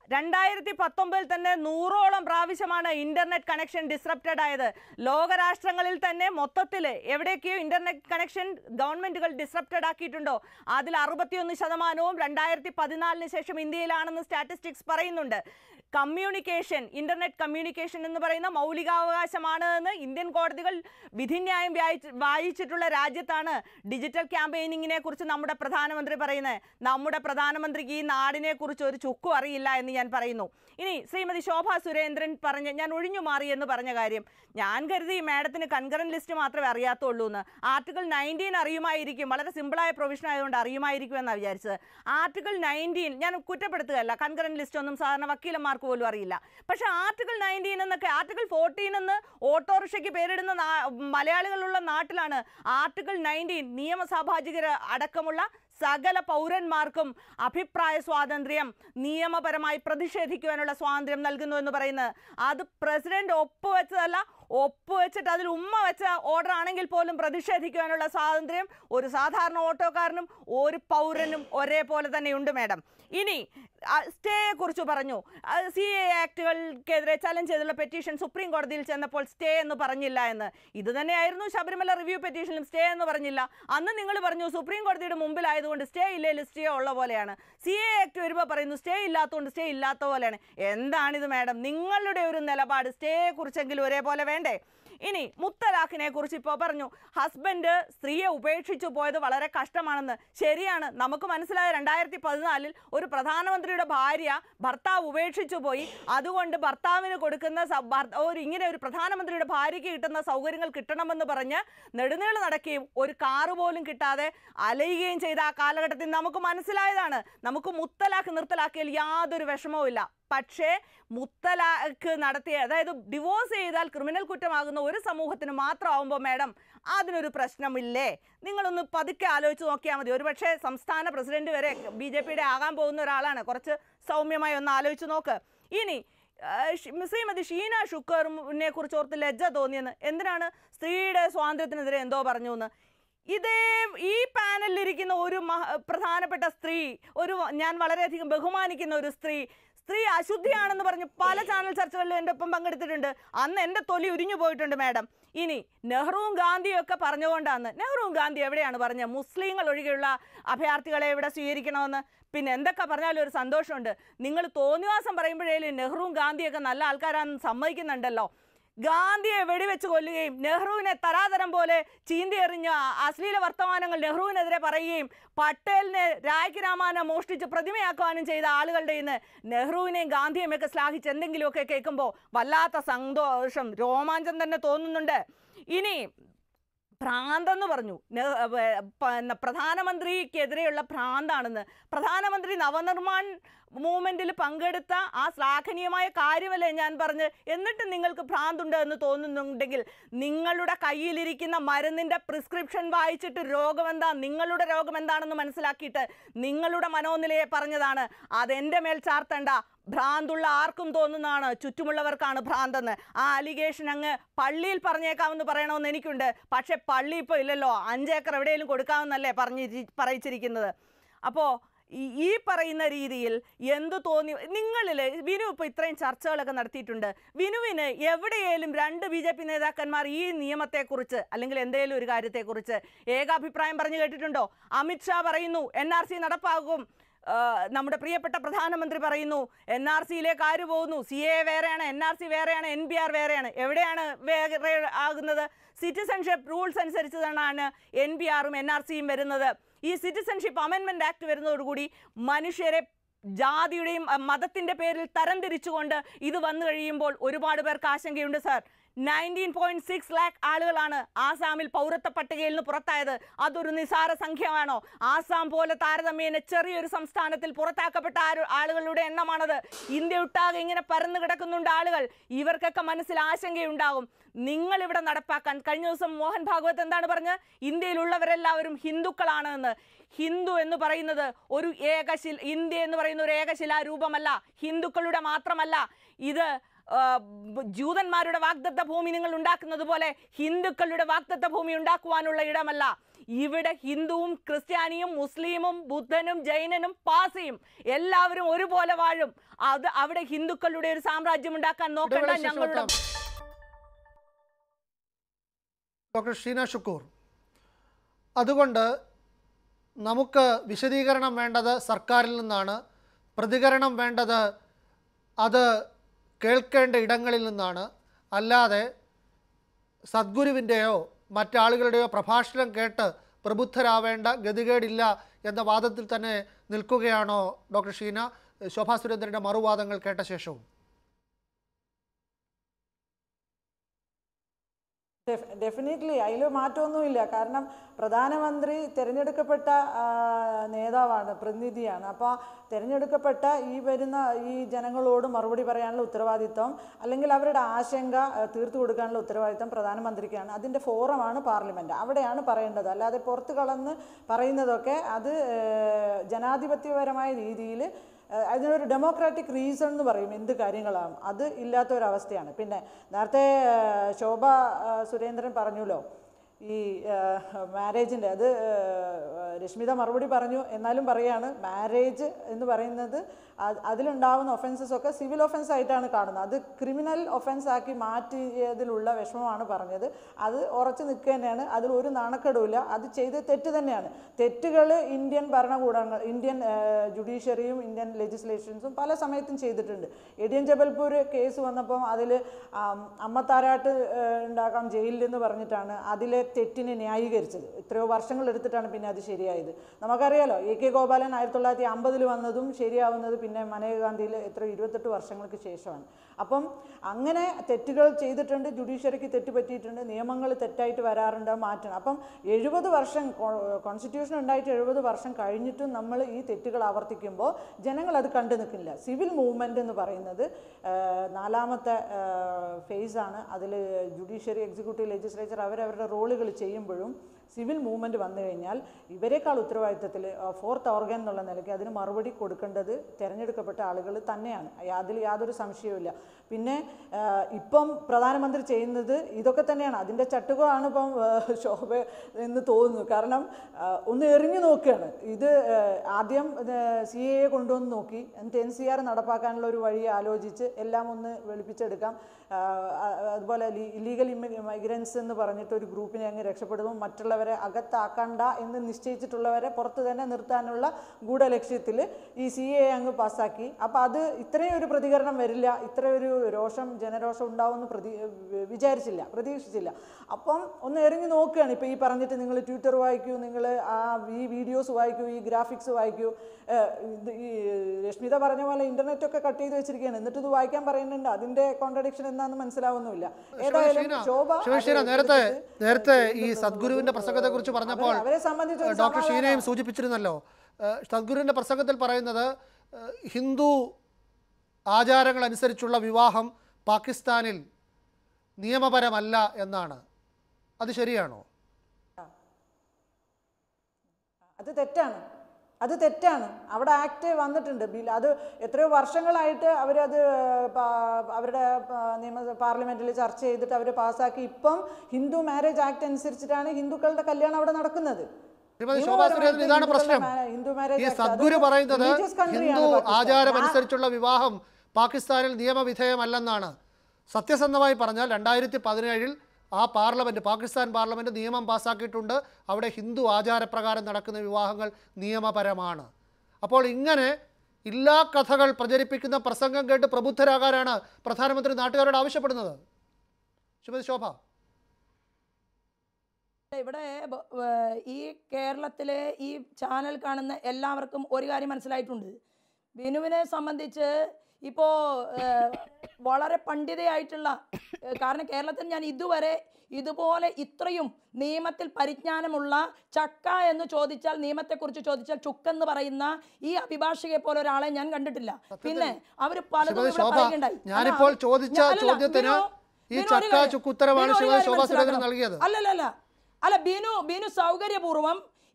രണ്ടായിരത്തി പത്തൊമ്പതിൽ തന്നെ നൂറോളം പ്രാവശ്യമാണ് ഇന്റർനെറ്റ് കണക്ഷൻ ഡിസ്റപ്റ്റഡ് ആയത് ലോകരാഷ്ട്രങ്ങളിൽ തന്നെ മൊത്തത്തിൽ എവിടെയൊക്കെയോ ഇന്റർനെറ്റ് കണക്ഷൻ ഗവൺമെന്റുകൾ ഡിസ്റപ്റ്റഡ് ആക്കിയിട്ടുണ്ടോ അതിൽ അറുപത്തിയൊന്ന് ശതമാനവും രണ്ടായിരത്തി പതിനാലിന് ശേഷം ഇന്ത്യയിലാണെന്ന് സ്റ്റാറ്റിസ്റ്റിക്സ് പറയുന്നുണ്ട് കമ്മ്യൂണിക്കേഷൻ ഇന്റർനെറ്റ് കമ്മ്യൂണിക്കേഷൻ എന്ന് പറയുന്ന മൗലികാവകാശമാണ് എന്ന് ഇന്ത്യൻ കോടതികൾ വിധിന്യായം വായിച്ച് വായിച്ചിട്ടുള്ള രാജ്യത്താണ് ഡിജിറ്റൽ ക്യാമ്പയിനിങ്ങിനെ കുറിച്ച് നമ്മുടെ പ്രധാനമന്ത്രി പറയുന്നത് നമ്മുടെ പ്രധാനമന്ത്രിക്ക് ഈ നാടിനെ കുറിച്ച് ഒരു ചുക്കും അറിയില്ല എന്ന് ഞാൻ പറയുന്നു ഇനി ശ്രീമതി ശോഭ സുരേന്ദ്രൻ പറഞ്ഞ ഞാൻ ഒഴിഞ്ഞു മാറി എന്ന് പറഞ്ഞ കാര്യം ഞാൻ കരുതി ഈ മാഡത്തിന് കൺകറന്റ് ലിസ്റ്റ് മാത്രമേ അറിയാത്തുള്ളൂ എന്ന് ആർട്ടിക്കിൾ നയൻറ്റീൻ അറിയുമായിരിക്കും വളരെ സിമ്പിളായ പ്രൊവിഷൻ ആയതുകൊണ്ട് അറിയുമായിരിക്കും എന്നാണ് വിചാരിച്ചത് ആർട്ടിക്കിൾ നയൻറ്റീൻ ഞാൻ കുറ്റപ്പെടുത്തുകയല്ല കൺകറന്റ് ലിസ്റ്റ് ഒന്നും സാധാരണ വക്കീലന്മാർക്ക് പോലും അറിയില്ല പക്ഷേ ആർട്ടിക്കിൾ നയൻറ്റീൻ എന്നൊക്കെ ആർട്ടിക്കിൾ ഫോർട്ടീൻ എന്ന് ഓട്ടോറിക്ഷയ്ക്ക് പേരിടുന്ന നാ- മലയാളികളുള്ള നാട്ടിലാണ് ആർട്ടിക്കിൾ നയൻറ്റീൻ നിയമസഭാജികർ അടക്കമുള്ള സകല പൗരന്മാർക്കും അഭിപ്രായ സ്വാതന്ത്ര്യം നിയമപരമായി പ്രതിഷേധിക്കുവാനുള്ള സ്വാതന്ത്ര്യം നൽകുന്നു എന്ന് പറയുന്നത് അത് പ്രസിഡന്റ് ഒപ്പുവെച്ചതല്ല ഒപ്പുവെച്ചിട്ട് അതിൽ ഉമ്മ വെച്ച ഓർഡർ ആണെങ്കിൽ പോലും പ്രതിഷേധിക്കുവാനുള്ള സ്വാതന്ത്ര്യം ഒരു സാധാരണ ഓട്ടോക്കാരനും ഒരു പൗരനും ഒരേപോലെ തന്നെയുണ്ട് മാഡം ഇനി സ്റ്റേയെ കുറിച്ച് പറഞ്ഞു സി എ ആക്ടുകൾക്കെതിരെ ചലഞ്ച് ചെയ്തുള്ള പെറ്റീഷൻ സുപ്രീം കോടതിയിൽ ചെന്നപ്പോൾ സ്റ്റേ എന്ന് പറഞ്ഞില്ല എന്ന് ഇത് തന്നെയായിരുന്നു ശബരിമല റിവ്യൂ പെറ്റീഷനിലും സ്റ്റേ എന്ന് പറഞ്ഞില്ല അന്ന് നിങ്ങൾ പറഞ്ഞു സുപ്രീം കോടതിയുടെ മുമ്പിലായതുകൊണ്ട് സ്റ്റേ ഇല്ലെങ്കിൽ സ്റ്റേ ഉള്ള പോലെയാണ് സി എ ആക്ട് വരുമ്പോൾ പറയുന്നു സ്റ്റേ ഇല്ലാത്തതുകൊണ്ട് സ്റ്റേ ഇല്ലാത്ത പോലെയാണ് എന്താണിത് മാഡം നിങ്ങളുടെ ഒരു നിലപാട് സ്റ്റേയെ കുറിച്ചെങ്കിലും ഒരേപോലെ വേണ്ടേ ഇനി മുത്തലാഖിനെ കുറിച്ച് ഇപ്പോൾ പറഞ്ഞു ഹസ്ബൻഡ് സ്ത്രീയെ ഉപേക്ഷിച്ചു പോയത് വളരെ കഷ്ടമാണെന്ന് ശരിയാണ് നമുക്ക് മനസ്സിലായ രണ്ടായിരത്തി പതിനാലിൽ ഒരു പ്രധാനമന്ത്രിയുടെ ഭാര്യ ഭർത്താവ് ഉപേക്ഷിച്ചു പോയി അതുകൊണ്ട് ഭർത്താവിന് കൊടുക്കുന്ന സ- ഭർ- ഒരു ഇങ്ങനെ ഒരു പ്രധാനമന്ത്രിയുടെ ഭാര്യയ്ക്ക് കിട്ടുന്ന സൗകര്യങ്ങൾ കിട്ടണമെന്ന് പറഞ്ഞ് നെടുനീള് നടക്കുകയും ഒരു കാറ് പോലും കിട്ടാതെ അലയുകയും ചെയ്ത ആ കാലഘട്ടത്തിൽ നമുക്ക് മനസ്സിലായതാണ് നമുക്ക് മുത്തലാഖ് നിർത്തലാക്കിയാൽ യാതൊരു വിഷമവും ഇല്ല പക്ഷേ മുത്തലാഖ് നടത്തിയ അതായത് ഡിവോഴ്സ് ചെയ്താൽ ക്രിമിനൽ കുറ്റമാകുന്ന ഒരു സമൂഹത്തിന് മാത്രമാവുമ്പോൾ മാഡം അതിനൊരു പ്രശ്നമില്ലേ നിങ്ങളൊന്ന് പതുക്കെ ആലോചിച്ച് നോക്കിയാൽ മതി ഒരുപക്ഷെ സംസ്ഥാന പ്രസിഡന്റ് വരെ ബി ജെ പിയുടെ ആകാൻ പോകുന്ന ഒരാളാണ് കുറച്ച് സൗമ്യമായി ഒന്ന് ആലോചിച്ച് നോക്ക് ഇനി ആ, ഷ്- ശ്രീമതി ഷീന ഷുക്കറിനെ കുറിച്ച് ഓർത്ത് ലജ്ജ തോന്നിയെന്ന് എന്തിനാണ് സ്ത്രീയുടെ സ്വാതന്ത്ര്യത്തിനെതിരെ എന്തോ പറഞ്ഞു എന്ന് ഇതേ ഈ പാനലിലിരിക്കുന്ന ഒരു മഹ പ്രധാനപ്പെട്ട സ്ത്രീ ഒരു ഞാൻ വളരെയധികം ബഹുമാനിക്കുന്ന ഒരു സ്ത്രീ സ്ത്രീ അശുദ്ധിയാണെന്ന് പറഞ്ഞ് പല ചാനൽ ചർച്ചകളിലും എൻ്റെ ഒപ്പം പങ്കെടുത്തിട്ടുണ്ട് അന്ന് എൻ്റെ തൊലി ഉരിഞ്ഞു പോയിട്ടുണ്ട് മാഡം ഇനി നെഹ്റുവും ഗാന്ധിയും ഒക്കെ പറഞ്ഞുകൊണ്ടാണ് നെഹ്റുവും ഗാന്ധി എവിടെയാണ് പറഞ്ഞത് മുസ്ലിങ്ങൾ ഒഴികെയുള്ള അഭയാർത്ഥികളെ ഇവിടെ സ്വീകരിക്കണമെന്ന് പിന്നെ എന്തൊക്കെ പറഞ്ഞാലും ഒരു സന്തോഷമുണ്ട് നിങ്ങൾ തോന്നിവാസം പറയുമ്പോഴേലും നെഹ്റുവും ഗാന്ധിയൊക്കെ നല്ല ആൾക്കാരാണെന്ന് സമ്മതിക്കുന്നുണ്ടല്ലോ ഗാന്ധിയെ വെടിവെച്ച് കൊല്ലുകയും നെഹ്റുവിനെ തരാതരം പോലെ ചീന്തി എറിഞ്ഞ അശ്ലീല വർത്തമാനങ്ങൾ നെഹ്റുവിനെതിരെ പറയുകയും പട്ടേലിനെ രായ്ക്ക് രാമാനെ മോഷ്ടിച്ച് പ്രതിമയാക്കുവാനും ചെയ്ത ആളുകളുടെ ഇന്ന് നെഹ്റുവിനെയും ഗാന്ധിയെയും ഒക്കെ ശ്ലാഘിച്ച് എന്തെങ്കിലുമൊക്കെ കേൾക്കുമ്പോൾ വല്ലാത്ത സന്തോഷം രോമാഞ്ചം തന്നെ തോന്നുന്നുണ്ട് ഇനി ഭ്രാന്തെന്ന് പറഞ്ഞു നെ- വേ- പ- പ്രധാനമന്ത്രിക്കെതിരെയുള്ള ഭ്രാന്താണെന്ന് പ്രധാനമന്ത്രി നവനിർമ്മാൺ മൂവ്മെന്റിൽ പങ്കെടുത്ത ആ ശ്ലാഘനീയമായ കാര്യമല്ലേ ഞാൻ പറഞ്ഞ് എന്നിട്ട് നിങ്ങൾക്ക് ഭ്രാന്തുണ്ട് എന്ന് തോന്നുന്നുണ്ടെങ്കിൽ നിങ്ങളുടെ കയ്യിലിരിക്കുന്ന മരുന്നിന്റെ പ്രിസ്ക്രിപ്ഷൻ വായിച്ചിട്ട് രോഗമെന്താ നിങ്ങളുടെ രോഗം എന്താണെന്ന് മനസ്സിലാക്കിയിട്ട് നിങ്ങളുടെ മനോനിലയെ പറഞ്ഞതാണ് അതെന്റെ മേൽ ചാർത്തണ്ട ഭ്രാന്തുള്ള ആർക്കും തോന്നുന്നതാണ് ചുറ്റുമുള്ളവർക്കാണ് ഭ്രാന്തെന്ന് ആ അലിഗേഷൻ അങ്ങ് പള്ളിയിൽ പറഞ്ഞേക്കാമെന്ന് പറയണമെന്ന് എനിക്കുണ്ട് പക്ഷെ പള്ളി ഇപ്പോൾ ഇല്ലല്ലോ അഞ്ചേക്കർ എവിടെയെങ്കിലും കൊടുക്കാമെന്നല്ലേ പറഞ്ഞി പറയിച്ചിരിക്കുന്നത് അപ്പോൾ ഈ- ഈ പറയുന്ന രീതിയിൽ എന്ത് തോന്നി നിങ്ങളിൽ വിനു ഇപ്പോൾ ഇത്രയും ചർച്ചകളൊക്കെ നടത്തിയിട്ടുണ്ട് വിനുവിന് എവിടെയേലും രണ്ട് ബി ജെ പി നേതാക്കന്മാർ ഈ നിയമത്തെക്കുറിച്ച് അല്ലെങ്കിൽ എന്തെങ്കിലും ഒരു കാര്യത്തെക്കുറിച്ച് ഏകാഭിപ്രായം പറഞ്ഞു കേട്ടിട്ടുണ്ടോ അമിത്ഷാ പറയുന്നു എൻ ആർ സി നടപ്പാകും ആ, നമ്മുടെ പ്രിയപ്പെട്ട പ്രധാനമന്ത്രി പറയുന്നു എൻ ആർ സിയിലേക്ക് ആര് പോകുന്നു സി എ വേറെയാണ് എൻ ആർ സി വേറെയാണ് എൻ ബി ആർ വേറെയാണ് എവിടെയാണ് വേറെ ആകുന്നത് സിറ്റിസൺഷിപ്പ് റൂൾസ് അനുസരിച്ച് തന്നെയാണ് എൻ ബി ആറും എൻ ആർ സിയും വരുന്നത് ഈ സിറ്റിസൺഷിപ്പ് അമെൻമെന്റ് ആക്ട് വരുന്നതോടുകൂടി മനുഷ്യരെ ജാതിയുടെയും അഹ്, മതത്തിന്റെ പേരിൽ തരംതിരിച്ചുകൊണ്ട് ഇത് വന്നു കഴിയുമ്പോൾ ഒരുപാട് പേർക്ക് ആശങ്കയുണ്ട് sir nineteen point six lakh ആളുകളാണ് ആസാമിൽ പൗരത്വ പട്ടികയിൽ നിന്ന് പുറത്തായത് അതൊരു നിസാര സംഖ്യയാണോ ആസാം പോലെ താരതമ്യേന ചെറിയൊരു സംസ്ഥാനത്തിൽ പുറത്താക്കപ്പെട്ട ആരു- ആളുകളുടെ എണ്ണമാണത് ഇന്ത്യ ഒട്ടാകെ ഇങ്ങനെ പരന്നു കിടക്കുന്നുണ്ട് ആളുകൾ ഇവർക്കൊക്കെ മനസ്സിൽ ആശങ്കയുണ്ടാകും നിങ്ങൾ ഇവിടെ നടപ്പാക്കാൻ കഴിഞ്ഞ ദിവസം മോഹൻ ഭാഗവത് എന്താണ് പറഞ്ഞത് ഇന്ത്യയിലുള്ളവരെല്ലാവരും ഹിന്ദുക്കളാണ് എന്ന് ഹിന്ദു എന്ന് പറയുന്നത് ഒരു ഏകശിൽ ഇന്ത്യ എന്ന് പറയുന്ന ഒരു ഏകശിലാ രൂപമല്ല ഹിന്ദുക്കളുടെ മാത്രമല്ല ഇത് ആ, ബ് ജൂതന്മാരുടെ വാഗ്ദത്ത ഭൂമി നിങ്ങൾ ഉണ്ടാക്കുന്നത് പോലെ ഹിന്ദുക്കളുടെ വാഗ്ദത്ത ഭൂമി ഉണ്ടാക്കുവാനുള്ള ഇടമല്ല ഇവിടെ ഹിന്ദുവും ക്രിസ്ത്യാനിയും മുസ്ലിമും ബുദ്ധനും ജൈനനും പാസിയും എല്ലാവരും ഒരുപോലെ വാഴും അത് അവിടെ ഹിന്ദുക്കളുടെ ഒരു സാമ്രാജ്യം ഉണ്ടാക്കാൻ നോക്കണ്ട ഇടവേളയ്ക്ക് ശേഷം ഞങ്ങളുടെ എത്താം. ഡോക്ടർ ഷീന ഷുക്കൂർ അതുകൊണ്ട് നമുക്ക് വിശദീകരണം വേണ്ടത് സർക്കാരിൽ നിന്നാണ് പ്രതികരണം വേണ്ടത് അത് കേൾക്കേണ്ട ഇടങ്ങളിൽ നിന്നാണ് അല്ലാതെ സദ്ഗുരുവിൻ്റെയോ മറ്റാളുകളുടെയോ പ്രഭാഷണം കേട്ട് പ്രബുദ്ധരാവേണ്ട ഗതികേടില്ല എന്ന വാദത്തിൽ തന്നെ നിൽക്കുകയാണോ ഡോക്ടർ ഷീന ശോഭാ സുരേന്ദ്രൻ്റെ മറുവാദങ്ങൾ കേട്ട ശേഷവും ഡെഫിനറ്റ്ലി അതിൽ മാറ്റമൊന്നുമില്ല കാരണം പ്രധാനമന്ത്രി തിരഞ്ഞെടുക്കപ്പെട്ട ആ, നേതാവാണ് പ്രതിനിധിയാണ് അപ്പോൾ തിരഞ്ഞെടുക്കപ്പെട്ട ഈ വരുന്ന ഈ ജനങ്ങളോട് മറുപടി പറയാനുള്ള ഉത്തരവാദിത്വം അല്ലെങ്കിൽ അവരുടെ ആശങ്ക ആ, തീർത്തു കൊടുക്കാനുള്ള ഉത്തരവാദിത്വം പ്രധാനമന്ത്രിക്കാണ് അതിൻ്റെ ഫോറമാണ് പാർലമെൻറ്റ് അവിടെയാണ് പറയേണ്ടത് അല്ലാതെ പുറത്ത് കളന്ന് പറയുന്നതൊക്കെ അത് ഏഹ്, ജനാധിപത്യപരമായ രീതിയിൽ ഏഹ് അതിനൊരു ഡെമോക്രാറ്റിക് റീസൺ എന്ന് പറയും എന്ത് കാര്യങ്ങളാണ് അത് ഇല്ലാത്ത ഒരവസ്ഥയാണ് പിന്നെ നേരത്തെ ഏഹ് ശോഭ ഏഹ് സുരേന്ദ്രൻ പറഞ്ഞല്ലോ ഈ മാരേജിൻ്റെ അത് ഏഹ് രശ്മിത മറുപടി പറഞ്ഞു എന്നാലും പറയാണ് മാരേജ് എന്ന് പറയുന്നത് അത് അതിലുണ്ടാവുന്ന ഒഫൻസസ് ഒക്കെ സിവിൽ ഒഫൻസ് ആയിട്ടാണ് കാണുന്നത് അത് ക്രിമിനൽ ഒഫൻസ് ആക്കി മാറ്റിയതിലുള്ള വിഷമമാണ് പറഞ്ഞത് അത് ഉറച്ചു നിൽക്കുക തന്നെയാണ് അതിൽ ഒരു നാണക്കേടുമില്ല അത് ചെയ്ത തെറ്റ് തന്നെയാണ് തെറ്റുകൾ ഇന്ത്യൻ ഭരണകൂടങ്ങൾ ഇന്ത്യൻ ജുഡീഷ്യറിയും ഇന്ത്യൻ ലെജിസ്ലേഷൻസും പല സമയത്തും ചെയ്തിട്ടുണ്ട് എഡിയൻ ജബൽപൂർ കേസ് വന്നപ്പോൾ അതിൽ അമ്മത്താരാട്ട് ഏഹ്, ഉണ്ടാക്കാം ജയിലിൽ എന്ന് പറഞ്ഞിട്ടാണ് അതിലെ തെറ്റിനെ ന്യായീകരിച്ചത് എത്രയോ വർഷങ്ങൾ എടുത്തിട്ടാണ് പിന്നെ അത് ശരിയായത് നമുക്കറിയാലോ എ കെ ഗോപാലൻ ആയിരത്തി തൊള്ളായിരത്തി അമ്പതിൽ വന്നതും ശരിയാവുന്നത് പിന്നെ മനേകാന്തിയിൽ എത്ര ഇരുപത്തെട്ട് വർഷങ്ങൾക്ക് ശേഷമാണ് അപ്പം അങ്ങനെ തെറ്റുകൾ ചെയ്തിട്ടുണ്ട് ജുഡീഷ്യറിക്ക് തെറ്റ് പറ്റിയിട്ടുണ്ട് നിയമങ്ങൾ തെറ്റായിട്ട് വരാറുണ്ട് അത് മാറ്റണം അപ്പം എഴുപത് വർഷം കോൺസ്റ്റിറ്റ്യൂഷൻ ഉണ്ടായിട്ട് എഴുപത് വർഷം കഴിഞ്ഞിട്ടും നമ്മൾ ഈ തെറ്റുകൾ ആവർത്തിക്കുമ്പോൾ ജനങ്ങൾ അത് കണ്ടു നിൽക്കില്ല സിവിൽ മൂവ്മെൻറ്റ് എന്ന് പറയുന്നത് ആ, നാലാമത്തെ ഫേസാണ് അതിൽ ജുഡീഷ്യറി എക്സിക്യൂട്ടീവ് ലെജിസ്ലേച്ചർ അവരവരുടെ റോളുകൾ ചെയ്യുമ്പോഴും സിവിൽ മൂവ്മെൻറ്റ് വന്നു കഴിഞ്ഞാൽ ഇവരെക്കാൾ ഉത്തരവാദിത്തത്തിൽ ഫോർത്ത് ഓർഗൻ എന്നുള്ള നിലയ്ക്ക് അതിന് മറുപടി കൊടുക്കേണ്ടത് തിരഞ്ഞെടുക്കപ്പെട്ട ആളുകൾ തന്നെയാണ് യാ- അതിൽ യാതൊരു സംശയവുമില്ല പിന്നെ ആ, ഇപ്പം പ്രധാനമന്ത്രി ചെയ്യുന്നത് ഇതൊക്കെ തന്നെയാണ് അതിൻ്റെ ചട്ടുകമാണ് ഇപ്പം ആ, ശോഭ എന്ന് തോന്നുന്നു കാരണം ആ, ഒന്ന് എറിഞ്ഞു നോക്കുകയാണ് ഇത് ആ, ആദ്യം സി എ കൊണ്ടുവന്ന് നോക്കി എന്നിട്ട് എൻ സി ആർ നടപ്പാക്കാനുള്ള ഒരു വഴി ആലോചിച്ച് എല്ലാം ഒന്ന് വെളുപ്പിച്ചെടുക്കാം ആ, ആ, അതുപോലെ ഇല്ലീഗൽ മൈഗ്രൻസ് എന്ന് പറഞ്ഞിട്ട് ഒരു ഗ്രൂപ്പിനെ അങ്ങ് രക്ഷപ്പെടുമ്പോൾ മറ്റുള്ളവരെ അകത്താക്കണ്ട എന്ന് നിശ്ചയിച്ചിട്ടുള്ളവരെ പുറത്ത് തന്നെ നിർത്താനുള്ള ഗൂഢലക്ഷ്യത്തിൽ ഈ സി എ അങ്ങ് പാസ്സാക്കി അപ്പോൾ അത് ഇത്രയും ഒരു പ്രതികരണം വരില്ല ഇത്രയും ഒരു രോഷം ജനരോഷം ഉണ്ടാവുമെന്ന് പ്രതി വിചാരിച്ചില്ല പ്രതീക്ഷിച്ചില്ല അപ്പം ഒന്ന് എറിഞ്ഞു നോക്കുകയാണ് ഇപ്പോൾ ഈ പറഞ്ഞിട്ട് നിങ്ങൾ ട്വിറ്റർ വായിക്കൂ നിങ്ങൾ ആ ഈ വീഡിയോസ് വായിക്കൂ ഈ ഗ്രാഫിക്സ് വായിക്കൂ ഏഹ് ഇത് ഈ രശ്മിത പറഞ്ഞ പോലെ ഇന്റർനെറ്റ് ഒക്കെ കട്ട് ചെയ്ത് വെച്ചിരിക്കുകയാണ് എന്നിട്ട് ഇത് വായിക്കാൻ പറയുന്നുണ്ട് അതിന്റെ കോൺട്രഡിക്ഷൻ എന്താണെന്ന് മനസ്സിലാവുന്നില്ല ഏതായാലും ശിവശീന, ശോഭ ശിവശീന അത് നേരത്തെ എടുത്തിട്ട് നേരത്തെ ഈ സദ്ഗുരുവിന്റെ പ്രസംഗത്തെ കുറിച്ച് പറഞ്ഞപ്പോൾ അവരെ- അവരെ സംബന്ധിച്ച് ഒരു ഡോക്ടർ ഷീനയും സമാധാനം. സൂചിപ്പിച്ചിരുന്നല്ലോ ഏഹ് സദ്ഗുരുവിന്റെ പ്രസംഗത്തിൽ പറയുന്നത് ഏഹ് ഹിന്ദു ആചാരങ്ങൾ അനുസരിച്ചുള്ള വിവാഹം പാകിസ്ഥാനിൽ നിയമപരമല്ല എന്നാണ് അത് ശരിയാണോ അത് തെറ്റാണ് അത് തെറ്റാണ് അവിടെ ആക്ട് വന്നിട്ടുണ്ട് ബിൽ അത് എത്രയോ വർഷങ്ങളായിട്ട് അവരത് പാ- അവരുടെ പാ- നിയമ പാർലമെന്റിൽ ചർച്ച ചെയ്തിട്ട് അവർ പാസ്സാക്കി ഇപ്പം ഹിന്ദു മാരേജ് ആക്ട് അനുസരിച്ചിട്ടാണ് ഹിന്ദുക്കളുടെ കല്യാണം അവിടെ നടക്കുന്നത് ശ്രീമതി ശോഭാ സുരേന്ദ്രൻ ഇതാണ് പ്രശ്നം ഹിന്ദു മാരേജ് ഈ സദ്ഗുരു പറയുന്നത് ഹിന്ദു ആചാരം ആ- അനുസരിച്ചുള്ള വിവാഹം പാകിസ്ഥാനിൽ നിയമവിധേയമല്ലെന്നാണ് സത്യസന്ധമായി പറഞ്ഞാൽ രണ്ടായിരത്തി പതിനേഴിൽ ആ പാർലമെൻറ്റ് പാകിസ്ഥാൻ പാർലമെൻറ്റ് നിയമം പാസ്സാക്കിയിട്ടുണ്ട് അവിടെ ഹിന്ദു ആചാരപ്രകാരം നടക്കുന്ന വിവാഹങ്ങൾ നിയമപരമാണ് അപ്പോൾ ഇങ്ങനെ ഇല്ലാ കഥകൾ പ്രചരിപ്പിക്കുന്ന പ്രസംഗം കേട്ട് പ്രബുദ്ധരാകാനാണ് പ്രധാനമന്ത്രി നാട്ടുകാരോട് ആവശ്യപ്പെടുന്നത് ശ്രീമതി ശോഭ ഇവിടെ ബ- ഏർ ഈ കേരളത്തിലെ ഈ ചാനൽ കാണുന്ന എല്ലാവർക്കും ഒരു കാര്യം മനസ്സിലായിട്ടുണ്ട് ബിനുവിനെ സംബന്ധിച്ച് ഇപ്പോൾ വളരെ പണ്ഡിതയായിട്ടുള്ള ഏർ കാരണം കേരളത്തിൽ ഞാൻ ഇതുവരെ ഇതുപോലെ ഇത്രയും നിയമത്തിൽ പരിജ്ഞാനമുള്ള ചക്ക എന്ന് ചോദിച്ചാൽ നിയമത്തെക്കുറിച്ച് ചോദിച്ചാൽ ചുക്കെന്ന് പറയുന്ന ഈ അഭിഭാഷകയെ പോലെ ഒരാളെ ഞാൻ കണ്ടിട്ടില്ല പിന്നെ അവർ പലതും ശ്രീമതി ഇവിടെ ശോഭ പറയുകയുണ്ടായി. ഞാനിപ്പോൾ അല്ല, ചോദിച്ച ഞാൻ- അല്ലല്ല, ചോദ്യത്തിന് ബിനു, ഈ ബിനു ഒരു ചക്ക കാര്യം- ചുക്കുത്തരമാണ് ബിനു ഒരു ശ്രീമതി കാര്യം ശോഭാ സുരേന്ദ്രൻ മനസ്സിലാക്കണം. നൽകിയത് അല്ലല്ല അല്ല ബിനു ബിനു സൗകര്യപൂർവ്വം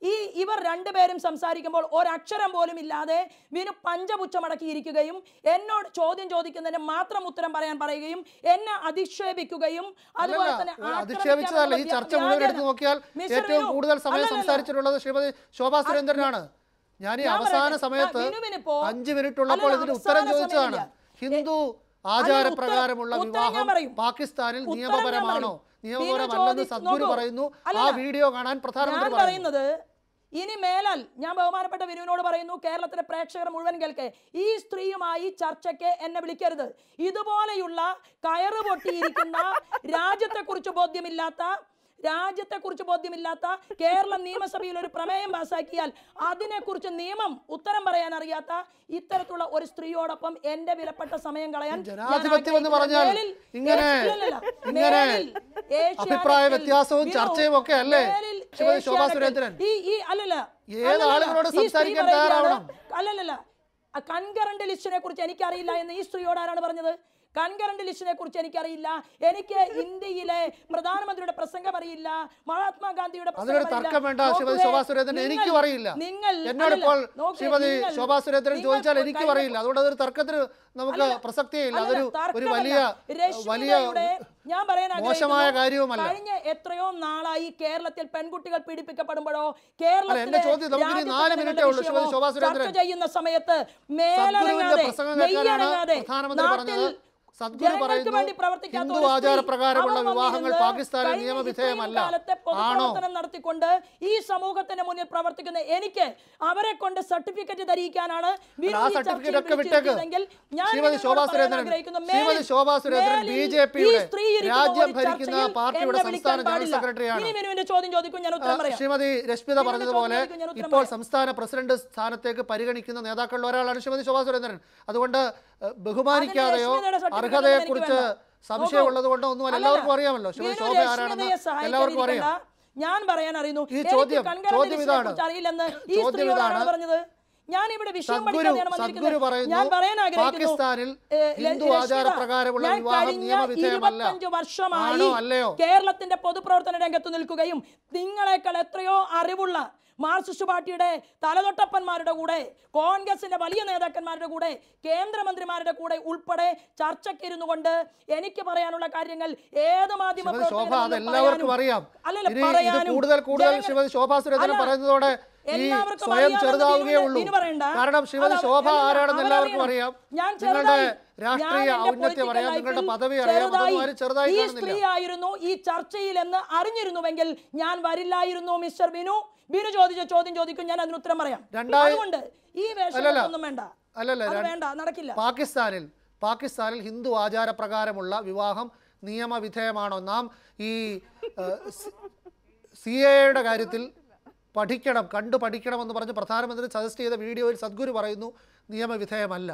ഈ ഇവർ രണ്ടുപേരും സംസാരിക്കുമ്പോൾ ഒരക്ഷരം പോലും ഇല്ലാതെ വിനു പഞ്ചപുച്ഛമടക്കിയിരിക്കുകയും എന്നോട് ചോദ്യം ചോദിക്കുന്നതിന് മാത്രം ഉത്തരം പറയാൻ പറയുകയും എന്നെ അധിക്ഷേപിക്കുകയും അതുപോലെ തന്നെ അല്ലല്ല അധിക്ഷേപിച്ചതല്ല ഈ ചർച്ച മുഴുവൻ എടുത്ത് നോക്കിയാൽ മിസ്റ്റർ ഏറ്റവും വിനു, കൂടുതൽ സമയം അല്ലല്ലല്ല. സംസാരിച്ചിട്ടുള്ളത് ശ്രീമതി ശോഭാ സുരേന്ദ്രനാണ് ഞാൻ ഈ ഞാൻ അവസാന പറയട്ടെ, സമയത്ത് ഞാൻ വിനുവിനിപ്പോ- അഞ്ച് മിനിറ്റ് ഉള്ളപ്പോൾ അല്ലല്ല, ഇതിന് ഉത്തരം അവസാന ചോദിച്ചതാണ് സമയമില്ല. ഹിന്ദു അല്ലല്ല, ആചാരപ്രകാരമുള്ള ഉത്തരം- ഉത്തരം ഞാൻ വിവാഹം പറയും. പാകിസ്ഥാനിൽ ഉത്തരം ഞാൻ നിയമപരമാണോ പറയും. നിയമപരമല്ലെന്ന് വിനു സദ്ഗുരു ചോദിച്ചു- പറയുന്നു ആ അല്ലല്ല. വീഡിയോ കാണാൻ ഞാൻ പ്രധാനമന്ത്രി പറയുന്നു പറയുന്നത് ഇനി മേലാൽ ഞാൻ ബഹുമാനപ്പെട്ട വിനുവിനോട് പറയുന്നു കേരളത്തിലെ പ്രേക്ഷകർ മുഴുവൻ കേൾക്കെ ഈ സ്ത്രീയുമായി ചർച്ചയ്ക്ക് എന്നെ വിളിക്കരുത് ഇതുപോലെയുള്ള കയറ് പൊട്ടിയിരിക്കുന്ന രാജ്യത്തെക്കുറിച്ച് ബോധ്യമില്ലാത്ത രാജ്യത്തെക്കുറിച്ച് ബോധ്യമില്ലാത്ത കേരള നിയമസഭയിൽ ഒരു പ്രമേയം പാസാക്കിയാൽ അതിനെക്കുറിച്ച് നിയമം ഉത്തരം പറയാൻ അറിയാത്ത ഇത്തരത്തിലുള്ള ഒരു സ്ത്രീയോടൊപ്പം എന്റെ വിലപ്പെട്ട സമയം കളയാൻ ഞാൻ ജനാധിപത്യം എന്ന് ആഗ്രഹിക്കുന്നില്ല. പറഞ്ഞാൽ മേലിൽ ഇങ്ങനെ ഏഷ്യയിലല്ല, ഇങ്ങനെ മേലിൽ ഏഷ്യാനെറ്റിൽ അഭിപ്രായ വ്യത്യാസവും വിനു, ചർച്ചയും ഒക്കെ അല്ലേ മേലിൽ ശ്രീമതി ശോഭാ ഏഷ്യാനെറ്റിൽ സുരേന്ദ്രൻ ഈ ഈ അല്ലല്ല ഏത് അല്ലല്ല, ആളുകളോട് ഈ സ്ത്രീ സംസാരിക്കാൻ പറയുകയാണ്, തയ്യാറാവണം? അല്ലല്ലല്ല കൺകറന്റ് ലിസ്റ്റിനെ കുറിച്ച് എനിക്കറിയില്ല എന്ന് ഈ സ്ത്രീയോട് ആരാണ് പറഞ്ഞത് കൺകറന്റ് ലിസ്റ്റിനെ കുറിച്ച് എനിക്കറിയില്ല എനിക്ക് ഇന്ത്യയിലെ പ്രധാനമന്ത്രിയുടെ പ്രസംഗം അറിയില്ല മഹാത്മാഗാന്ധിയുടെ പ്രസംഗം അതിനൊരു അറിയില്ല. തർക്കം വേണ്ട ശ്രീമതി നോക്കുവേ, ശോഭാ സുരേന്ദ്രൻ നിങ്ങൾ- എനിക്കും അറിയില്ല നിങ്ങൾ എന്നോട് അല്ലല്ല, ഇപ്പോൾ നോക്ക്, ശ്രീമതി നിങ്ങൾ- ശോഭാ സുരേന്ദ്രൻ നിങ്ങൾ ചോദിച്ചാൽ എനിക്കും കഴിഞ്ഞ- അറിയില്ല അതുകൊണ്ട് അതൊരു തർക്കത്തിന് നമുക്ക് അല്ലല്ല, പ്രസക്തിയേ ഇല്ല അല്ലല്ല, അതൊരു ഒരു തർക്കമല്ല. വലിയ വലിയ രശ്മിതയുടെ ഞാൻ പറയാൻ മോശമായ ആഗ്രഹിക്കുന്നു, കാര്യവുമല്ല. കഴിഞ്ഞ എത്രയോ നാളായി കേരളത്തിൽ പെൺകുട്ടികൾ പീഡിപ്പിക്കപ്പെടുമ്പോഴോ എന്റെ കേരളത്തിലെ ചോദ്യം നമുക്കിനി രാജ്യത്തെ നാല് ജനങ്ങളുടെ മിനിറ്റേ ഉള്ളൂ. ശ്രീമതി വിഷയമോ ശോഭാ സുരേന്ദ്രൻ. ചർച്ച ചെയ്യുന്ന സമയത്ത് സദ്ഗുരുവിന്റെ മേലനങ്ങാതെ പ്രസംഗം കേൾക്കാനാണ് മെയ്യനങ്ങാതെ പ്രധാനമന്ത്രി നാട്ടിൽ പറഞ്ഞത് സദ്ഗുരു ജനങ്ങൾക്ക് പറയുന്നു വേണ്ടി പ്രവർത്തിക്കാത്ത ഹിന്ദു ഒരു സ്ത്രീ ആചാരപ്രകാരമുള്ള അവർ വിവാഹങ്ങൾ വന്നിരുന്ന് പാകിസ്ഥാനിൽ കഴിഞ്ഞ നിയമവിധേയമല്ല ഇത്രയും കാലത്തെ ആണോ പൊതുപ്രവർത്തനം നടത്തിക്കൊണ്ട് ഈ സമൂഹത്തിന്റെ മുന്നിൽ പ്രവർത്തിക്കുന്ന എനിക്ക് അവരെ കൊണ്ട് സർട്ടിഫിക്കറ്റ് ധരിക്കാനാണ് വിനു ആ ഈ സർട്ടിഫിക്കറ്റ് ചർച്ചയിൽ ഒക്കെ വിട്ടേക്ക് വിളിച്ചിരുത്തിയതെങ്കിൽ ഞാൻ ശ്രീമതി നിങ്ങളോട് ശോഭാ പറയാൻ സുരേന്ദ്രൻ ആഗ്രഹിക്കുന്നു, ശ്രീമതി മേലിൽ- ശോഭാ സുരേന്ദ്രൻ ബി മേലിൽ ജെ ഈ പിയുടെ സ്ത്രീ ഇരിക്കുന്ന രാജ്യം ഒരു ഭരിക്കുന്ന ചർച്ചയിൽ പാർട്ടിയുടെ എന്നെ വിളിക്കാൻ സംസ്ഥാന ജനറൽ പാടില്ല. സെക്രട്ടറിയാണ് ഇനി വിനുവിന്റെ ചോദ്യം ചോദിക്കും ഞാൻ ഉത്തരം പറയാം ശ്രീമതി രശ്മിത വിനുവിന്റെ പറഞ്ഞതുപോലെ ചോദ്യം ചോദിക്കും, ഞാൻ ഉത്തരം ഇപ്പോൾ പറയാം. സംസ്ഥാന പ്രസിഡന്റ് സ്ഥാനത്തേക്ക് പരിഗണിക്കുന്ന നേതാക്കളിൽ ഒരാളാണ് ശ്രീമതി ശോഭാ സുരേന്ദ്രൻ അതുകൊണ്ട് ഏഹ്, ബഹുമാനിക്കാതെയോ രശ്മിതയുടെ certificate അർഹതയെക്കുറിച്ച് ഒന്നും എനിക്ക് സംശയമുള്ളത് കൊണ്ടോ ഒന്നും അല്ലല്ല, എല്ലാവർക്കും അറിയാമല്ലോ ശ്രീമതി വിനു ശോഭ ആരാണെന്ന് രശ്മിതയെ സഹായിക്കാൻ എല്ലാവർക്കും അറിയാം ഇരിക്കണ്ട. ഞാൻ പറയാൻ അറിയുന്നു ഈ എനിക്ക് ചോദ്യം- concurrent ചോദ്യം list നെ ഇതാണ്. കുറിച്ച് അറിയില്ലെന്ന് ഈ ചോദ്യം സ്ത്രീയോട് ഇതാണ്. ആരാണ് പറഞ്ഞത് ഞാൻ ഇവിടെ വിഷയം സദ്ഗുരു പഠിക്കാതെയാണ് സദ്ഗുരു വന്നിരിക്കുന്നത് പറയുന്നു ഞാൻ പറയാൻ ആഗ്രഹിക്കുന്നു പാകിസ്ഥാനിൽ ഏ, ഹിന്ദു രശ്മിത, ആചാരപ്രകാരമുള്ള ഞാൻ വിവാഹം കഴിഞ്ഞ നിയമവിധേയമല്ല 25 വർഷമായി ആണോ അല്ലയോ കേരളത്തിന്റെ പൊതുപ്രവർത്തന രംഗത്ത് നിൽക്കുകയും നിങ്ങളെക്കാൾ എത്രയോ അറിവുള്ള മാർക്സിസ്റ്റ് പാർട്ടിയുടെ തലതൊട്ടപ്പന്മാരുടെ കൂടെ കോൺഗ്രസിന്റെ വലിയ നേതാക്കന്മാരുടെ കൂടെ കേന്ദ്രമന്ത്രിമാരുടെ കൂടെ ഉൾപ്പെടെ ചർച്ചയ്ക്കിരുന്നു കൊണ്ട് എനിക്ക് പറയാനുള്ള കാര്യങ്ങൾ ഏത് മാധ്യമ ശ്രീമതി ശോഭ പ്രവർത്തകനും അത് വന്ന് എല്ലാവർക്കും പറയാനും- അറിയാം അല്ലല്ല, ഇനി ഇത് പറയാനും കൂടുതൽ കൂടുതൽ ജനങ്ങൾ- ശ്രീമതി ശോഭാ സുരേന്ദ്രൻ അല്ല, പറയുന്നതോടെ ഈ എല്ലാവർക്കും സ്വയം അറിയാമെന്ന് ചെറുതാവുകയേ വിനു- ഉള്ളൂ വിനു പറയണ്ട. കാരണം ശ്രീമതി അത് ശോഭ അല്ല, ആരാണെന്ന് എല്ലാവർക്കും അവരറിയണം. അറിയാം ഞാൻ നിങ്ങളുടെ ചെറുതായി- രാഷ്ട്രീയ ഞാൻ എൻ്റെ ഔന്നത്യം അറിയാം political നിങ്ങളുടെ life ൽ പദവി അറിയാം ചെറുതായി അതൊന്നും ആരും ചെറുതായി ഈ കാണുന്നില്ല സ്ത്രീ ആയിരുന്നു ഈ ചർച്ചയിൽ എന്ന് അറിഞ്ഞിരുന്നുവെങ്കിൽ ഞാൻ വരില്ലായിരുന്നു മിസ്റ്റർ ബിനു ബിനു ചോദിച്ച ചോദ്യം ചോദിക്കും ഞാൻ അതിന് ഉത്തരം പറയാം രണ്ടായി- അതുകൊണ്ട് ഈ അല്ലല്ല. വേഷം ഒന്നും വേണ്ട അല്ലല്ല അത് രണ്ട്- വേണ്ട നടക്കില്ല പാകിസ്ഥാനിൽ പാകിസ്ഥാനിൽ ഹിന്ദു ആചാരപ്രകാരമുള്ള വിവാഹം നിയമവിധേയമാണോ നാം ഈ സി എയുടെ കാര്യത്തിൽ പഠിക്കണം കണ്ടു പഠിക്കണമെന്ന് പറഞ്ഞ് പ്രധാനമന്ത്രി സജസ്റ്റ് ചെയ്ത വീഡിയോയിൽ സദ്ഗുരു പറയുന്നു നിയമവിധേയമല്ല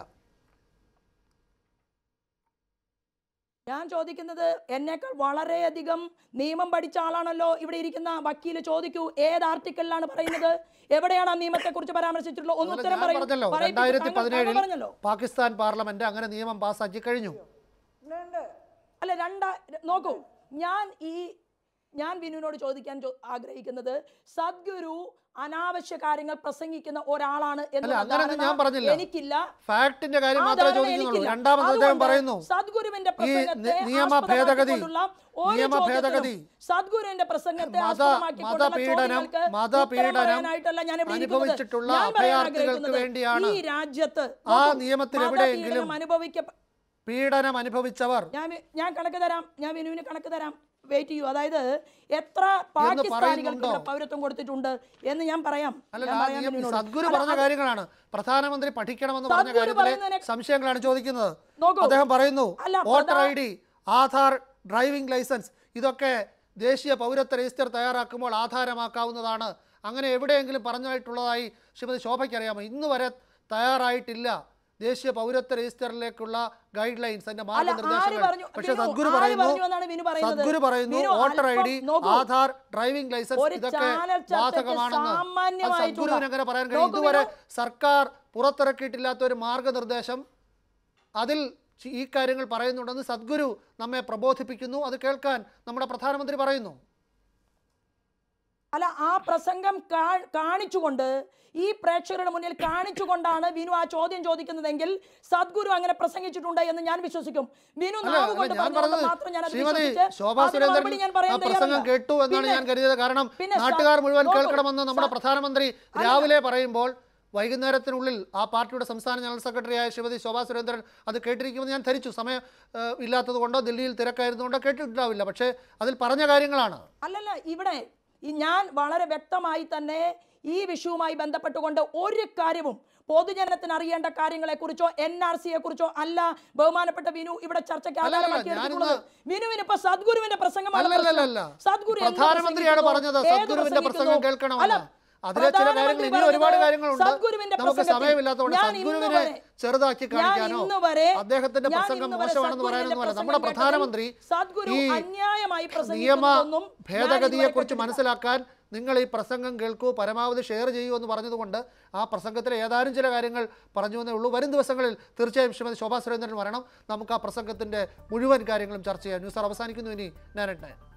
ഞാൻ ചോദിക്കുന്നത് എന്നേക്കാൾ വളരെയധികം നിയമം പഠിച്ച ആളാണല്ലോ ഇവിടെ ഇരിക്കുന്ന വക്കീല് ചോദിക്കൂ ഏത് ആർട്ടിക്കിളിലാണ് പറയുന്നത് എവിടെയാണ് ആ നിയമത്തെ കുറിച്ച് പരാമർശിച്ചിട്ടുള്ളത് ഒന്ന് അതുപോലെ ഉത്തരം ഞാൻ പറയൂ. പറഞ്ഞല്ലോ പറയിപ്പിക്കൂ. രണ്ടായിരത്തി താങ്കൾ- താങ്കൾ പതിനേഴിൽ പറഞ്ഞല്ലോ പാകിസ്ഥാൻ പാർലമെന്റ് അങ്ങനെ നിയമം പാസ്സാക്കി കഴിഞ്ഞു ഉണ്ട്. അല്ല രണ്ടാ നോക്കൂ ഞാൻ ഈ ഞാൻ വിനുവിനോട് ചോദിക്കാൻ ചോ- ആഗ്രഹിക്കുന്നത് സദ്ഗുരു അനാവശ്യ കാര്യങ്ങൾ പ്രസംഗിക്കുന്ന ഒരാളാണ് എന്നുള്ള അങ്ങനെയൊന്നും ധാരണ ഞാൻ പറഞ്ഞില്ല. എനിക്കില്ല ഫാക്ടിന്റെ കാര്യം ആ മാത്രമേ ധാരണ ചോദിക്കുന്നുള്ളൂ എനിക്കില്ല. രണ്ടാമത് അദ്ദേഹം അതുകൊണ്ട് പറയുന്നു സദ്ഗുരുവിന്റെ ഈ പ്രസംഗത്തെ നി- നിയമ ആസ്പദമാക്കിക്കൊണ്ടുള്ള ഭേദഗതി, ഒരു നിയമ ചോദ്യത്തിനും ഭേദഗതി, സദ്ഗുരുവിന്റെ പ്രസംഗത്തെ മത- ആസ്പദമാക്കിക്കൊണ്ടുള്ള മതപീഡനം, ചോദ്യങ്ങൾക്ക് മതപീഡനം ഉത്തരം പറയാനായിട്ടല്ല ഞാൻ ഇവിടെ ഇരിക്കുന്നത്. അനുഭവിച്ചിട്ടുള്ള ഞാൻ പറയാൻ അഭയാർത്ഥികൾക്ക് ആഗ്രഹിക്കുന്നത് വേണ്ടിയാണ് ഈ രാജ്യത്ത് ആ നോക്കൂ, നിയമത്തിൽ മതപീഡനം എവിടെയെങ്കിലും അനുഭവിക്ക പീഡനം അനുഭവിച്ചവർ ഞാൻ വി- ഞാൻ കണക്ക് തരാം ഞാൻ വിനുവിന് കണക്ക് തരാം വെയിറ്റ് ചെയ്യൂ അതായത് എത്ര പാകിസ്ഥാനികൾക്ക് പറയുന്നുണ്ടോ? ഇവിടെ പൗരത്വം കൊടുത്തിട്ടുണ്ട് എന്ന് ഞാൻ പറയാം അല്ലല്ല ഞാൻ ആ പറയാം നിയമം വിനുവിനോട്. സദ്ഗുരു അല്ല, പറഞ്ഞ അത് കാര്യങ്ങളാണ് പ്രധാനമന്ത്രി പഠിക്കണമെന്ന് പറഞ്ഞ സദ്ഗുരു കാര്യത്തിലെ പറയുന്നതിനെ- സംശയങ്ങളാണ് ചോദിക്കുന്നത് നോക്കൂ. അദ്ദേഹം പറയുന്നു അല്ല, വോട്ടർ പ്രധാ- I D Aadhaar driving licence ഇതൊക്കെ ദേശീയ പൗരത്വ രജിസ്റ്റർ തയ്യാറാക്കുമ്പോൾ ആധാരമാക്കാവുന്നതാണ് അങ്ങനെ എവിടെയെങ്കിലും പറഞ്ഞായിട്ടുള്ളതായി ശ്രീമതി ശോഭയ്ക്ക് അറിയാമോ ഇന്ന് വരെ തയ്യാറായിട്ടില്ല ദേശീയ പൗരത്വ രജിസ്റ്ററിലേക്കുള്ള ഗൈഡ് ലൈൻസ് അതിന്റെ അല്ല, ആര് മാർഗനിർദ്ദേശങ്ങൾ പറഞ്ഞു? പക്ഷേ വിനു, സദ്ഗുരു ആര് പറയുന്നു പറഞ്ഞു എന്നാണ് വിനു പറയുന്നത്? സദ്ഗുരു പറയുന്നു വിനു, വോട്ടർ ഐ അല്പം ഡി നോക്കൂ. ആധാർ ഡ്രൈവിംഗ് ലൈസൻസ് ഒരു ഇതൊക്കെ ചാനൽ ചർച്ചയ്ക്ക് ബാധകമാണെന്ന് അത് സാമാന്യമായിട്ടുള്ള- സദ്ഗുരുവിന് എങ്ങനെ പറയാൻ കഴിയും നോക്കൂ ഇതുവരെ വിനു. സർക്കാർ പുറത്തിറക്കിയിട്ടില്ലാത്ത ഒരു മാർഗനിർദ്ദേശം അതിൽ ചി- ഈ കാര്യങ്ങൾ പറയുന്നുണ്ടെന്ന് സദ്ഗുരു നമ്മെ പ്രബോധിപ്പിക്കുന്നു അത് കേൾക്കാൻ നമ്മുടെ പ്രധാനമന്ത്രി പറയുന്നു അല്ല ആ പ്രസംഗം കാ- കാണിച്ചുകൊണ്ട് ഈ പ്രേക്ഷകരുടെ മുന്നിൽ കാണിച്ചുകൊണ്ടാണ് വിനു ആ ചോദ്യം ചോദിക്കുന്നതെങ്കിൽ സദ്ഗുരു അങ്ങനെ പ്രസംഗിച്ചിട്ടുണ്ട് എന്ന് ഞാൻ വിശ്വസിക്കും വിനു അല്ല, നാവ് അല്ല, കൊണ്ട് ഞാൻ പറഞ്ഞതുകൊണ്ട് പറഞ്ഞത് മാത്രം ഞാൻ അത് ശ്രീമതി വിശ്വസിച്ച് ശോഭാ അതിന് സുരേന്ദ്രൻ മറുപടി ഞാൻ ആ പറയാൻ പ്രസംഗം തയ്യാറല്ല. കേട്ടു എന്നാണ് പിന്നെ- ഞാൻ കരുതിയത് കാരണം പിന്നെ സ- നാട്ടുകാർ മുഴുവൻ നോക്കൂ. കേൾക്കണമെന്ന് നമ്മുടെ സ- പ്രധാനമന്ത്രി രാവിലെ പറയുമ്പോൾ വൈകുന്നേരത്തിനുള്ളിൽ ആ പാർട്ടിയുടെ സംസ്ഥാന ജനറൽ സെക്രട്ടറിയായ ശ്രീമതി ശോഭാ സുരേന്ദ്രൻ അത് കേട്ടിരിക്കുമെന്ന് ഞാൻ ധരിച്ചു സമയം ഏഹ്, ഇല്ലാത്തത് കൊണ്ടോ ദില്ലിയിൽ തിരക്കായിരുന്നുകൊണ്ടോ കേട്ടിട്ടുണ്ടാവില്ല പക്ഷേ അതിൽ പറഞ്ഞ കാര്യങ്ങളാണ് അല്ലല്ല ഇവിടെ ഈ ഞാൻ വളരെ വ്യക്തമായി തന്നെ ഈ വിഷയവുമായി ബന്ധപ്പെട്ടുകൊണ്ട് ഒരു കാര്യവും പൊതുജനത്തിന് അറിയേണ്ട കാര്യങ്ങളെക്കുറിച്ചോ എൻ ആർ സിയെ കുറിച്ചോ അല്ല ബഹുമാനപ്പെട്ട വിനു ഇവിടെ ചർച്ചയ്ക്ക് അല്ലല്ല, ആധാരമാക്കി ഞാനിന്ന് എടുത്തിട്ടുള്ളത് വിനുവിന് ഇപ്പൊ സദ്ഗുരുവിന്റെ പ്രസംഗമാണ് അല്ലല്ലല്ല പ്രശ്നം. സദ്ഗുരു എന്ത് പ്രധാനമന്ത്രിയാണ് പ്രസംഗിക്കുന്നു? പറഞ്ഞത് ഏത് സദ്ഗുരുവിന്റെ പ്രസംഗം പ്രസംഗിക്കുന്നു? കേൾക്കണമെന്ന് അല്ല, അതിലെ ചില കാര്യങ്ങൾ പ്രധാനമന്ത്രി ഇനി ഒരുപാട് പറഞ്ഞത് കാര്യങ്ങളുണ്ട് സദ്ഗുരുവിന്റെ നമുക്ക് പ്രസംഗത്തിൽ സമയമില്ലാത്തതുകൊണ്ട് ഞാൻ ഇന്ന് സദ്ഗുരുവിനെ വരെ- ചെറുതാക്കി ഞാൻ കാണിക്കാനോ ഇന്ന് വരെ- അദ്ദേഹത്തിന്റെ ഞാൻ പ്രസംഗം ഇന്ന് വരെ മോശമാണെന്ന് സദ്ഗുരുവിന്റെ പറയാനൊന്നുമല്ല പ്രസംഗം നമ്മുടെ കേട്ടതിൽ പ്രധാനമന്ത്രി സദ്ഗുരു ഈ അന്യായമായി നിയമ പ്രസംഗിക്കുന്നതൊന്നും ഞാൻ ഭേദഗതിയെ ഇതുവരെ കുറിച്ച് കേട്ടിട്ടില്ല. മനസ്സിലാക്കാൻ നിങ്ങൾ ഈ പ്രസംഗം കേൾക്കൂ പരമാവധി ഷെയർ ചെയ്യൂ എന്ന് പറഞ്ഞതുകൊണ്ട് ആ പ്രസംഗത്തിലെ ഏതാനും ചില കാര്യങ്ങൾ പറഞ്ഞു എന്നേ ഉള്ളൂ വരും ദിവസങ്ങളിൽ തീർച്ചയായും ശ്രീമതി ശോഭാ സുരേന്ദ്രൻ വരണം നമുക്ക് ആ പ്രസംഗത്തിന്റെ മുഴുവൻ കാര്യങ്ങളും ചർച്ച ചെയ്യാം ന്യൂസ് അവസാനിക്കുന്നു ഇനി ഞാൻ